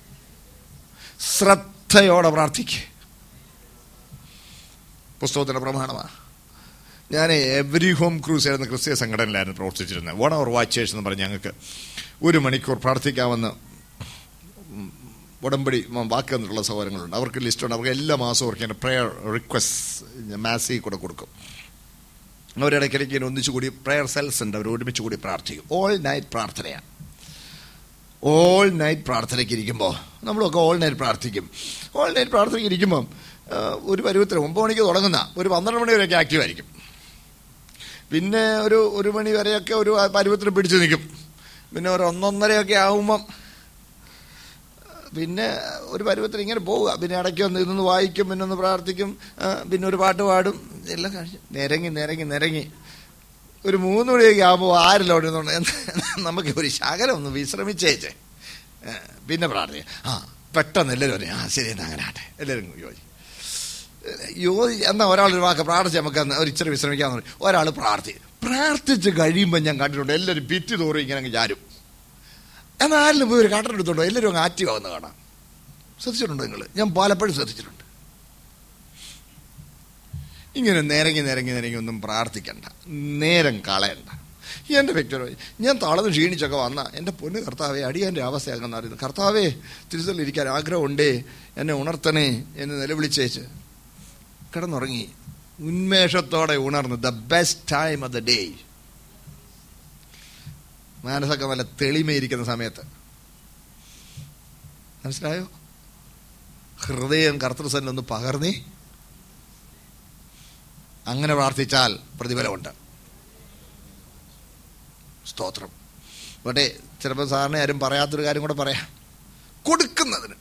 ശ്രദ്ധയോടെ പ്രാർത്ഥിക്കുക പുസ്തകത്തിന്റെ പ്രമാണമാണ് ഞാൻ എവരി ഹോം ക്രൂസ് എന്ന ക്രിസ്തീയ സംഘടനയിലായിരുന്നു പ്രവർത്തിച്ചിരുന്നത് വൺ അവർ വാച്ചേഴ്സ് എന്ന് പറഞ്ഞ് ഞങ്ങൾക്ക് ഒരു മണിക്കൂർ പ്രാർത്ഥിക്കാമെന്ന് ഉം, ഉടമ്പടി ഉം, വാക്ക് തന്നിട്ടുള്ള സൗകര്യങ്ങളുണ്ട് അവർക്ക് ലിസ്റ്റുണ്ട് അവർക്ക് എല്ലാ മാസവും അവർക്ക് എൻ്റെ പ്രെയർ റിക്വസ്റ്റ് മാസി കൂടെ കൊടുക്കും അവരിടയ്ക്കിടയ്ക്ക് ഇങ്ങനെ ഒന്നിച്ചു കൂടി പ്രെയർ സെൽസ് ഉണ്ട് അവർ ഒരുമിച്ച് കൂടി പ്രാർത്ഥിക്കും ഓൾ നൈറ്റ് പ്രാർത്ഥനയാണ് ഓൾ നൈറ്റ് പ്രാർത്ഥനയ്ക്ക് ഇരിക്കുമ്പോൾ നമ്മളൊക്കെ ഓൾ നൈറ്റ് പ്രാർത്ഥിക്കും ഓൾ നൈറ്റ് പ്രാർത്ഥനയ്ക്ക് ഇരിക്കുമ്പം ആ, ഒരു പരുവത്തിന് ഒമ്പത് മണിക്ക് തുടങ്ങുന്ന ഒരു പന്ത്രണ്ട് മണി വരെയൊക്കെ ആക്റ്റീവ് ആയിരിക്കും പിന്നെ ഒരു ഒരു മണി വരെയൊക്കെ ഒരു പരുവത്തിന് പിടിച്ചു നിൽക്കും പിന്നെ ഒരു ഒന്നൊന്നരയൊക്കെ ആകുമ്പം പിന്നെ ഒരു പരുവത്തിന് ഇങ്ങനെ പോവുക പിന്നെ ഇടയ്ക്ക് ഒന്ന് ഇതൊന്ന് വായിക്കും പിന്നെ ഒന്ന് പ്രാർത്ഥിക്കും ആ, പിന്നെ ഒരു പാട്ട് പാടും എല്ലാം കഴിഞ്ഞ് നിരങ്ങി നിരങ്ങി നിരങ്ങി ഒരു മൂന്ന് മണിയൊക്കെ ആകുമ്പോൾ ആരിലോട്ട് നമുക്ക് ഒരു ശകലം ഒന്ന് വിശ്രമിച്ചേച്ചേ ഏ, പിന്നെ പ്രാർത്ഥിക്കാം ആ പെട്ടെന്ന് എല്ലാവരും പറയും ആ ശരി എന്നാ അങ്ങനെ ആട്ടെ എല്ലാവരും യോജി യോജി എന്നാൽ ഒരാളൊരു വാക്ക് പ്രാർത്ഥിച്ച് നമുക്ക് ഒന്ന് ഒരു ഇച്ചിരി വിശ്രമിക്കാന്ന് പറയും ഒരാൾ പ്രാർത്ഥി പ്രാർത്ഥിച്ച് കഴിയുമ്പോൾ ഞാൻ കണ്ടിട്ടുണ്ട് എല്ലാവരും ഭിത്തി തോറും ഇങ്ങനെ അങ്ങ് ചാരും എന്നാൽ ആരിലും പോയി ഒരു കട്ടനെടുത്തോണ്ടോ എല്ലാവരും അങ്ങ് ആക്റ്റീവ് ആവുന്ന കാണാം ശ്രദ്ധിച്ചിട്ടുണ്ടോ നിങ്ങൾ ഞാൻ പലപ്പോഴും ശ്രദ്ധിച്ചിട്ടുണ്ട് ഇങ്ങനെ നിരങ്ങി നിരങ്ങി നിരങ്ങി ഒന്നും പ്രാർത്ഥിക്കണ്ട നേരം കളയണ്ട എൻ്റെ വ്യക്തിപരമായി ഞാൻ തളർന്ന് ക്ഷീണിച്ചൊക്കെ വന്ന എൻ്റെ പൊന്ന് കർത്താവെ അടിയൻ്റെ അവസ്ഥയാണെന്ന് അറിയുന്നു കർത്താവേ തിരുത്തലിരിക്കാൻ ആഗ്രഹമുണ്ടേ എന്നെ ഉണർത്തണേ എന്ന് നിലവിളിച്ചേച്ച് കിടന്നുറങ്ങി ഉന്മേഷത്തോടെ ഉണർന്നു the best time of the day മനസ്സൊക്കെ നല്ല തെളിമയിരിക്കുന്ന സമയത്ത് മനസ്സിലായോ ഹൃദയം കർത്തൃസന്നിൽ ഒന്ന് പകർന്നേ അങ്ങനെ പ്രാർത്ഥിച്ചാൽ പ്രതിഫലമുണ്ട് സ്തോത്രം ഇവിടെ ചിലപ്പോൾ സാറിന് ആരും പറയാത്തൊരു കാര്യം കൂടെ പറയാം കൊടുക്കുന്നതിന്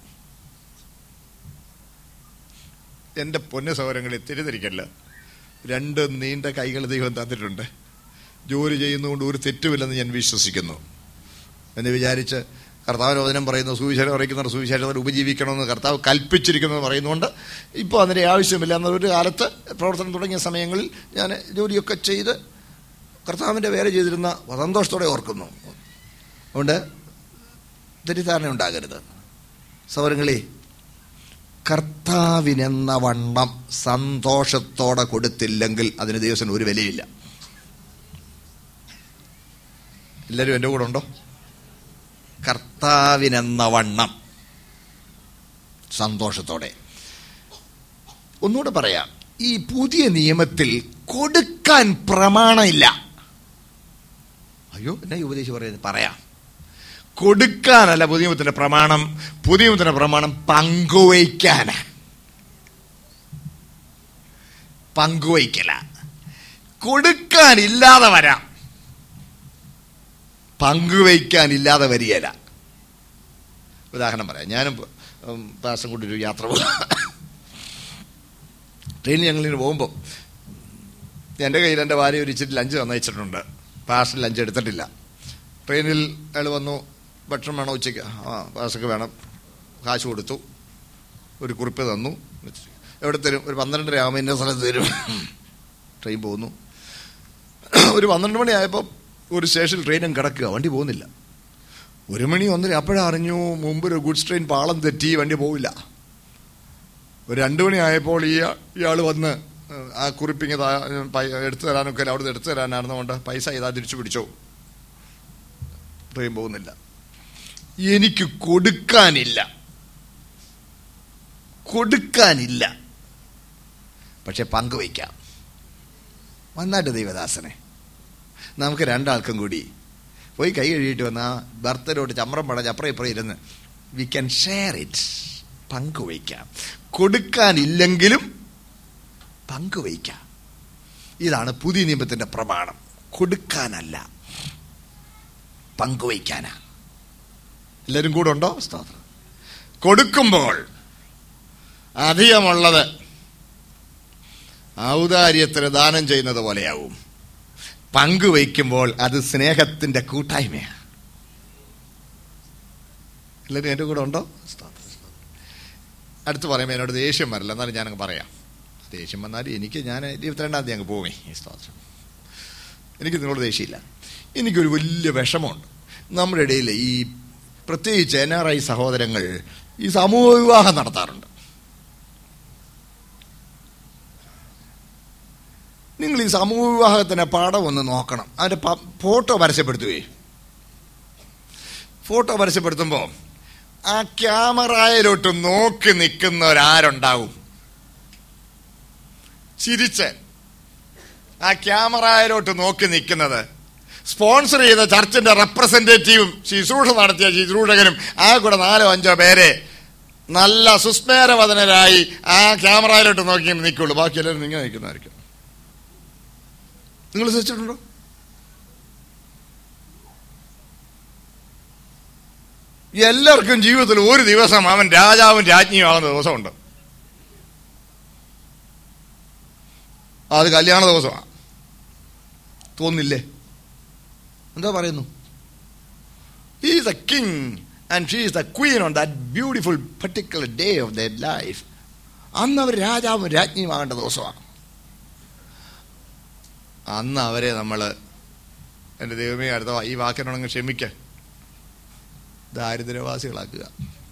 എൻ്റെ പൊന്നു സൗരങ്ങളിൽ തിരിതിരിക്കല്ല രണ്ട് നീണ്ട കൈകൾ ദൈവം തന്നിട്ടുണ്ട് ജോലി ചെയ്യുന്നതുകൊണ്ട് ഒരു തെറ്റുമില്ലെന്ന് ഞാൻ വിശ്വസിക്കുന്നു എന്ന് വിചാരിച്ച് കർത്താവിന് വചനം പറയുന്ന സുവിശേഷം അറിയിക്കുന്ന സുവിശേഷത്തിൽ ഉപജീവിക്കണമെന്ന് കർത്താവ് കൽപ്പിച്ചിരിക്കുന്നത് പറയുന്നതുകൊണ്ട് ഇപ്പോൾ അതിൻ്റെ ആവശ്യമില്ല എന്നൊരു കാലത്ത് പ്രവർത്തനം തുടങ്ങിയ സമയങ്ങളിൽ ഞാൻ ജോലിയൊക്കെ ചെയ്ത് കർത്താവിൻ്റെ വേല ചെയ്തിരുന്ന സന്തോഷത്തോടെ ഓർക്കുന്നു അതുകൊണ്ട് തെറ്റിദ്ധാരണ ഉണ്ടാകരുത് സൗരങ്ങളെ കർത്താവിനെന്ന വണ്ണം സന്തോഷത്തോടെ കൊടുത്തില്ലെങ്കിൽ അതിന് ദിവസം ഒരു വിലയില്ല എല്ലാവരും എൻ്റെ കൂടെ ഉണ്ടോ കർത്താവിനെന്ന വണ്ണം സന്തോഷത്തോടെ ഒന്നുകൂടെ പറയാം ഈ പുതിയ നിയമത്തിൽ കൊടുക്കാൻ പ്രമാണമില്ല അയ്യോ എന്നാ ഈ ഉപദേശം പറയുന്നത് പറയാം കൊടുക്കാനല്ല പുതിയ നിയമത്തിന്റെ പ്രമാണം പുതിയ നിയമത്തിന്റെ പ്രമാണം പങ്കുവയ്ക്കാനാ പങ്കുവയ്ക്കല കൊടുക്കാനില്ലാതെ വരാം പങ്കുവയ്ക്കാനില്ലാതെ വരികയില്ല ഉദാഹരണം പറയാം ഞാനും ഉം, പാസം കൂടി ഒരു യാത്ര പോകും ട്രെയിനിൽ ഞങ്ങളിങ്ങനെ പോകുമ്പോൾ എൻ്റെ കയ്യിൽ എൻ്റെ ഭാര്യ ഒരു ഇച്ചിരി ലഞ്ച് തന്നയച്ചിട്ടുണ്ട് പാഷൻ ലഞ്ച് എടുത്തിട്ടില്ല ട്രെയിനിൽ അയാൾ വന്നു ഭക്ഷണം വേണോ ഉച്ചയ്ക്ക് ആ പാസൊക്കെ വേണം കാശ് കൊടുത്തു ഒരു കുറിപ്പ് തന്നു എവിടെ തരും ഒരു പന്ത്രണ്ടര ആകുമ്പോൾ ഇന്ന സ്ഥലത്ത് തരും ട്രെയിൻ പോകുന്നു ഒരു പന്ത്രണ്ട് മണിയായപ്പോൾ ഒരു സ്റ്റേഷനിൽ ട്രെയിനും കിടക്കുക വണ്ടി പോകുന്നില്ല ഒരു മണി ഒന്നര അപ്പോഴാ അറിഞ്ഞു മുമ്പ് ഒരു ഗുഡ്സ് ട്രെയിൻ പാളം തെറ്റി വണ്ടി പോവില്ല ഒരു രണ്ട് മണിയായപ്പോൾ ഈ ഇയാൾ വന്ന് ഏഹ്, ആ കുറിപ്പിങ് എടുത്തു തരാനൊക്കെ അവിടുന്ന് എടുത്തു തരാനായിരുന്നുകൊണ്ട് പൈസ ഇതാ തിരിച്ചു പിടിച്ചോ ട്രെയിൻ പോകുന്നില്ല എനിക്ക് കൊടുക്കാനില്ല കൊടുക്കാനില്ല പക്ഷെ പങ്കുവയ്ക്കാം വന്നാട്ട് ദൈവദാസനെ നമുക്ക് രണ്ടാൾക്കും കൂടി പോയി കൈ കഴുകിയിട്ട് വന്ന ആ ഭർത്തരോട് ചമ്രം പടച്ച് അപ്പുറം ഇപ്പുറം ഇരുന്ന് വി ക്യാൻ ഷെയർ ഇറ്റ് പങ്കുവയ്ക്കാം കൊടുക്കാനില്ലെങ്കിലും പങ്കുവയ്ക്കാം ഇതാണ് പുതിയ നിയമത്തിന്റെ പ്രമാണം കൊടുക്കാനല്ല പങ്കുവയ്ക്കാനാ എല്ലാവരും കൂടെ ഉണ്ടോ സ്തോത്രം കൊടുക്കുമ്പോൾ അധികമുള്ളത് ഔദാര്യത്തിന് ദാനം ചെയ്യുന്നത് പോലെയാവും പങ്കുവയ്ക്കുമ്പോൾ അത് സ്നേഹത്തിന്റെ കൂട്ടായ്മയാണ് എല്ലാവരും എൻ്റെ കൂടെ ഉണ്ടോ സ്തോത്രം, സ്തോത്രം. അടുത്ത് പറയുമ്പോൾ എന്നോട് ദേഷ്യം വരില്ല എന്നാലും ഞാനങ്ങ് പറയാം ദേഷ്യം വന്നാൽ എനിക്ക് ഞാൻ ഇരുപത്തിരണ്ടാം തീയതി അങ്ങ് പോവേ ഈ സ്തോത്രം എനിക്ക് നിങ്ങളോട് ദേഷ്യമില്ല എനിക്കൊരു വലിയ വിഷമമുണ്ട് നമ്മുടെ ഇടയിൽ ഈ പ്രത്യേകിച്ച് എൻ ആർ ഐ സഹോദരങ്ങൾ ഈ സമൂഹ വിവാഹം നടത്താറുണ്ട് നിങ്ങൾ ഈ സമൂഹ വിവാഹത്തിന്റെ പടം ഒന്ന് നോക്കണം അതിന്റെ പ- ഫോട്ടോ പരസ്യപ്പെടുത്തുകയെ ഫോട്ടോ പരസ്യപ്പെടുത്തുമ്പോൾ ആ ക്യാമറയിലോട്ട് നോക്കി നിൽക്കുന്നവരാരുണ്ടാവും ചിരിച്ച് ആ ക്യാമറയിലോട്ട് നോക്കി നിൽക്കുന്നത് സ്പോൺസർ ചെയ്ത ചർച്ചിന്റെ റെപ്രസെന്റേറ്റീവും ശുശ്രൂഷ നടത്തിയ ശുശ്രൂഷകനും ആ കൂടെ നാലോ അഞ്ചോ പേരെ നല്ല സുസ്മേരവദനരായി ആ ക്യാമറയിലോട്ട് നോക്കി നിൽക്കുള്ളൂ ബാക്കി എല്ലാവരും നിങ്ങൾ നിൽക്കുന്നതായിരിക്കും നിങ്ങൾ ശ്രദ്ധിച്ചിട്ടുണ്ടോ എല്ലാവർക്കും ജീവിതത്തിൽ ഒരു ദിവസം അവൻ രാജാവും രാജ്ഞിയും ആകുന്ന ദിവസമുണ്ട് അത് കല്യാണ ദിവസമാണ് തോന്നില്ലേ എന്താ പറയുന്നു is a king and she is the queen on that beautiful particular day of the life അന്ന് അവർ രാജാവും രാജ്ഞിയുമാകേണ്ട ദിവസമാണ് അന്ന് അവരെ നമ്മൾ എൻ്റെ ദൈവമേ അടുത്ത ഈ വാക്കിനോടങ്ങ് ക്ഷമിക്ക ദാരിദ്ര്യവാസികളാക്കുക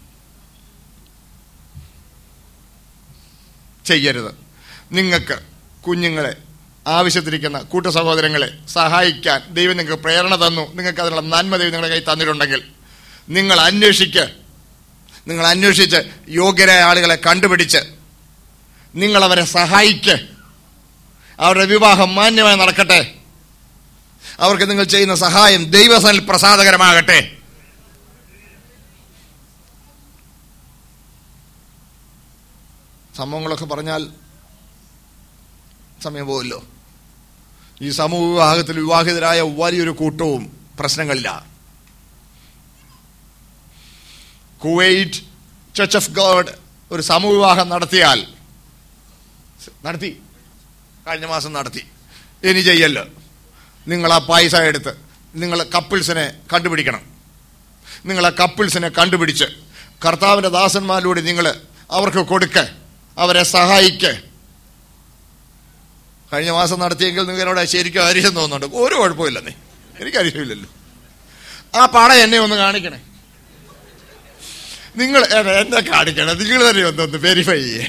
ചെയ്യരുത് നിങ്ങൾക്ക് കുഞ്ഞുങ്ങളെ ആവശ്യത്തിരിക്കുന്ന കൂട്ട സഹോദരങ്ങളെ സഹായിക്കാൻ ദൈവം നിങ്ങൾക്ക് പ്രേരണ തന്നു നിങ്ങൾക്ക് അതിനുള്ള നന്മ ദൈവം നിങ്ങളുടെ കൈ തന്നിട്ടുണ്ടെങ്കിൽ നിങ്ങൾ അന്വേഷിക്ക് നിങ്ങൾ അന്വേഷിച്ച് യോഗ്യരായ ആളുകളെ കണ്ടുപിടിച്ച് നിങ്ങൾ അവരെ സഹായിക്ക് അവരുടെ വിവാഹം മാന്യമായി നടക്കട്ടെ അവർക്ക് നിങ്ങൾ ചെയ്യുന്ന സഹായം ദൈവസനിൽ പ്രസാദകരമാകട്ടെ സംഭവങ്ങളൊക്കെ പറഞ്ഞാൽ സമയം പോവല്ലോ ഈ സമൂഹ വിവാഹത്തിൽ വിവാഹിതരായ വലിയൊരു കൂട്ടവും പ്രശ്നങ്ങളില്ല കുവൈറ്റ് ചർച്ച് ഓഫ് ഗോഡ് ഒരു സമൂഹ വിവാഹം നടത്തിയാൽ നടത്തി കഴിഞ്ഞ മാസം നടത്തി ഇനി ചെയ്യല്ലോ നിങ്ങൾ ആ പൈസ എടുത്ത് നിങ്ങൾ കപ്പിൾസിനെ കണ്ടുപിടിക്കണം നിങ്ങൾ ആ കപ്പിൾസിനെ കണ്ടുപിടിച്ച് കർത്താവിൻ്റെ ദാസന്മാരിലൂടെ നിങ്ങൾ അവർക്ക് കൊടുക്ക അവരെ സഹായിക്ക് കഴിഞ്ഞ മാസം നടത്തിയെങ്കിൽ നിങ്ങൾ എന്നോട് ശരിക്കും അരിശം തോന്നുന്നുണ്ട് ഒരു കുഴപ്പമില്ലെന്നേ എനിക്ക് അരിശമില്ലല്ലോ ആ പണം എന്നെ ഒന്ന് കാണിക്കണേ നിങ്ങൾ എന്നെ- എന്നെ കാണിക്കണം നിങ്ങൾ തന്നെ ഒന്നൊന്ന് വെരിഫൈ ചെയ്യേ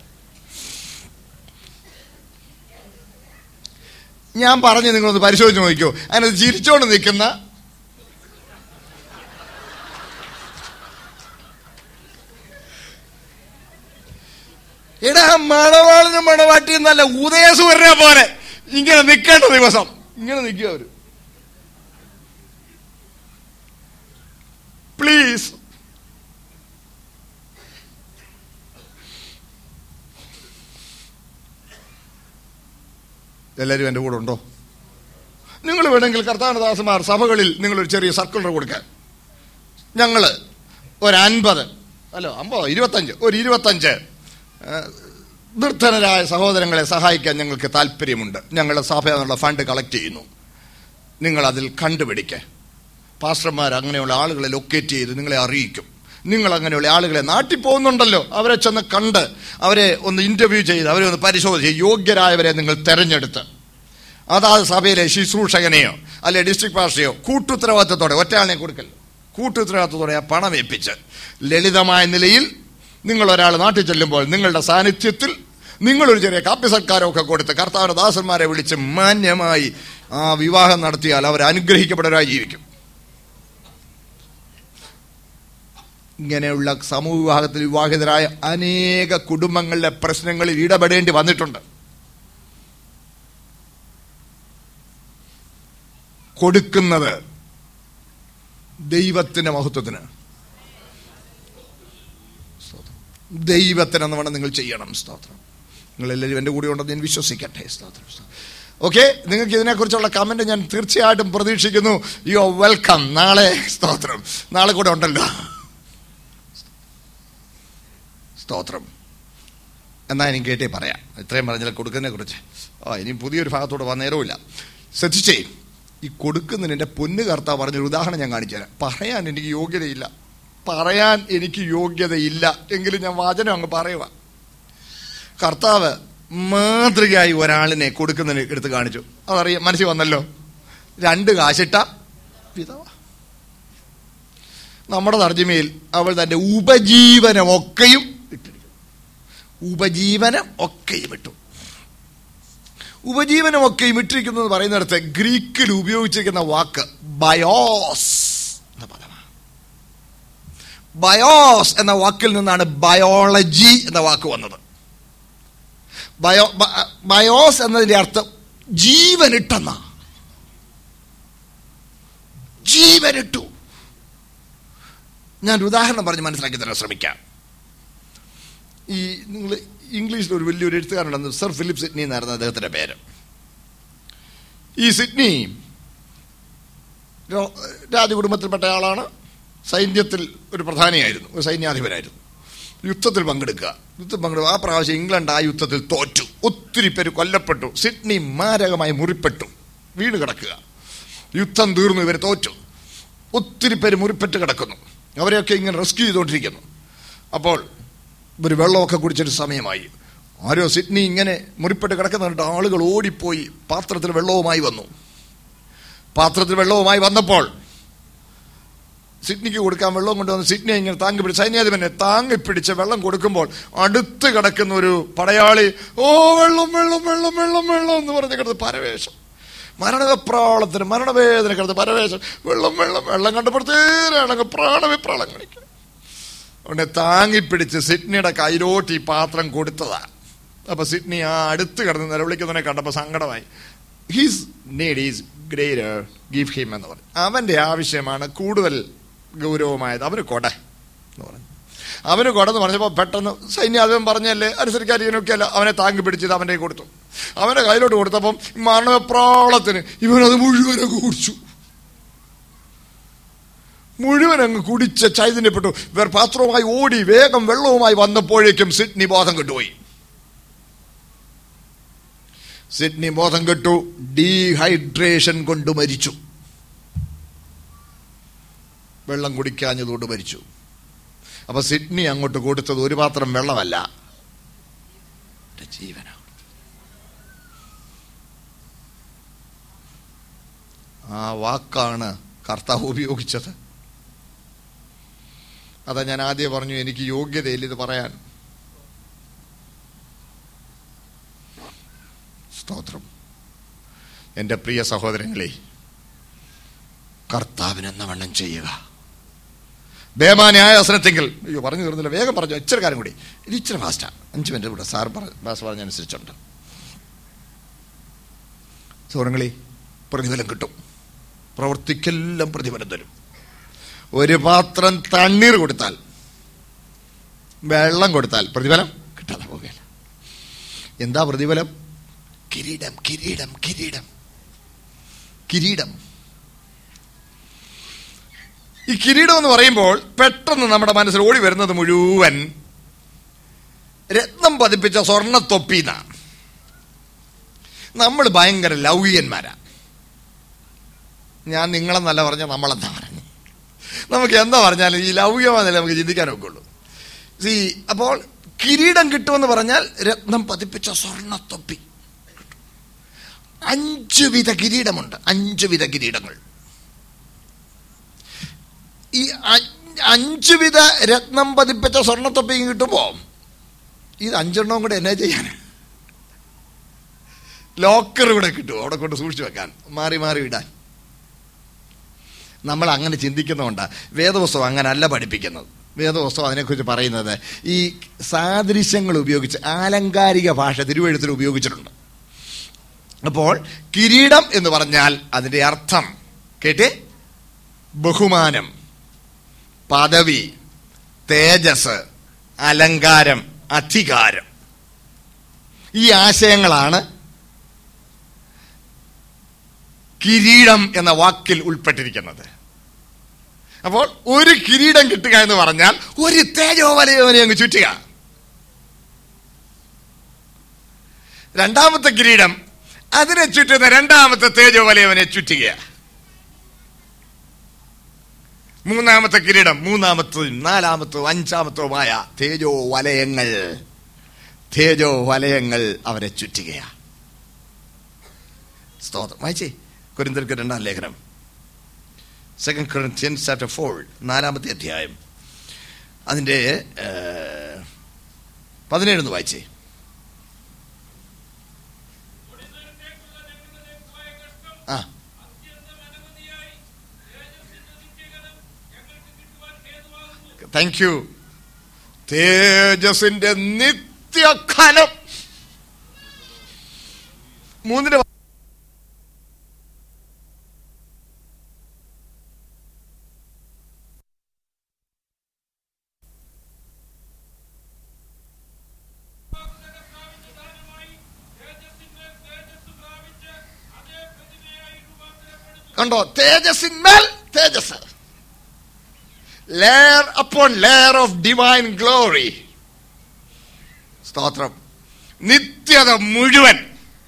ഞാൻ പറഞ്ഞ് നിങ്ങളൊന്ന് പരിശോധിച്ച് നോക്കിക്കോ അതിനകത്ത് ചിരിച്ചോണ്ട് നിൽക്കുന്ന എടാ മണവാളിനും മണവാട്ടിയും നല്ല ഉദയസൂര്യനെ പോലെ ഇങ്ങനെ നിൽക്കേണ്ട ദിവസം ഇങ്ങനെ നിൽക്കുക അവര് പ്ലീസ് എല്ലാവരും എൻ്റെ കൂടെ ഉണ്ടോ നിങ്ങൾ വേണമെങ്കിൽ കർത്താനദാസന്മാർ സഭകളിൽ നിങ്ങളൊരു ചെറിയ സർക്കുലർ കൊടുക്കാൻ ഞങ്ങൾ ഒരു അൻപത് അല്ലോ അമ്പതോ ഇരുപത്തഞ്ച് ഒരു ഇരുപത്തഞ്ച് ആ, നിർധനരായ സഹോദരങ്ങളെ സഹായിക്കാൻ ഞങ്ങൾക്ക് താല്പര്യമുണ്ട് ഞങ്ങളുടെ സഭ എന്നുള്ള ഫണ്ട് കളക്ട് ചെയ്യുന്നു നിങ്ങൾ അതിൽ കണ്ടുപിടിക്കുക പാസ്റ്റർമാർ അങ്ങനെയുള്ള ആളുകളെ ലൊക്കേറ്റ് ചെയ്ത് നിങ്ങളെ അറിയിക്കും നിങ്ങൾ അങ്ങനെയുള്ള ആളുകളെ നാട്ടിൽ പോകുന്നുണ്ടല്ലോ അവരെ ചെന്ന് കണ്ട് അവരെ ഒന്ന് ഇന്റർവ്യൂ ചെയ്ത് അവരെ ഒന്ന് പരിശോധിച്ച് യോഗ്യരായവരെ നിങ്ങൾ തെരഞ്ഞെടുത്ത് അതാത് സഭയിലെ ശുശ്രൂഷകനെയോ അല്ലെ ഡിസ്ട്രിക്ട് പാസ്റ്ററെയോ കൂട്ടുത്തരവാദിത്തത്തോടെ ഒറ്റയാളിനെ കൊടുക്കൽ കൂട്ടുത്തരവാദിത്തത്തോടെ ആ പണം ഏൽപ്പിച്ച് ലളിതമായ നിലയിൽ നിങ്ങൾ ഒരാൾ നാട്ടിൽ ചെല്ലുമ്പോൾ നിങ്ങളുടെ സാന്നിധ്യത്തിൽ നിങ്ങളൊരു ചെറിയ കാപ്പി സൽക്കാരമൊക്കെ കൊടുത്ത് കർത്താവിന്റെ ദാസന്മാരെ വിളിച്ച് മാന്യമായി ആ വിവാഹം നടത്തിയാൽ അവർ അനുഗ്രഹിക്കപ്പെട്ടവരായി ജീവിക്കും ഇങ്ങനെയുള്ള സമൂഹ വിവാഹത്തിൽ വിവാഹിതരായ അനേക കുടുംബങ്ങളുടെ പ്രശ്നങ്ങളിൽ ഇടപെടേണ്ടി വന്നിട്ടുണ്ട് കൊടുക്കുന്നത് ദൈവത്തിന്റെ മഹത്വത്തിന് സ്തോത്രം. ദൈവത്തിനെന്ന് വേണം നിങ്ങൾ ചെയ്യണം സ്തോത്രം നിങ്ങൾ എല്ലാവരും എൻ്റെ കൂടെ ഉണ്ടെന്ന് ഞാൻ വിശ്വസിക്കട്ടെ സ്തോത്രം സ്തോത്രം. ഓക്കെ നിങ്ങൾക്ക് ഇതിനെക്കുറിച്ചുള്ള കമന്റ് ഞാൻ തീർച്ചയായിട്ടും പ്രതീക്ഷിക്കുന്നു യു ആർ വെൽക്കം നാളെ സ്തോത്രം നാളെ കൂടെ ഉണ്ടല്ലോ സ്തോത്രം എന്നാ എനിക്ക് കേട്ടേ പറയാം ഇത്രയും പറഞ്ഞാൽ കൊടുക്കുന്നതിനെ കുറിച്ച് ആ ഇനി പുതിയൊരു ഭാഗത്തോട് വന്നേരവുമില്ല ശ്രദ്ധിച്ചേ ഈ കൊടുക്കുന്നതിൻ്റെ പൊന്നു കർത്താവ് പറഞ്ഞൊരു ഉദാഹരണം ഞാൻ കാണിച്ചു തരാം പറയാൻ എനിക്ക് യോഗ്യതയില്ല പറയാൻ എനിക്ക് യോഗ്യതയില്ല എങ്കിലും ഞാൻ വാചനം അങ്ങ് പറയുക കർത്താവ് മാതൃകയായി ഒരാളിനെ കൊടുക്കുന്നതിന് എടുത്ത് കാണിച്ചു അതറിയാം മനസ്സിൽ വന്നല്ലോ രണ്ട് കാശിട്ട വിധവ നമ്മുടെ തർജ്ജമയിൽ അവൾ തന്റെ ഉപജീവനമൊക്കെയും ഇട്ടിരിക്കുന്നു ഉപജീവനം ഒക്കെയും ഇട്ടു ഉപജീവനമൊക്കെയും ഇട്ടിരിക്കുന്നു എന്ന് പറയുന്നിടത്ത് ഗ്രീക്കിൽ ഉപയോഗിച്ചിരിക്കുന്ന വാക്ക് ബയോസ് എന്ന പദമാണ് ബയോസ് എന്ന വാക്കിൽ നിന്നാണ് ബയോളജി എന്ന വാക്ക് വന്നത് ബയോ ബ- ബയോസ് എന്നതിന്റെ അർത്ഥം ജീവനിട്ടെന്ന ജീവനിട്ടു ഞാൻ ഒരു ഉദാഹരണം പറഞ്ഞ് മനസ്സിലാക്കി തരാൻ ശ്രമിക്കാം ഈ നിങ്ങൾ ഇംഗ്ലീഷിൽ ഒരു വലിയൊരു എഴുത്തുകാരുണ്ടെന്ന് സർ ഫിലിപ്പ് സിഡ്നി എന്നായിരുന്നു അദ്ദേഹത്തിന്റെ പേര് ഈ സിഡ്നി രോ- രാജകുടുംബത്തിൽപ്പെട്ട ആളാണ് സൈന്യത്തിൽ ഒരു പ്രധാനിയായിരുന്നു ഒരു സൈന്യാധിപനായിരുന്നു യുദ്ധത്തിൽ പങ്കെടുക്കുക യുദ്ധം പങ്കെടുക്കുക ആ പ്രാവശ്യം ഇംഗ്ലണ്ട് ആ യുദ്ധത്തിൽ തോറ്റു ഒത്തിരി പേര് കൊല്ലപ്പെട്ടു സിഡ്നി മാരകമായി മുറിപ്പെട്ടു വീണ് കിടക്കുക യുദ്ധം തീർന്നു ഇവർ തോറ്റു ഒത്തിരി പേര് മുറിപ്പെട്ട് കിടക്കുന്നു അവരെയൊക്കെ ഇങ്ങനെ റെസ്ക്യൂ ചെയ്തുകൊണ്ടിരിക്കുന്നു അപ്പോൾ ഒരു വെള്ളമൊക്കെ കുടിച്ചൊരു സമയമായി ആരോ സിഡ്നി ഇങ്ങനെ മുറിപ്പെട്ട് കിടക്കുന്നുണ്ട് ആളുകൾ ഓടിപ്പോയി പാത്രത്തിൽ വെള്ളവുമായി വന്നു പാത്രത്തിൽ വെള്ളവുമായി വന്നപ്പോൾ സിഡ്നിക്ക് കൊടുക്കാൻ വെള്ളം കൊണ്ടുവന്ന് സിഡ്നി ഇങ്ങനെ താങ്ങി പിടിച്ച് സൈന്യാധിപനെ താങ്ങി പിടിച്ച് വെള്ളം കൊടുക്കുമ്പോൾ അടുത്ത് കിടക്കുന്ന ഒരു പടയാളി ഓ വെള്ളം വെള്ളം വെള്ളം വെള്ളം വെള്ളം എന്ന് പറഞ്ഞ് കിടന്ന് പരവേശം മരണവെപ്രാളത്തിന് മരണവേദന കിടന്ന് പരവേശം വെള്ളം വെള്ളം വെള്ളം കണ്ടപ്പോഴത്തേനാണെങ്കിൽ പ്രാണവിപ്രാളം കാണിക്കുക ഉടനെ താങ്ങിപ്പിടിച്ച് സിഡ്നിയുടെ കയ്യിലോട്ട് ഈ പാത്രം കൊടുത്തതാ അപ്പൊ സിഡ്നി ആ അടുത്ത് കിടന്ന് നിലവിളിക്കുന്നതിനെ കണ്ടപ്പോൾ സങ്കടമായി his need is greater give him എന്ന് പറഞ്ഞു അവന്റെ ആവശ്യമാണ് കൂടുതൽ ഗൗരവമായത് അവന് കൊട എന്ന് പറഞ്ഞു അവന് കൊടെന്ന് പറഞ്ഞപ്പോൾ പെട്ടെന്ന് സൈന്യാധിപൻ പറഞ്ഞല്ലേ അനുസരിക്കാതിരിക്കാനൊക്കെയല്ല അവനെ താങ്ങി പിടിച്ചത് അവൻ്റെ കയ്യിൽ കൊടുത്തു അവന്റെ കയ്യിലോട്ട് കൊടുത്തപ്പം മരണപ്രാളത്തിന് ഇവനത് മുഴുവൻ അങ്ങ് കുടിച്ചു മുഴുവൻ അങ്ങ് കുടിച്ച് ചൈതന്യപ്പെട്ടു ഇവർ പാത്രവുമായി ഓടി വേഗം വെള്ളവുമായി വന്നപ്പോഴേക്കും സിഡ്നി ബോധം കിട്ടുപോയി സിഡ്നി ബോധം കെട്ടു ഡീഹൈഡ്രേഷൻ കൊണ്ട് മരിച്ചു വെള്ളം കുടിക്കാഞ്ഞതുകൊണ്ട് മരിച്ചു അപ്പൊ സിഡ്നി അങ്ങോട്ട് കൊടുത്തത് ഒരു പാത്രം വെള്ളമല്ല എൻ്റെ ജീവനാണ് ആ വാക്കാണ് കർത്താവ് ഉപയോഗിച്ചത് അതാ ഞാൻ ആദ്യം പറഞ്ഞു എനിക്ക് യോഗ്യതയില്ല ഇത് പറയാൻ സ്തോത്രം എൻ്റെ പ്രിയ സഹോദരങ്ങളെ കർത്താവിനെന്ന വണ്ണം ചെയ്യുക ബേമാനായ അവസരത്തെങ്കിൽ അയ്യോ പറഞ്ഞു തീർന്നില്ല വേഗം പറഞ്ഞു ഇച്ചിരി കാര്യം കൂടി ഇത് ഇച്ചിരി ഫാസ്റ്റാ അഞ്ച് മിനിറ്റ് കൂടെ സാർ ബാസ് പറഞ്ഞനുസരിച്ചുണ്ട് സൗരങ്ങളി പ്രതിഫലം കിട്ടും പ്രവർത്തിക്കെല്ലാം പ്രതിഫലം തരും ഒരു പാത്രം തണ്ണീർ കൊടുത്താൽ വെള്ളം കൊടുത്താൽ പ്രതിഫലം കിട്ടാതെ പോകുകയില്ല എന്താ പ്രതിഫലം കിരീടം കിരീടം കിരീടം കിരീടം ഈ കിരീടം എന്ന് പറയുമ്പോൾ പെട്ടെന്ന് നമ്മുടെ മനസ്സിൽ ഓടി വരുന്നത് മുഴുവൻ രത്നം പതിപ്പിച്ച സ്വർണ്ണത്തൊപ്പിന്നാണ് നമ്മൾ ഭയങ്കര ലൗകികന്മാരാ ഞാൻ നിങ്ങളെന്നല്ല പറഞ്ഞ നമ്മളെന്നാ പറഞ്ഞു നമുക്ക് എന്താ പറഞ്ഞാലും ഈ ലൗകികമാണെന്നല്ലേ നമുക്ക് ചിന്തിക്കാൻ ഒക്കുള്ളൂ സി അപ്പോൾ കിരീടം കിട്ടുമെന്ന് പറഞ്ഞാൽ രത്നം പതിപ്പിച്ച സ്വർണ്ണത്തൊപ്പി അഞ്ച് വിധ കിരീടമുണ്ട് അഞ്ച് വിധ കിരീടങ്ങൾ ഈ അ- അഞ്ച് വിധ രത്നം പതിപ്പിച്ച സ്വർണ്ണത്തൊപ്പിയും കിട്ടുമ്പോ ഇത് അഞ്ചെണ്ണവും കൂടെ എന്നാ ചെയ്യാൻ ലോക്കർ ഇവിടെ കിട്ടും അവിടെ കൊണ്ട് സൂക്ഷിച്ചു വെക്കാൻ മാറി മാറി ഇടാൻ നമ്മൾ അങ്ങനെ ചിന്തിക്കുന്നതുകൊണ്ടാണ് വേദപുസ്തകം അങ്ങനെ അല്ല പഠിപ്പിക്കുന്നത് വേദപുസ്തകം അതിനെക്കുറിച്ച് പറയുന്നത് ഈ സാദൃശ്യങ്ങൾ ഉപയോഗിച്ച് ആലങ്കാരിക ഭാഷ തിരുവഴുത്തിൽ ഉപയോഗിച്ചിട്ടുണ്ട് അപ്പോൾ കിരീടം എന്ന് പറഞ്ഞാൽ അതിന്റെ അർത്ഥം കേട്ടേ ബഹുമാനം പദവി തേജസ് അലങ്കാരം അധികാരം ഈ ആശയങ്ങളാണ് കിരീടം എന്ന വാക്കിൽ ഉൾപ്പെട്ടിരിക്കുന്നത് അപ്പോൾ ഒരു കിരീടം കിട്ടുക എന്ന് പറഞ്ഞാൽ ഒരു തേജോവലയവനെ അങ്ങ് ചുറ്റുക രണ്ടാമത്തെ കിരീടം അതിനെ ചുറ്റുന്ന രണ്ടാമത്തെ തേജോവലയവനെ ചുറ്റുക മൂന്നാമത്തെ കിരീടം മൂന്നാമത്തതും നാലാമത്തതും അഞ്ചാമത്തതുമായ തേജോ വലയങ്ങൾ തേജോ വലയങ്ങൾ അവരെ ചുറ്റുകയാണ് സ്തോത്രം വായിച്ചേ കുരിന്തർക്ക് രണ്ടാം ലേഖനം സെക്കൻഡ് കൊറിന്ത്യൻസ് ചാപ്റ്റർ ഫോർ നാലാമത്തെ അധ്യായം അതിൻ്റെ പതിനേഴൊന്ന് വായിച്ചേ ആ താങ്ക് യു തേജസിന്റെ നിത്യഖനം മൂന്നിന്റെ കണ്ടോ തേജസ്സിന്മേൽ തേജസ് layer upon layer of divine glory സ്തോത്രം നിത്യത മുഴുവൻ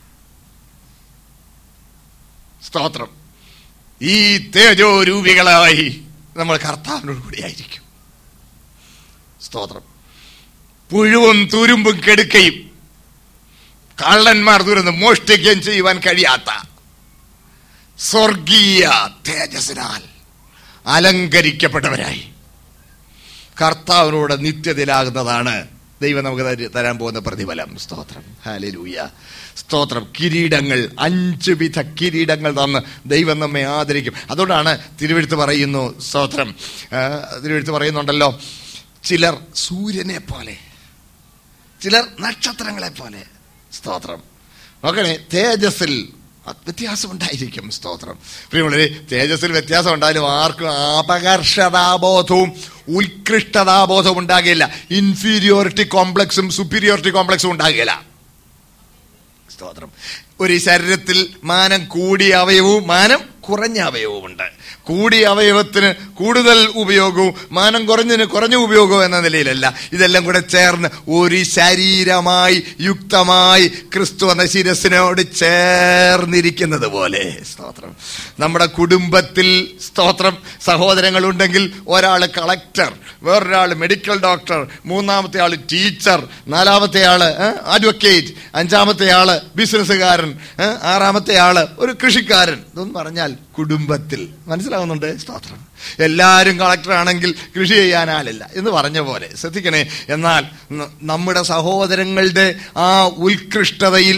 സ്തോത്രം ഈ തേജോരൂപികളായി നമ്മൾ കർത്താവിനോട് കൂടിയായിരിക്കും സ്തോത്രം പുഴുവും തുരുമ്പും കെടുക്കയും കള്ളന്മാർ തുരന്ന് മോഷ്ടിക്കുകയും ചെയ്യുവാൻ കഴിയാത്ത സ്വർഗീയ തേജസ്സിനാൽ അലങ്കരിക്കപ്പെട്ടവരായി കർത്താവിനോട് നിത്യതയിലാകുന്നതാണ് ദൈവം നമുക്ക് തര- തരാൻ പോകുന്ന പ്രതിഫലം സ്തോത്രം ഹാലലൂയ സ്തോത്രം കിരീടങ്ങൾ അഞ്ച് വിധ കിരീടങ്ങൾ തന്ന് ദൈവം നമ്മെ ആദരിക്കും അതുകൊണ്ടാണ് തിരുവെഴുത്ത് പറയുന്നു സ്തോത്രം ആ, തിരുവെഴുത്ത് പറയുന്നുണ്ടല്ലോ ചിലർ സൂര്യനെ പോലെ ചിലർ നക്ഷത്രങ്ങളെ പോലെ സ്തോത്രം നോക്കണേ തേജസ്സിൽ വ്യത്യാസമുണ്ടായിരിക്കും സ്തോത്രം പ്രിയമുള്ളവരെ തേജസ്സിൽ വ്യത്യാസം ഉണ്ടായാലും ആർക്കും അപകർഷതാബോധവും ഉത്കൃഷ്ടതാബോധവും ഉണ്ടാകില്ല ഇൻഫീരിയോറിറ്റി കോംപ്ലക്സും സുപ്പീരിയോറിറ്റി കോംപ്ലക്സും ഉണ്ടാകില്ല സ്തോത്രം ഒരു ശരീരത്തിൽ മാനം കൂടിയ അവയവവും മാനം കുറഞ്ഞ അവയവമുണ്ട് കൂടിയ അവയവത്തിന് കൂടുതൽ ഉപയോഗവും മാനം കുറഞ്ഞതിന് കുറഞ്ഞ ഉപയോഗവും എന്ന നിലയിലല്ല ഇതെല്ലാം കൂടെ ചേർന്ന് ഒരു ശരീരമായി യുക്തമായി ക്രിസ്തു എന്ന ശിരസിനോട് ചേർന്നിരിക്കുന്നത് പോലെ സ്തോത്രം നമ്മുടെ കുടുംബത്തിൽ സ്തോത്രം സഹോദരങ്ങളുണ്ടെങ്കിൽ ഒരാൾ കളക്ടർ വേറൊരാൾ മെഡിക്കൽ ഡോക്ടർ മൂന്നാമത്തെ ആള് ടീച്ചർ നാലാമത്തെ ആള് അഡ്വക്കേറ്റ് അഞ്ചാമത്തെ ആള് ബിസിനസ്സുകാരൻ ഏ, ആറാമത്തെ ആള് ഒരു കൃഷിക്കാരൻ ഇതൊന്നും പറഞ്ഞാൽ കുടുംബത്തിൽ മനസ്സിലാവുന്നുണ്ട് സ്തോത്രം എല്ലാവരും കളക്ടർ ആണെങ്കിൽ കൃഷി ചെയ്യാൻ ആളില്ല എന്ന് പറഞ്ഞ പോലെ ശ്രദ്ധിക്കണേ എന്നാൽ ന- നമ്മുടെ സഹോദരങ്ങളുടെ ആ ഉത്കൃഷ്ടതയിൽ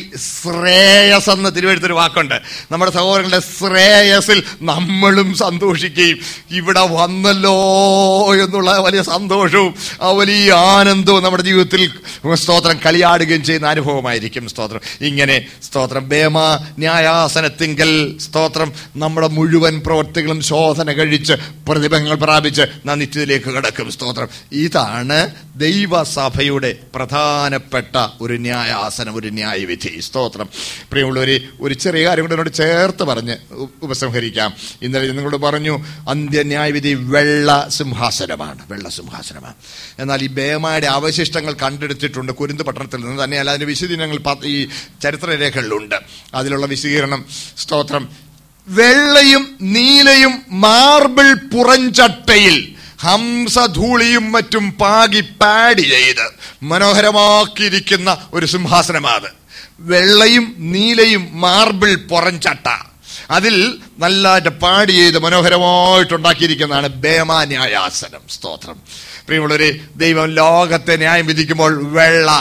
ശ്രേയസ് എന്ന തിരുവഴുത്തൊരു വാക്കുണ്ട് നമ്മുടെ സഹോദരങ്ങളുടെ ശ്രേയസിൽ നമ്മളും സന്തോഷിക്കുകയും ഇവിടെ വന്നല്ലോ എന്നുള്ള വലിയ സന്തോഷവും ആ വലിയ ആനന്ദവും നമ്മുടെ ജീവിതത്തിൽ സ്തോത്രം കളിയാടുകയും ചെയ്യുന്ന അനുഭവമായിരിക്കും സ്തോത്രം ഇങ്ങനെ സ്തോത്രം ബേമ ന്യായാസനത്തിങ്കൽ സ്തോത്രം നമ്മുടെ മുഴുവൻ പ്രവർത്തികളും ശോധന കഴിച്ച് പ്രതിഫലങ്ങൾ പ്രാപിച്ച് നാം നിത്യത്തിലേക്ക് കിടക്കും സ്തോത്രം ഇതാണ് ദൈവസഭയുടെ പ്രധാനപ്പെട്ട ഒരു ന്യായാസനം ഒരു ന്യായവിധി സ്തോത്രം പ്രിയമുള്ളവരെ ഒരു ചെറിയ കാര്യം കൂടെ എന്നോട് ചേർത്ത് പറഞ്ഞ് ഉ- ഉപസംഹരിക്കാം ഇന്നലെ നിങ്ങളോട് പറഞ്ഞു അന്ത്യന്യായവിധി വെള്ള സിംഹാസനമാണ് വെള്ള സിംഹാസനമാണ് എന്നാൽ ഈ ബേമയുടെ അവശിഷ്ടങ്ങൾ കണ്ടെടുത്തിട്ടുണ്ട് കുരുന്ത് പട്ടണത്തിൽ നിന്ന് തന്നെയല്ല അതിന്റെ വിശദീകരണങ്ങൾ പ- ഈ ചരിത്രരേഖകളിലുണ്ട് അതിലുള്ള വിശദീകരണം സ്തോത്രം വെള്ളയും നീലയും മാർബിൾ പുറഞ്ചട്ടയിൽ ഹംസധൂളിയും മറ്റും പാകി പാടി ചെയ്ത് മനോഹരമാക്കിയിരിക്കുന്ന ഒരു സിംഹാസനമാണ് വെള്ളയും നീലയും മാർബിൾ പുറഞ്ചട്ട അതിൽ നല്ലതായിട്ട് പാടി ചെയ്ത് മനോഹരമായിട്ടുണ്ടാക്കിയിരിക്കുന്നതാണ് ബേമാന്യായാസനം സ്തോത്രം പ്രിയമുള്ളവരെ ദൈവം ലോകത്തെ ന്യായം വിധിക്കുമ്പോൾ വെള്ള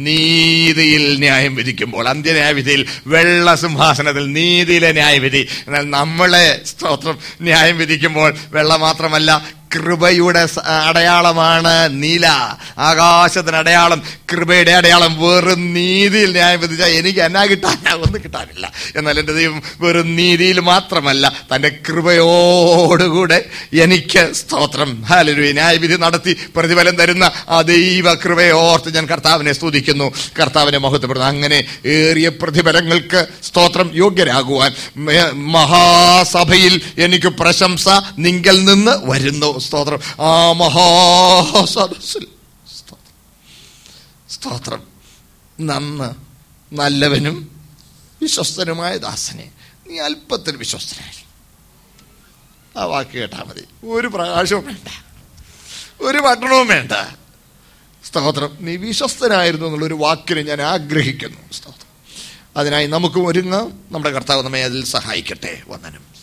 നീതിയിൽ ന്യായം വിധിക്കുമ്പോൾ അന്ത്യന്യായവിധിയിൽ വെള്ള സിംഹാസനത്തിൽ നീതിയിലെ ന്യായവിധി എന്നാൽ നമ്മളെ സ്തോത്രം ന്യായം വിധിക്കുമ്പോൾ വെള്ള മാത്രമല്ല കൃപയുടെ സ- അടയാളമാണ് നീല ആകാശത്തിന് അടയാളം കൃപയുടെ അടയാളം വെറും നീതിയിൽ ന്യായം വിധിച്ചാൽ എനിക്ക് എന്നാ കിട്ടാനാ ഒന്നും കിട്ടാനില്ല എന്നാൽ എൻ്റെ ദൈവം വെറും നീതിയിൽ മാത്രമല്ല തൻ്റെ കൃപയോടുകൂടെ എനിക്ക് സ്തോത്രം ഹാലൊരു ന്യായവിധി നടത്തി പ്രതിഫലം തരുന്ന ആ ദൈവ കൃപയെ ഓർത്ത് ഞാൻ കർത്താവിനെ സ്തുതിക്കുന്നു കർത്താവിനെ മഹത്വപ്പെടുന്നു അങ്ങനെ ഏറിയ പ്രതിഫലങ്ങൾക്ക് സ്തോത്രം യോഗ്യരാകുവാൻ മ- മഹാസഭയിൽ എനിക്ക് പ്രശംസ നിങ്കൽ നിന്ന് വരുന്നു സ്തോത്രം ആ മഹാസദസ്സിൽ സ്തോത്രം. സ്തോത്രം നന്ന് നല്ലവനും വിശ്വസ്തനുമായ ദാസനെ നീ അല്പത്തിൽ വിശ്വസ്തനായി ആ വാക്ക് കേട്ടാൽ മതി ഒരു പ്രകാശവും വേണ്ട ഒരു പട്ടണവും വേണ്ട സ്തോത്രം നീ വിശ്വസ്തനായിരുന്നു എന്നുള്ളൊരു വാക്കിനെ ഞാൻ ആഗ്രഹിക്കുന്നു സ്തോത്രം അതിനായി നമുക്കും ഒരുങ്ങാം നമ്മുടെ കർത്താവ് നമ്മെ അതിൽ സഹായിക്കട്ടെ വന്ദനം